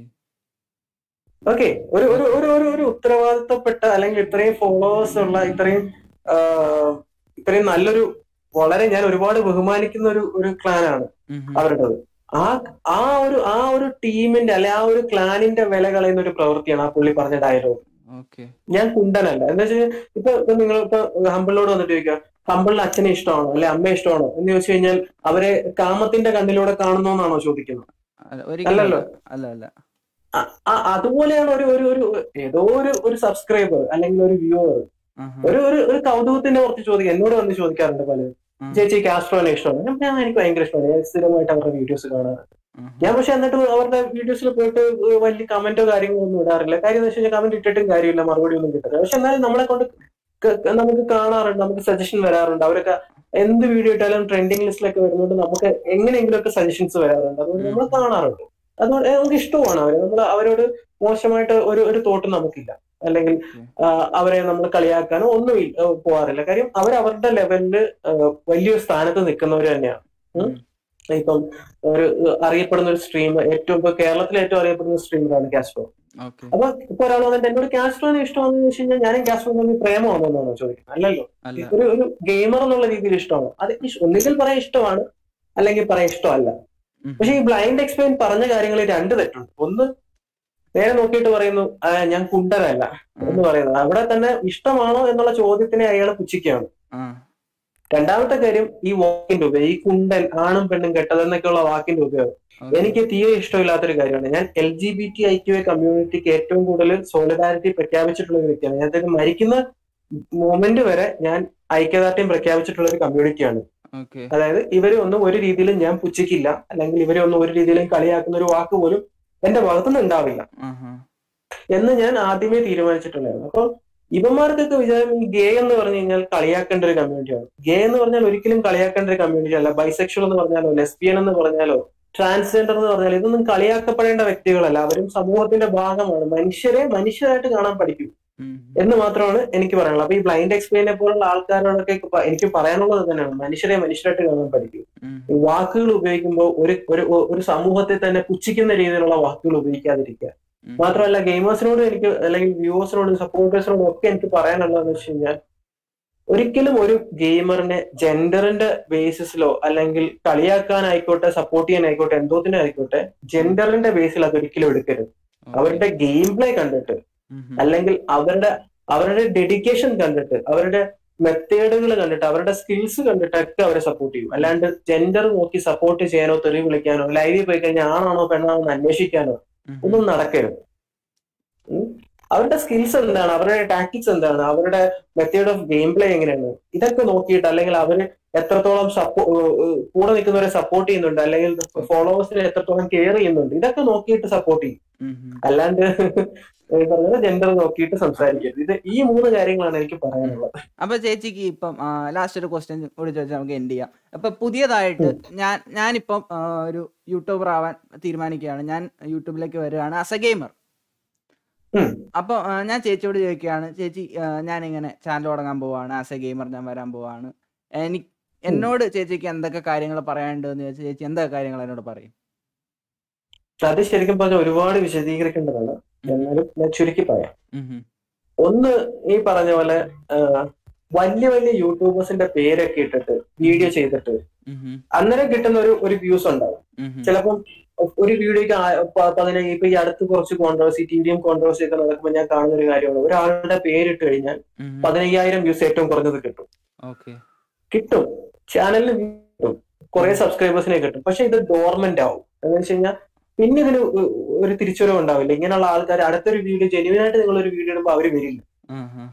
ഓക്കെ ഒരു ഒരു ഒരു ഒരു ഒരു ഉത്തരവാദിത്തപ്പെട്ട അല്ലെങ്കിൽ ഇത്രയും ഫോളോവേഴ്സ് ഉള്ള ഇത്രയും ആ, ഇത്രയും നല്ലൊരു വളരെ ഞാൻ ഒരുപാട് ബഹുമാനിക്കുന്ന ഒരു ഒരു ക്ലാനാണ് അവരുടേത് ആ ആ ഒരു ആ ഒരു ടീമിന്റെ അല്ലെ ആ ഒരു ക്ലാനിന്റെ വില കളയുന്ന ഒരു പ്രവൃത്തിയാണ് ആ പുള്ളി പറഞ്ഞ ഡയലോഗ് ഓക്കെ ഞാൻ കുണ്ടനല്ല എന്താ വെച്ചാൽ ഇപ്പൊ ഇപ്പൊ നിങ്ങൾ ഇപ്പൊ ഹമ്പിളിനോട് വന്നിട്ട് ചോദിക്കുക ഹമ്പിളിന് അച്ഛനെ ഇഷ്ടമാണോ അല്ലെ അമ്മയെ ഇഷ്ടമാണോ എന്ന് ചോദിച്ചു കഴിഞ്ഞാൽ അവരെ കാമത്തിന്റെ കണ്ണിലൂടെ കാണുന്നു എന്നാണോ ചോദിക്കുന്നത് ഒരിക്കലും അല്ലല്ലോ. അല്ല അല്ല ആ- ആ- അതുപോലെയാണ് ഒരു ഒരു ഒരു ഏതോ ഒരു ഒരു സബ്സ്ക്രൈബർ അല്ലെങ്കിൽ ഒരു വ്യൂവർ ആഹാ. ഒരു ഒരു ഒരു കൗതുകത്തിന്റെ കുറച്ച് ചോദിക്കുക എന്നോട് വന്ന് ചോദിക്കാറുണ്ട് പലരും ഉം. ചേച്ചി കാസ്ട്രോനെ ഇഷ്ടമാണ് ഞാൻ ഞാൻ എനിക്ക് ഭയങ്കര ഇഷ്ടമാണ് ഞാൻ സ്ഥിരമായിട്ട് അവരുടെ വീഡിയോസ് കാണാറ് ആഹാ. ഞാൻ പക്ഷെ എന്നിട്ട് അവരുടെ വീഡിയോസിൽ പോയിട്ട് വലിയ കമന്റോ കാര്യങ്ങളോ ഒന്നും ഇടാറില്ല കാര്യം എന്ന് വെച്ച് കഴിഞ്ഞാൽ കമന്റ് ഇട്ടിട്ടും കാര്യമില്ല മറുപടി ഒന്നും കിട്ടില്ല പക്ഷെ എന്നാലും നമ്മളെ കൊണ്ട് ക- ക- നമുക്ക് കാണാറുണ്ട് നമുക്ക് സജഷൻ വരാറുണ്ട് അവരൊക്കെ എന്ത് വീഡിയോ ഇട്ടാലും ട്രെൻഡിങ് ലിസ്റ്റിലൊക്കെ വരുന്നതുകൊണ്ട് നമുക്ക് എങ്ങനെയെങ്കിലും ഒക്കെ സജഷൻസ് വരാറുണ്ട് അതുകൊണ്ട് നമ്മൾ കാണാറുണ്ട് അതുകൊണ്ട് നമുക്ക് ഇഷ്ടമാണ് അവരെ നമ്മൾ അവരോട് മോശമായിട്ട് ഒരു ഒരു തോട്ടും നമുക്കില്ല അല്ലെങ്കിൽ ആ, അവരെ നമ്മൾ കളിയാക്കാനോ ഒന്നും ഇ- ഏ, പോവാറില്ല കാര്യം അവർ അവരുടെ ലെവലില് വലിയൊരു സ്ഥാനത്ത് നിൽക്കുന്നവർ തന്നെയാണ് ഉം. ഇപ്പം ഒരു ഏഹ്, അറിയപ്പെടുന്ന ഒരു സ്ട്രീം ഏറ്റവും ഇപ്പൊ കേരളത്തിലെ ഏറ്റവും അറിയപ്പെടുന്ന സ്ട്രീമറാണ് കാസ്ട്രോ ഓക്കെ അപ്പൊ ഇപ്പൊ ഒരാൾ വന്നിട്ട് എന്നോട് കാസ്ട്രോനെ ഇഷ്ടമാണെന്ന് ചോദിച്ചു കഴിഞ്ഞാൽ ഞാനും കാസ്ട്രോ തമ്മിൽ പ്രേമമാണോ എന്നാണോ ചോദിക്കുന്നത് അല്ലല്ലോ അല്ല ഒരു ഒരു ഗെയിമർ എന്നുള്ള രീതിയിൽ ഇഷ്ടമാണ് അത് ഇഷ്- ഒന്നുകിൽ പറയാൻ ഇഷ്ടമാണ് അല്ലെങ്കിൽ പറയാൻ ഇഷ്ടമല്ല ഉം. പക്ഷെ ഈ ബ്ലൈൻഡ് എക്സ്പെയിൻ പറഞ്ഞ കാര്യങ്ങളിൽ രണ്ട് തെറ്റുണ്ട് ഒന്ന് നേരെ നോക്കിയിട്ട് പറയുന്നു "ആ, ഞാൻ കുണ്ടനല്ല എന്ന് പറയുന്നത് അവിടെ തന്നെ ഇഷ്ടമാണോ എന്നുള്ള ചോദ്യത്തിനെ അയാൾ പുച്ഛിക്കുകയാണ് ആ രണ്ടാമത്തെ കാര്യം ഈ വാക്കിന്റെ ഉപയോഗം ഈ കുണ്ടൻ ആണും പെണ്ണും കെട്ടതെന്നൊക്കെയുള്ള വാക്കിന്റെ ഉപയോഗം ഓക്കെ. എനിക്ക് തീരെ ഇഷ്ടമില്ലാത്തൊരു കാര്യമാണ് ഞാൻ L G B T I Q കമ്മ്യൂണിറ്റിക്ക് ഏറ്റവും കൂടുതൽ സോളിഡാരിറ്റി പ്രഖ്യാപിച്ചിട്ടുള്ള ഒരു വ്യക്തിയാണ് ഞാൻ അതിന് മരിക്കുന്ന മൊമെന്റ് വരെ ഞാൻ ഐക്യദാർഢ്യം പ്രഖ്യാപിച്ചിട്ടുള്ള ഒരു കമ്മ്യൂണിറ്റിയാണ് ഓക്കെ അതായത് ഇവരെ ഒന്നും ഒരു രീതിയിലും ഞാൻ പുച്ഛിക്കില്ല അല്ലെങ്കിൽ ഇവരെ ഒന്നും ഒരു രീതിയിലും കളിയാക്കുന്ന ഒരു വാക്ക് പോലും എന്റെ ഭാഗത്തുനിന്ന് ഉണ്ടാവില്ല ആഹാ. എന്ന് ഞാൻ ആദ്യമേ തീരുമാനിച്ചിട്ടുണ്ടായിരുന്നു അപ്പൊ ഇവന്മാർക്കൊക്കെ വിചാരം ഈ ഗേ എന്ന് പറഞ്ഞു കഴിഞ്ഞാൽ കളിയാക്കേണ്ട ഒരു കമ്മ്യൂണിറ്റിയാണ് ഗേ എന്ന് പറഞ്ഞാൽ ഒരിക്കലും കളിയാക്കേണ്ട ഒരു കമ്മ്യൂണിറ്റി അല്ല ബൈസെക്ഷൽ എന്ന് പറഞ്ഞാലോ ലെസ്ബിയൻ എന്ന് പറഞ്ഞാലോ ട്രാൻസ്ജെൻഡർ എന്ന് പറഞ്ഞാൽ ഇതൊന്നും കളിയാക്കപ്പെടേണ്ട വ്യക്തികളല്ല അവരും സമൂഹത്തിന്റെ ഭാഗമാണ് മനുഷ്യരെ മനുഷ്യരായിട്ട് കാണാൻ പഠിക്കും ഉം. എന്ന് മാത്രമാണ് എനിക്ക് പറയാനുള്ളത് അപ്പൊ ഈ ബ്ലൈൻഡ് എക്സ്പെയിനെ പോലുള്ള ആൾക്കാരോടൊക്കെ പ- എനിക്ക് പറയാനുള്ളത് തന്നെയാണ് മനുഷ്യരെ മനുഷ്യരായിട്ട് കാണാൻ പഠിക്കും ഉം. ഈ വാക്കുകൾ ഉപയോഗിക്കുമ്പോൾ ഒരു ഒരു ഒരു സമൂഹത്തെ തന്നെ പുച്ഛിക്കുന്ന രീതിയിലുള്ള വാക്കുകൾ ഉപയോഗിക്കാതിരിക്കുക ഉം. മാത്രമല്ല ഗെയിമേഴ്സിനോട് എനിക്ക് അല്ലെങ്കിൽ വ്യൂവേഴ്സിനോടും സപ്പോർട്ടേഴ്സിനോടും ഒക്കെ എനിക്ക് പറയാനുള്ളതെന്ന് വെച്ച് കഴിഞ്ഞാൽ ഒരിക്കലും ഒരു ഗെയിമറിനെ ജെൻഡറിന്റെ ബേസിസിലോ അല്ലെങ്കിൽ കളിയാക്കാനായിക്കോട്ടെ സപ്പോർട്ട് ചെയ്യാനായിക്കോട്ടെ എന്തോത്തിനും ആയിക്കോട്ടെ ജെൻഡറിന്റെ ബേസിൽ അത് ഒരിക്കലും എടുക്കരുത് ഓക്കെ. അവരുടെ ഗെയിം പ്ലേ കണ്ടിട്ട് ഉം. അല്ലെങ്കിൽ അവരുടെ അവരുടെ ഡെഡിക്കേഷൻ കണ്ടിട്ട് അവരുടെ മെത്തേഡുകൾ കണ്ടിട്ട് അവരുടെ സ്കിൽസ് കണ്ടിട്ടൊക്കെ അവരെ സപ്പോർട്ട് ചെയ്യും അല്ലാണ്ട് ജെൻഡർ നോക്കി സപ്പോർട്ട് ചെയ്യാനോ തെറി വിളിക്കാനോ ലൈവിൽ പോയി കഴിഞ്ഞാൽ ആണാണോ പെണ്ണാണോ എന്ന് അന്വേഷിക്കാനോ ഉം. ഒന്നും നടക്കരുത് ഉം. അവരുടെ സ്കിൽസ് എന്താണ് അവരുടെ ടാക്ടിക്സ് എന്താണ് അവരുടെ മെത്തേഡ് ഓഫ് ഗെയിം പ്ലേ എങ്ങനെയാണ് ഇതൊക്കെ നോക്കിയിട്ട് അല്ലെങ്കിൽ അവര് എത്രത്തോളം സപ്പോ കൂടെ നിൽക്കുന്നവരെ സപ്പോർട്ട് ചെയ്യുന്നുണ്ട് അല്ലെങ്കിൽ ഫോളോവേഴ്സിനെ എത്രത്തോളം കെയർ ചെയ്യുന്നുണ്ട് ഇതൊക്കെ നോക്കിയിട്ട് സപ്പോർട്ട് ചെയ്യും ഉം. ഉം. അല്ലാണ്ട് ഈ പറഞ്ഞ ജെൻഡർ നോക്കിയിട്ട് സംസാരിക്കരുത് ഇത് ഈ മൂന്ന് കാര്യങ്ങളാണ് എനിക്ക് പറയാനുള്ളത് അപ്പൊ ചേച്ചിക്ക് ഇപ്പം ലാസ്റ്റ് ഒരു ക്വസ്റ്റ്യൻ കൂടി ചോദിച്ചാൽ നമുക്ക് എൻഡ് ചെയ്യാം അപ്പൊ പുതിയതായിട്ട് ഞാൻ ഞാനിപ്പം ആ, ഒരു യൂട്യൂബർ ആവാൻ തീരുമാനിക്കുകയാണ് ഞാൻ യൂട്യൂബിലേക്ക് വരികയാണ് ആസ് എ ഗെയിമർ ഉം. അപ്പൊ ആ, ഞാൻ ചേച്ചിയോട് ചോദിക്കുകയാണ് ചേച്ചി ആ, ഞാനിങ്ങനെ ചാനൽ തുടങ്ങാൻ പോവാണ് ആസ് എ ഗെയിമർ ഞാൻ വരാൻ പോവാണ് എനിക്ക് എന്നോട് ചേച്ചിക്ക് എന്തൊക്കെ കാര്യങ്ങൾ പറയാനുണ്ടെന്ന് ചോദിച്ചാൽ ചേച്ചി എന്തൊക്കെ കാര്യങ്ങൾ എന്നോട് പറയും അത് ശരിക്കും പറഞ്ഞാൽ ഒരുപാട് വിശദീകരിക്കേണ്ടതാണ് എന്നാലും ഞാൻ ചുരുക്കി പറയാം ഉം ഉം. ഒന്ന് ഈ പറഞ്ഞ പോലെ ആ, വലിയ വലിയ യൂട്യൂബേഴ്സിന്റെ പേരൊക്കെ ഇട്ടിട്ട് വീഡിയോ ചെയ്തിട്ട് ഉം ഉം. അന്നേരം കിട്ടുന്ന ഒരു ഒരു വ്യൂസ് ഉണ്ടാവും ഉം ഉം. ചിലപ്പം ഒരു വീഡിയോക്ക് പതിനഞ്ച് ഇപ്പൊ ഈ അടുത്ത് കുറച്ച് കോൺട്രവേഴ്സി ടി വിയും കോൺട്രവേഴ്സി ഒക്കെ നടക്കുമ്പോൾ ഞാൻ കാണുന്ന ഒരു കാര്യമാണ് ഒരാളുടെ പേരിട്ട് കഴിഞ്ഞാൽ ഉം ഉം. പതിനയ്യായിരം വ്യൂസ് ഏറ്റവും കുറഞ്ഞത് കിട്ടും ഓക്കെ കിട്ടും ചാനലിന് കിട്ടും കുറെ സബ്സ്ക്രൈബേഴ്സിനെ കിട്ടും പക്ഷെ ഇത് ഡോർമെന്റ് ആവും എന്ന് വെച്ച് കഴിഞ്ഞാൽ പിന്നെ ഇതിന് ഒ- ഒരു തിരിച്ചുവരവ് ഉണ്ടാവില്ല ഇങ്ങനെയുള്ള ആൾക്കാർ അടുത്തൊരു വീഡിയോ ജെന്യൂൻ ആയിട്ട് നിങ്ങൾ ഒരു വീഡിയോ ഇടുമ്പോൾ അവര് വരില്ല ഉം ഉം.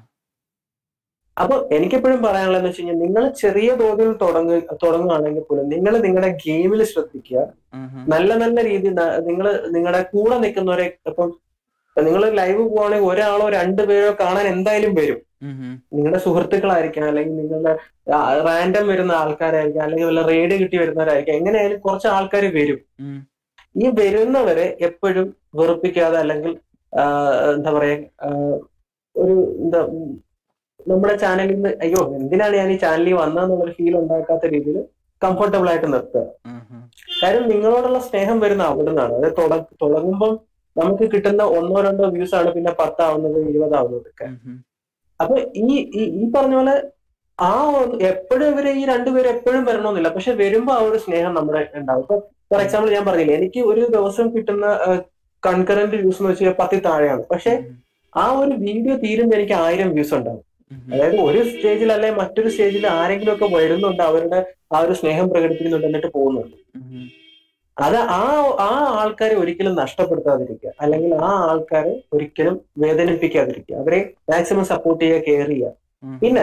അപ്പൊ എനിക്കെപ്പോഴും പറയാനുള്ളതെന്ന് വെച്ച് കഴിഞ്ഞാൽ നിങ്ങൾ ചെറിയ തോതിൽ തുടങ്ങ തുടങ്ങുകയാണെങ്കിൽ പോലും നിങ്ങൾ നിങ്ങളുടെ ഗെയിമിൽ ശ്രദ്ധിക്കുക ഉം ഉം. നല്ല നല്ല രീതിയിൽ നിങ്ങൾ നിങ്ങളുടെ കൂടെ നിൽക്കുന്നവരെ ഇപ്പം നിങ്ങൾ ലൈവ് പോവാണെങ്കിൽ ഒരാളോ രണ്ടു പേരോ കാണാൻ എന്തായാലും വരും ഉം ഉം. നിങ്ങളുടെ സുഹൃത്തുക്കളായിരിക്കാം അല്ലെങ്കിൽ നിങ്ങളുടെ റാൻഡം വരുന്ന ആൾക്കാരായിരിക്കാം അല്ലെങ്കിൽ വല്ല റെയ്ഡ് കിട്ടി വരുന്നവരായിരിക്കാം എങ്ങനെയായാലും കുറച്ച് ആൾക്കാർ വരും ഉം. ഈ വരുന്നവരെ എപ്പോഴും വെറുപ്പിക്കാതെ അല്ലെങ്കിൽ ആ, എന്താ പറയാ ആ, ഒരു എന്താ ഉം, നമ്മുടെ ചാനലിൽ നിന്ന് അയ്യോ എന്തിനാണ് ഞാൻ ഈ ചാനലിൽ വന്നതെന്നുള്ളൊരു ഫീൽ ഉണ്ടാക്കാത്ത രീതിയിൽ കംഫർട്ടബിൾ ആയിട്ട് നിർത്തുക ഉം ഉം. കാര്യം നിങ്ങളോടുള്ള സ്നേഹം വരുന്ന അവിടെ നിന്നാണ് അത് തുട- തുടങ്ങുമ്പം നമുക്ക് കിട്ടുന്ന ഒന്നോ രണ്ടോ വ്യൂസ് ആണ് പിന്നെ പത്താവുന്നത് ഇരുപതാവുന്നതൊക്കെ ഉം ഉം. അപ്പൊ ഈ ഈ- ഈ പറഞ്ഞ പോലെ ആ എപ്പോഴും ഇവര് ഈ രണ്ടുപേരും എപ്പോഴും വരണമെന്നില്ല പക്ഷെ വരുമ്പോ ആ ഒരു സ്നേഹം നമ്മുടെ ഉണ്ടാവും ഇപ്പൊ ഫോർ എക്സാമ്പിൾ ഞാൻ പറഞ്ഞില്ലേ എനിക്ക് ഒരു ദിവസം കിട്ടുന്ന കൺകറന്റ് വ്യൂസ് എന്ന് വെച്ചാൽ പത്തിൽ താഴെയാണ് പക്ഷെ ആ ഒരു വീഡിയോ തീരുമ്പോൾ എനിക്ക് ആയിരം വ്യൂസ് ഉണ്ടാവും ഉം ഉം. അതായത് ഒരു സ്റ്റേജിൽ അല്ലെ മറ്റൊരു സ്റ്റേജിൽ ആരെങ്കിലും ഒക്കെ വരുന്നുണ്ട് അവരുടെ ആ ഒരു സ്നേഹം പ്രകടിപ്പിക്കുന്നുണ്ട് എന്നിട്ട് പോകുന്നുണ്ട് ഉം ഉം. അത് ആ ആ ആൾക്കാരെ ഒരിക്കലും നഷ്ടപ്പെടുത്താതിരിക്കുക അല്ലെങ്കിൽ ആ ആൾക്കാരെ ഒരിക്കലും വേദനിപ്പിക്കാതിരിക്കുക അവരെ മാക്സിമം സപ്പോർട്ട് ചെയ്യുക കെയർ ചെയ്യുക ഉം. പിന്നെ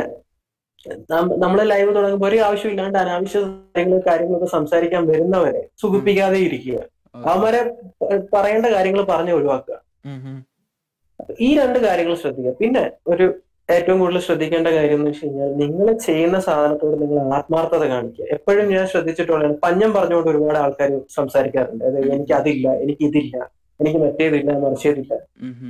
നമ്മൾ ലൈവ് തുടങ്ങുമ്പോൾ ഒരു ആവശ്യമില്ലാണ്ട് അനാവശ്യ കാര്യങ്ങൾ കാര്യങ്ങളൊക്കെ സംസാരിക്കാൻ വരുന്നവരെ സുഖിപ്പിക്കാതെ ഇരിക്കുക ഓക്കെ. അവന്മാരെ പ- പറയേണ്ട കാര്യങ്ങൾ പറഞ്ഞ് ഒഴിവാക്കുക ഉം ഉം. ഈ രണ്ട് കാര്യങ്ങൾ ശ്രദ്ധിക്കുക പിന്നെ ഒരു ഏറ്റവും കൂടുതൽ ശ്രദ്ധിക്കേണ്ട കാര്യം എന്ന് വെച്ച് കഴിഞ്ഞാൽ നിങ്ങൾ ചെയ്യുന്ന സാധനത്തോട് നിങ്ങൾ ആത്മാർത്ഥത കാണിക്കുക എപ്പോഴും ഞാൻ ശ്രദ്ധിച്ചിട്ടുള്ളതാണ് പഞ്ഞം പറഞ്ഞുകൊണ്ട് ഒരുപാട് ആൾക്കാർ സംസാരിക്കാറുണ്ട് അതായത് എനിക്ക് അതില്ല എനിക്ക് ഇതില്ല എനിക്ക് മറ്റേതില്ല മറിച്ചേതില്ല ഉം ഉം.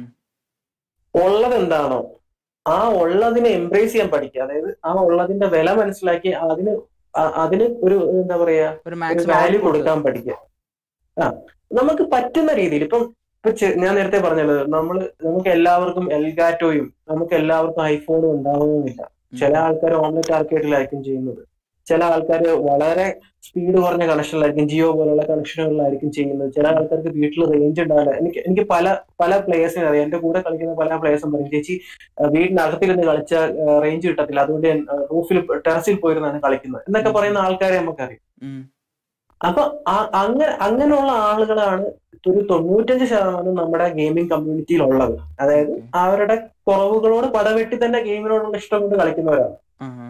ഉള്ളത് എന്താണോ ആ ഉള്ളതിനെ എംബ്രേസ് ചെയ്യാൻ പഠിക്കുക അതായത് ആ ഉള്ളതിന്റെ വില മനസ്സിലാക്കി അതിന് ആ- അതിന് ഒരു എന്താ പറയാ ഒരു ഒരു മാക്സിമം വാല്യൂ കൊടുക്കാൻ പഠിക്കുക ആ നമുക്ക് പറ്റുന്ന രീതിയിൽ ഇപ്പം ഇപ്പൊ ചെ- ഞാൻ നേരത്തെ പറഞ്ഞത് നമ്മള് നമുക്ക് എല്ലാവർക്കും എൽഗാറ്റോയും നമുക്ക് എല്ലാവർക്കും ഐഫോണും ഉണ്ടാവണമെന്നില്ല ചില ആൾക്കാർ ഓംലെറ്റ് ആർക്കേഡിലായിരിക്കും ചെയ്യുന്നത് ചില ആൾക്കാർ വളരെ സ്പീഡ് കുറഞ്ഞ കണക്ഷനിലായിരിക്കും ജിയോ പോലുള്ള കണക്ഷനുകളിലായിരിക്കും ചെയ്യുന്നത് ചില ആൾക്കാർക്ക് വീട്ടിൽ റേഞ്ച് ഉണ്ടാവില്ല എനിക്ക് എനിക്ക് പല പല പ്ലേയേഴ്സിനെ അറിയാം എന്റെ കൂടെ കളിക്കുന്ന പല പ്ലേയേഴ്സും പറയും ചേച്ചി ആ, വീടിനകത്തിരുന്ന് കളിച്ചാൽ റേഞ്ച് കിട്ടത്തില്ല അതുകൊണ്ട് ഞാൻ റൂഫിൽ ടെറസിൽ പോയിരുന്നാണ് കളിക്കുന്നത് എന്നൊക്കെ പറയുന്ന ആൾക്കാരെ നമുക്കറിയാം ഉം. അപ്പൊ ആ- അങ്ങനെ അങ്ങനെയുള്ള ആളുകളാണ് ഒരു തൊണ്ണൂറ്റഞ്ച് ശതമാനം നമ്മുടെ ഗെയിമിംഗ് കമ്മ്യൂണിറ്റിയിൽ ഉള്ളത് അതായത് ഓക്കെ. അവരുടെ കുറവുകളോട് പടവെട്ടി തന്നെ ഗെയിമിനോടുള്ള ഇഷ്ടം കൊണ്ട് കളിക്കുന്നവരാണ് ആ ആ.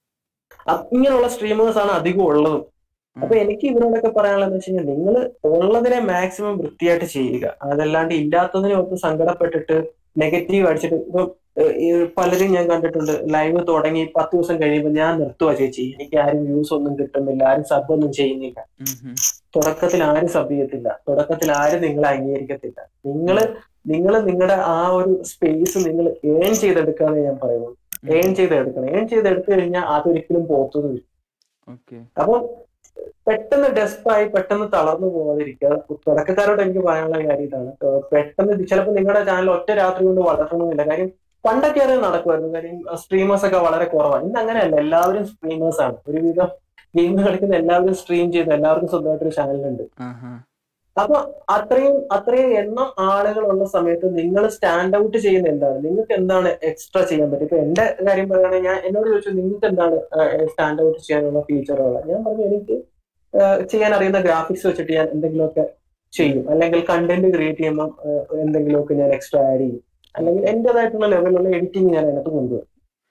അ- ഇങ്ങനെയുള്ള സ്ട്രീമേഴ്സ് ആണ് അധികം ഉള്ളതും അപ്പൊ എനിക്ക് ഇവരോടൊക്കെ പറയാനുള്ളത് വെച്ച് കഴിഞ്ഞാൽ നിങ്ങൾ ഉള്ളതിനെ മാക്സിമം വൃത്തിയായിട്ട് ചെയ്യുക അതല്ലാണ്ട് ഇല്ലാത്തതിനെ ഓർത്ത് സങ്കടപ്പെട്ടിട്ട് നെഗറ്റീവ് അടിച്ചിട്ട് ഇപ്പൊ ഏഹ്, ഈ പലരും ഞാൻ കണ്ടിട്ടുണ്ട് ലൈവ് തുടങ്ങി പത്ത് ദിവസം കഴിയുമ്പോൾ ഞാൻ നിർത്തുക ചേച്ചി എനിക്ക് ആരും വ്യൂസ് ഒന്നും കിട്ടുന്നില്ല ആരും സബ് ഒന്നും ചെയ്യുന്നില്ല ഉം ഉം. തുടക്കത്തിൽ ആരും സബ് ചെയ്യത്തില്ല തുടക്കത്തിൽ ആരും നിങ്ങളെ അംഗീകരിക്കത്തില്ല നിങ്ങള് നിങ്ങൾ നിങ്ങളുടെ ആ ഒരു സ്പേസ് നിങ്ങൾ ഏൺ ചെയ്തെടുക്കാന്ന് ഞാൻ പറയുള്ളൂ ഏൺ ചെയ്തെടുക്കണം ഏൺ ചെയ്തെടുത്തു കഴിഞ്ഞാൽ അതൊരിക്കലും പോത്തുന്നില്ല ഓക്കെ അപ്പൊ പെട്ടെന്ന് ഡെസ്പായി പെട്ടെന്ന് തളർന്നു പോകാതിരിക്കുക തുടക്കക്കാരോട് എനിക്ക് പറയാനുള്ള കാര്യം ഇതാണ് ഏഹ് പെട്ടെന്ന് ചിലപ്പോൾ നിങ്ങളുടെ ചാനൽ ഒറ്റ രാത്രി കൊണ്ട് വളർത്തണമെന്നില്ല കാര്യം പണ്ടൊക്കെ അത് നടക്കുമായിരുന്നു കാര്യം സ്ട്രീമേഴ്സ് ഒക്കെ വളരെ കുറവാണ് ഇന്ന് അങ്ങനെയല്ല എല്ലാവരും സ്ട്രീമേഴ്സ് ആണ് ഒരുവിധം ഗെയിം കളിക്കുന്ന എല്ലാവരും സ്ട്രീം ചെയ്ത് എല്ലാവർക്കും സ്വന്തമായിട്ടൊരു ചാനലുണ്ട് ആഹാ. അപ്പൊ അത്രയും അത്രയും എണ്ണം ആളുകളുള്ള സമയത്ത് നിങ്ങൾ സ്റ്റാൻഡ് ഔട്ട് ചെയ്യുന്ന എന്താണ് നിങ്ങൾക്ക് എന്താണ് എക്സ്ട്രാ ചെയ്യാൻ പറ്റും ഇപ്പൊ എന്റെ കാര്യം പറയുകയാണെങ്കിൽ ഞാൻ എന്നോട് ചോദിച്ചു നിങ്ങൾക്ക് എന്താണ് സ്റ്റാൻഡ് ഔട്ട് ചെയ്യാനുള്ള ഫീച്ചറുകൾ ഞാൻ പറഞ്ഞു എനിക്ക് ആ, ചെയ്യാൻ അറിയുന്ന ഗ്രാഫിക്സ് വെച്ചിട്ട് ഞാൻ എന്തെങ്കിലുമൊക്കെ ചെയ്യും അല്ലെങ്കിൽ കണ്ടന്റ് ക്രിയേറ്റ് ചെയ്യുമ്പോൾ ആ, എന്തെങ്കിലുമൊക്കെ ഞാൻ എക്സ്ട്രാ ആഡ് ചെയ്യും അല്ലെങ്കിൽ എന്റേതായിട്ടുള്ള ലെവലിലുള്ള എഡിറ്റിംഗ് ഞാൻ അതിനകത്ത് കൊണ്ടുവരും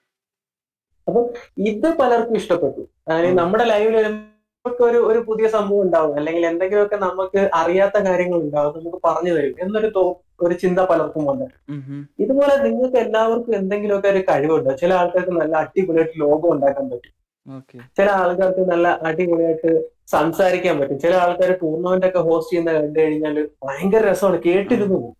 അപ്പൊ ഇത് പലർക്കും ഇഷ്ടപ്പെട്ടു അതായത് നമ്മുടെ ലൈവിൽ നമുക്ക് ഒരു ഒരു പുതിയ സംഭവം ഉണ്ടാവും അല്ലെങ്കിൽ എന്തെങ്കിലുമൊക്കെ നമുക്ക് അറിയാത്ത കാര്യങ്ങൾ ഉണ്ടാവും നമുക്ക് പറഞ്ഞു തരും എന്നൊരു തോ ഒരു ചിന്ത പലർക്കും വന്നു ഉം ഉം. ഇതുപോലെ നിങ്ങൾക്ക് എല്ലാവർക്കും എന്തെങ്കിലുമൊക്കെ ഒരു കഴിവുണ്ട് ചില ആൾക്കാർക്ക് നല്ല അടിപൊളിയായിട്ട് ലോഗോ ഉണ്ടാക്കാൻ പറ്റും ഓക്കെ ചില ആൾക്കാർക്ക് നല്ല അടിപൊളിയായിട്ട് സംസാരിക്കാൻ പറ്റും ചില ആൾക്കാർ ടൂർണമെന്റ് ഒക്കെ ഹോസ്റ്റ് ചെയ്യുന്ന കണ്ടു കഴിഞ്ഞാൽ ഭയങ്കര രസമാണ് കേട്ടിരുന്നു പോകും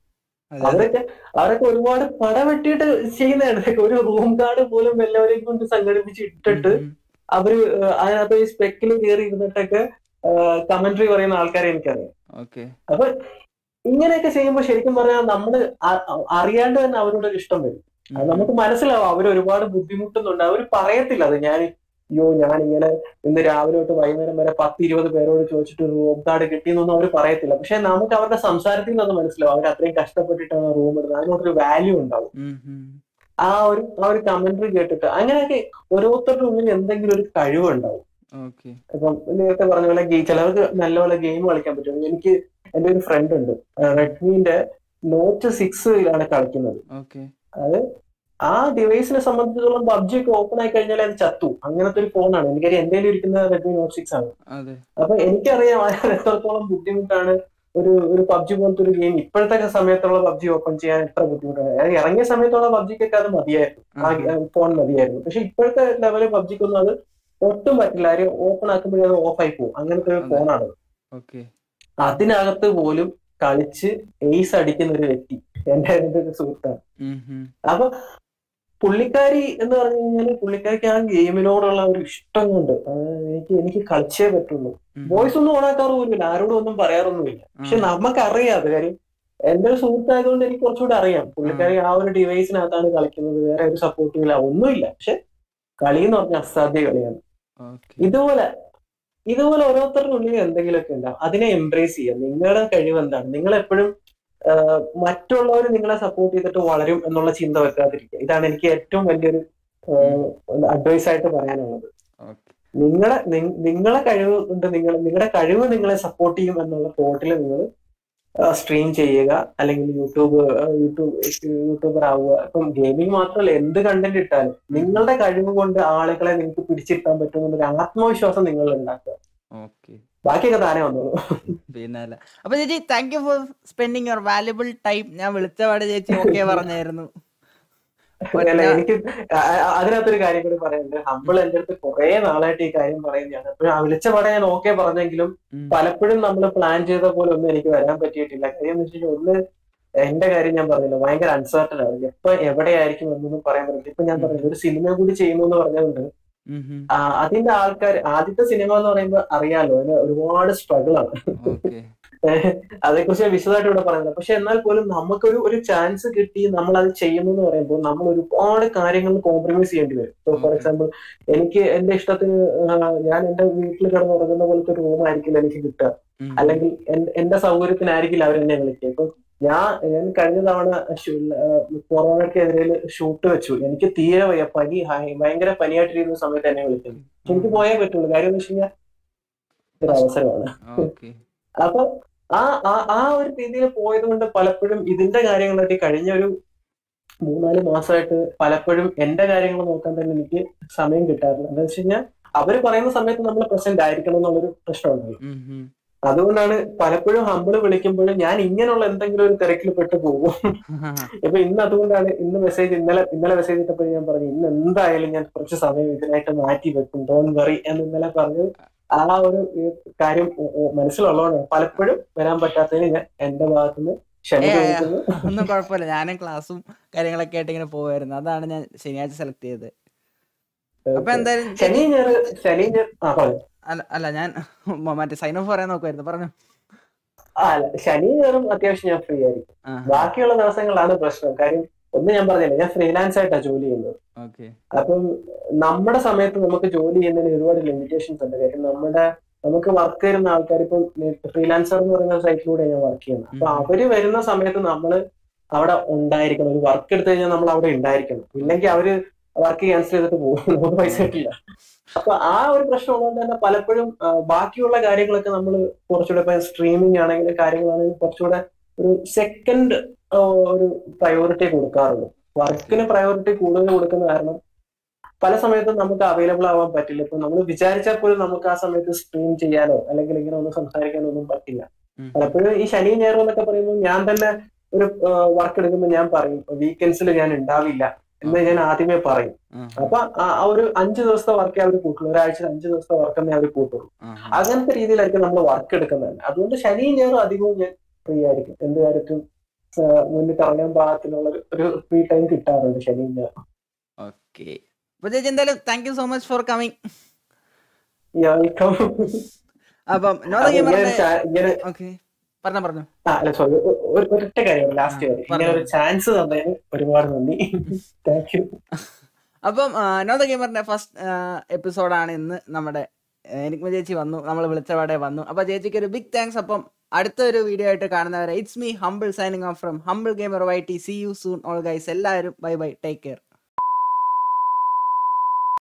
അതെ. അവരൊക്കെ അവരൊക്കെ ഒരുപാട് പടം വെട്ടിയിട്ട് ചെയ്യുന്നതാണ് ഇതൊക്കെ ഒരു റൂം കാർഡ് പോലും എല്ലാവരെയും കൊണ്ട് സംഘടിപ്പിച്ച് ഇട്ടിട്ട് ഉം, അവര് ഏഹ് അതിനകത്ത് ഈ സ്പെക്കിൽ കയറി ഇരുന്നിട്ടൊക്കെ കമന്ററി പറയുന്ന ആൾക്കാരെ എനിക്കറിയാം ഓക്കെ അപ്പൊ ഇങ്ങനെയൊക്കെ ചെയ്യുമ്പോൾ ശരിക്കും പറഞ്ഞാൽ നമ്മള് അ- അ- അറിയാണ്ട് തന്നെ അവരോട് ഒരു ഇഷ്ടം വരും അത് നമുക്ക് മനസ്സിലാവും അവർ ഒരുപാട് ബുദ്ധിമുട്ടുന്നുണ്ട് അവർ പറയത്തില്ല അത് ഞാൻ അയ്യോ ഞാൻ ഇങ്ങനെ ഇന്ന് രാവിലെ തൊട്ട് വൈകുന്നേരം വരെ പത്ത് ഇരുപത് പേരോട് ചോദിച്ചിട്ട് റൂം കാർഡ് കിട്ടിയെന്നൊന്നും അവർ പറയത്തില്ല പക്ഷെ നമുക്ക് അവരുടെ സംസാരത്തിൽ നിന്ന് മനസ്സിലാവും അവർ അത്രയും കഷ്ടപ്പെട്ടിട്ടാണ് റൂം ഇടുന്നത് അതിനോടൊരു വാല്യൂ ഉണ്ടാവും ഉം, ഉം. ആ ഒരു ആ ഒരു കമന്ററി കേട്ടിട്ട് അങ്ങനെയൊക്കെ ഓരോരുത്തരുടെ ഉള്ളിൽ എന്തെങ്കിലും ഒരു കഴിവുണ്ടാവും ഓക്കെ ഇപ്പം നേരത്തെ പറഞ്ഞ പോലെ ഗെയിം ചിലവർക്ക് നല്ലപോലെ ഗെയിം കളിക്കാൻ പറ്റും എനിക്ക് എന്റെ ഒരു ഫ്രണ്ട് ഉണ്ട് റെഡ്മിന്റെ നോട്ട് സിക്സിലാണ് കളിക്കുന്നത് ഓക്കെ അത് ആ ഡിവൈസിനെ സംബന്ധിച്ചിടത്തോളം പബ്ജി ഒക്കെ ഓപ്പൺ ആയി കഴിഞ്ഞാൽ അത് ചത്തു അങ്ങനത്തെ ഒരു ഫോണാണ് എനിക്കറിയാം എന്റെ ഇരിക്കുന്ന റെഡ്മി നോട്ട് സിക്സ് ആണ് അതെ അപ്പൊ എനിക്കറിയാം അത് എത്രത്തോളം ബുദ്ധിമുട്ടാണ് ഒരു ഒരു പബ്ജി പോലത്തെ ഒരു ഗെയിം ഇപ്പോഴത്തെ സമയത്തുള്ള പബ്ജി ഓപ്പൺ ചെയ്യാൻ എത്ര ബുദ്ധിമുട്ടാണ് അത് ഇറങ്ങിയ സമയത്തുള്ള പബ്ജിക്കൊക്കെ അത് മതിയായിരുന്നു ആ ഫോൺ മതിയായിരുന്നു പക്ഷെ ഇപ്പോഴത്തെ ലെവലിൽ പബ്ജിക്കൊന്നും അത് ഒട്ടും പറ്റില്ല ആരും ഓപ്പൺ ആക്കുമ്പോഴേ അത് ഓഫ് ആയി പോകും അങ്ങനത്തെ ഒരു അതെ. ഫോണാണ് ഓക്കെ അതിനകത്ത് പോലും കളിച്ച് എയ്സ് അടിക്കുന്ന ഒരു വ്യക്തി എന്റെ എന്റെ ഒരു സുഹൃത്താണ് അപ്പൊ പുള്ളിക്കാരി എന്ന് പറഞ്ഞു കഴിഞ്ഞാല് പുള്ളിക്കാരിക്ക് ആ ഗെയിമിനോടുള്ള ഒരു ഇഷ്ടം കൊണ്ട് അത് എനിക്ക് എനിക്ക് കളിച്ചേ പറ്റുള്ളൂ വോയിസ് ഒന്നും ഓണാക്കാറ് പോലുമില്ല ആരോടും ഒന്നും പറയാറൊന്നുമില്ല പക്ഷെ നമുക്കറിയാം അത് കാര്യം എന്റെ ഒരു സുഹൃത്തായതുകൊണ്ട് എനിക്ക് കുറച്ചുകൂടെ അറിയാം പുള്ളിക്കാരി ആ ഒരു ഡിവൈസിനകത്താണ് കളിക്കുന്നത് വേറെ ഒരു സപ്പോർട്ടും ഇല്ല ഒന്നുമില്ല പക്ഷെ കളി എന്ന് പറഞ്ഞാൽ അസാധ്യ കളിയാണ് ഓക്കെ ഇതുപോലെ ഇതുപോലെ ഓരോരുത്തരുടെ ഉള്ളിൽ എന്തെങ്കിലുമൊക്കെ ഉണ്ടാവും അതിനെ എംബ്രേസ് ചെയ്യുക നിങ്ങളുടെ കഴിവ് എന്താണ് നിങ്ങൾ എപ്പോഴും മറ്റുള്ളവർ നിങ്ങളെ സപ്പോർട്ട് ചെയ്തിട്ട് വളരും എന്നുള്ള ചിന്ത വെക്കാതിരിക്കുക ഇതാണ് എനിക്ക് ഏറ്റവും വലിയൊരു അഡ്വൈസ് ആയിട്ട് പറയാനുള്ളത് ഓക്കെ നിങ്ങളെ നി- നിങ്ങളെ കഴിവ് കൊണ്ട് നിങ്ങൾ നിങ്ങളുടെ കഴിവ് നിങ്ങളെ സപ്പോർട്ട് ചെയ്യും എന്നുള്ള തോട്ടിൽ നിങ്ങൾ സ്ട്രീം ചെയ്യുക അല്ലെങ്കിൽ യൂട്യൂബ് യൂട്യൂബ് യൂട്യൂബർ ആവുക ഇപ്പം ഗെയിമിംഗ് മാത്രമല്ല എന്ത് കണ്ടന്റ് ഇട്ടാലും നിങ്ങളുടെ കഴിവ് കൊണ്ട് ആളുകളെ നിങ്ങൾക്ക് പിടിച്ചിട്ടാൻ പറ്റുമെന്നൊരു ആത്മവിശ്വാസം നിങ്ങൾ ഉണ്ടാക്കുക ഓക്കെ ബാക്കിയൊക്കെ താനേ വന്നോളൂ പിന്നെ അല്ല അപ്പൊ ചേച്ചി thank you for spending your valuable time ഞാൻ വിളിച്ചപാട് ചേച്ചി ഓക്കെ പറഞ്ഞായിരുന്നു അല്ല എനിക്ക് ആ- ആ- അതിനകത്തൊരു കാര്യം കൂടി പറയാനുണ്ട് ഹമ്പിൾ എന്റെ അടുത്ത് കുറെ നാളായിട്ട് ഈ കാര്യം പറയുന്നതാണ് അപ്പോഴും ആ വിളിച്ച പാടെ ഞാൻ ഓക്കെ പറഞ്ഞെങ്കിലും ഉം. പലപ്പോഴും നമ്മൾ പ്ലാൻ ചെയ്ത പോലെ ഒന്നും എനിക്ക് വരാൻ പറ്റിയിട്ടില്ല കാര്യം എന്ന് വെച്ചാൽ ഒന്ന് എന്റെ കാര്യം ഞാൻ പറഞ്ഞില്ല ഭയങ്കര അൺസർട്ടൻ ആണ് എപ്പൊ എവിടെയായിരിക്കും എന്നൊന്നും പറയാൻ പറ്റില്ല ഇപ്പൊ ഞാൻ പറഞ്ഞില്ല ഒരു സിനിമ കൂടി ചെയ്യുന്നു എന്ന് പറഞ്ഞതുകൊണ്ട് ഉം, ഉം. ആ, അതിന്റെ ആൾക്കാർ ആദ്യത്തെ സിനിമ എന്ന് പറയുമ്പോൾ അറിയാലോ അതിന് ഒരുപാട് സ്ട്രഗിൾ ആണ് ഓക്കെ അതേക്കുറിച്ച് ഞാൻ വിശദമായിട്ട് ഇവിടെ പറയുന്നത് പക്ഷെ എന്നാൽ പോലും നമുക്കൊരു ഒരു ചാൻസ് കിട്ടി നമ്മൾ അത് ചെയ്യുന്നു എന്ന് പറയുമ്പോൾ നമ്മൾ ഒരുപാട് കാര്യങ്ങൾ കോംപ്രമൈസ് ചെയ്യേണ്ടി വരും ഫോർ Okay. എക്സാമ്പിൾ എനിക്ക് എന്റെ ഇഷ്ടത്തിന് ആ, ഞാൻ എന്റെ വീട്ടിൽ കിടന്ന് ഉറങ്ങുന്ന പോലത്തെ ഒരു റൂം ആയിരിക്കില്ല എനിക്ക് കിട്ടുക ഉം. അല്ലെങ്കിൽ എൻ- എന്റെ സൗകര്യത്തിനായിരിക്കില്ല അവരെന്നെ വിളിക്കുക ഇപ്പൊ ഞാൻ ഞാൻ കഴിഞ്ഞ തവണ കൊറോണയ്ക്കെതിരെ ഷൂട്ട് വെച്ചു എനിക്ക് തീരെ വയ്യ പനി ഹൈ- ഭയങ്കര പനിയായിട്ടിരിക്കുന്ന സമയത്ത് എന്നെ വിളിക്കുന്നു പക്ഷെ എനിക്ക് പോയേ പറ്റുള്ളൂ കാര്യം എന്ന് വെച്ച് കഴിഞ്ഞാൽ ഒരു അവസരമാണ് ഓക്കെ അപ്പൊ ആ ആ- ആ ഒരു രീതിയിൽ പോയത് കൊണ്ട് പലപ്പോഴും ഇതിന്റെ കാര്യങ്ങളൊക്കെ കഴിഞ്ഞ ഒരു മൂന്നാല് മാസമായിട്ട് പലപ്പോഴും എന്റെ കാര്യങ്ങൾ നോക്കാൻ തന്നെ എനിക്ക് സമയം കിട്ടാറില്ല എന്താ വെച്ച് കഴിഞ്ഞാൽ അവര് പറയുന്ന സമയത്ത് നമ്മൾ പ്രസന്റ് ആയിരിക്കണം എന്നുള്ളൊരു പ്രശ്നമുണ്ട് ഉം, ഉം. അതുകൊണ്ടാണ് പലപ്പോഴും ഹമ്പിള് വിളിക്കുമ്പോഴും ഞാൻ ഇങ്ങനെയുള്ള എന്തെങ്കിലും ഒരു തിരക്കിൽ പെട്ട് പോകും ഇപ്പൊ ഇന്ന് അതുകൊണ്ടാണ് ഇന്ന് മെസ്സേജ് ഇന്നലെ ഇന്നലെ മെസ്സേജ് ഇട്ടപ്പോൾ ഞാൻ പറഞ്ഞു ഇന്ന് എന്തായാലും ഞാൻ കുറച്ച് സമയം ഇതിനായിട്ട് മാറ്റി വെക്കും ഡോൺ വറി എന്ന് ഇന്നലെ പറഞ്ഞത് ആ ഒരു ഈ കാര്യം ഒ- ഒ- മനസ്സിലുള്ളതുകൊണ്ടാണ് പലപ്പോഴും വരാൻ പറ്റാത്തതിന് ഞാൻ എന്റെ ഭാഗത്തുനിന്ന് ക്ഷമ ഏ, ചോദിക്കുന്നു ഒന്നും കുഴപ്പമില്ല ഞാനും ക്ലാസ്സും കാര്യങ്ങളൊക്കെ ആയിട്ട് ഇങ്ങനെ പോവായിരുന്നു അതാണ് ഞാൻ ശനിയാഴ്ച സെലക്ട് ചെയ്തത് അപ്പൊ എന്തായാലും ശനി ഞാൻ ശനി ഞാൻ ആ പറഞ്ഞു അല്ല അല്ല ഞാൻ മ- മറ്റേ സൈൻ ഓഫ് പറയാൻ നോക്കുമായിരുന്നു പറഞ്ഞു ആ അല്ല ശനി ഞാനും അത്യാവശ്യം ഞാൻ ഫ്രീ ആയിരിക്കും ആ ബാക്കിയുള്ള ദിവസങ്ങളാണ് പ്രശ്നം കാര്യം ഒന്ന് ഞാൻ പറഞ്ഞില്ല ഞാൻ ഫ്രീലാൻസ് ആയിട്ടാണ് ജോലി ചെയ്യുന്നത് ഓക്കെ അപ്പം നമ്മുടെ സമയത്ത് നമുക്ക് ജോലി ചെയ്യുന്നതിന് ഒരുപാട് ലിമിറ്റേഷൻസ് ഉണ്ട് കാര്യം നമ്മുടെ നമുക്ക് വർക്ക് തരുന്ന ആൾക്കാർ ഇപ്പം ഫ്രീലാൻസർ എന്ന് പറയുന്ന സൈറ്റിലൂടെ ഞാൻ വർക്ക് ചെയ്യുന്നത് അപ്പൊ ഉം. അവര് വരുന്ന സമയത്ത് നമ്മൾ അവിടെ ഉണ്ടായിരിക്കണം ഒരു വർക്ക് എടുത്തു കഴിഞ്ഞാൽ നമ്മൾ അവിടെ ഉണ്ടായിരിക്കണം ഇല്ലെങ്കിൽ അവര് വർക്ക് ക്യാൻസൽ ചെയ്തിട്ട് പോകും നമുക്ക് പൈസ കിട്ടില്ല അപ്പൊ ആ ഒരു പ്രശ്നം ഉള്ളതുകൊണ്ട് തന്നെ പലപ്പോഴും ആ, ബാക്കിയുള്ള കാര്യങ്ങളൊക്കെ നമ്മൾ കുറച്ചുകൂടെ ഇപ്പൊ സ്ട്രീമിംഗ് ആണെങ്കിലും കാര്യങ്ങളാണെങ്കിലും കുറച്ചുകൂടെ ഒരു സെക്കൻഡ് ഒരു പ്രയോറിറ്റി കൊടുക്കാറുള്ളൂ വർക്കിന് പ്രയോറിറ്റി കൂടുതൽ കൊടുക്കുന്ന കാരണം പല സമയത്തും നമുക്ക് അവൈലബിൾ ആവാൻ പറ്റില്ല ഇപ്പൊ നമ്മൾ വിചാരിച്ചാൽ പോലും നമുക്ക് ആ സമയത്ത് സ്ട്രീം ചെയ്യാനോ അല്ലെങ്കിൽ ഇങ്ങനെ ഒന്ന് സംസാരിക്കാനോ ഒന്നും പറ്റില്ല ഉം. പലപ്പോഴും ഈ ശനി ഞായറും എന്നൊക്കെ പറയുമ്പോൾ ഞാൻ തന്നെ ഒരു വർക്ക് എടുക്കുമ്പോൾ ഞാൻ പറയും വീക്കെൻഡ്സിൽ ഞാൻ ഉണ്ടാവില്ല എന്ന് ഞാൻ ആദ്യമേ പറയും ആ, അപ്പൊ ആ- ആ ഒരു അഞ്ച് ദിവസത്തെ വർക്കേ അവർ കൂട്ടുള്ളൂ ഒരാഴ്ച അഞ്ച് ദിവസത്തെ വർക്കെന്നേ അവർ കൂട്ടുള്ളൂ ആ, അങ്ങനത്തെ രീതിയിലായിരിക്കും നമ്മൾ വർക്ക് എടുക്കുന്നത് അതുകൊണ്ട് ശനിയും ഞായറും അധികവും ഞാൻ ഫ്രീ ആയിരിക്കും എന്ത് കാര്യത്തിലും മുന്നിൽ ഇറങ്ങാൻ പാകത്തിനുള്ള ഒരു- ഒരു ഫ്രീ ടൈം കിട്ടാറുണ്ട് ശനി ഞായർ ഓക്കെ അപ്പൊ ചേച്ചി എന്തായാലും thank you so much for coming ഞങ്ങൾക്ക് അപ്പം നോദ അത് ഇങ്ങനെ ഒരു ഗെയിമറിന്റെ ചാ- ഇങ്ങനെ ഓക്കെ പറഞ്ഞോ പറഞ്ഞോ ആ അല്ല സോറി ഒരൊറ്റ കാര്യം ലാസ്റ്റ് കാര്യം ഇങ്ങനെ ഒരു ചാൻസ് തന്നതിന് ഒരുപാട് നന്ദി താങ്ക് യു അപ്പം നോദ ഗെയിമറിന്റെ ഫസ്റ്റ് എപ്പിസോഡാണ് ഇന്ന് നമ്മുടെ എനിക്ക് ചേച്ചി വന്നു നമ്മൾ വിളിച്ചപാടെ വന്നു അപ്പൊ ചേച്ചിക്ക് ഒരു ബിഗ് താങ്ക്സ് അപ്പം അടുത്ത ഒരു വീഡിയോ ആയിട്ട് കാണുന്നവരെ it's me humble signing off from humble gamer Y T see you soon all guys എല്ലാവരും ബൈ ബൈ ടേക്ക് കെയർ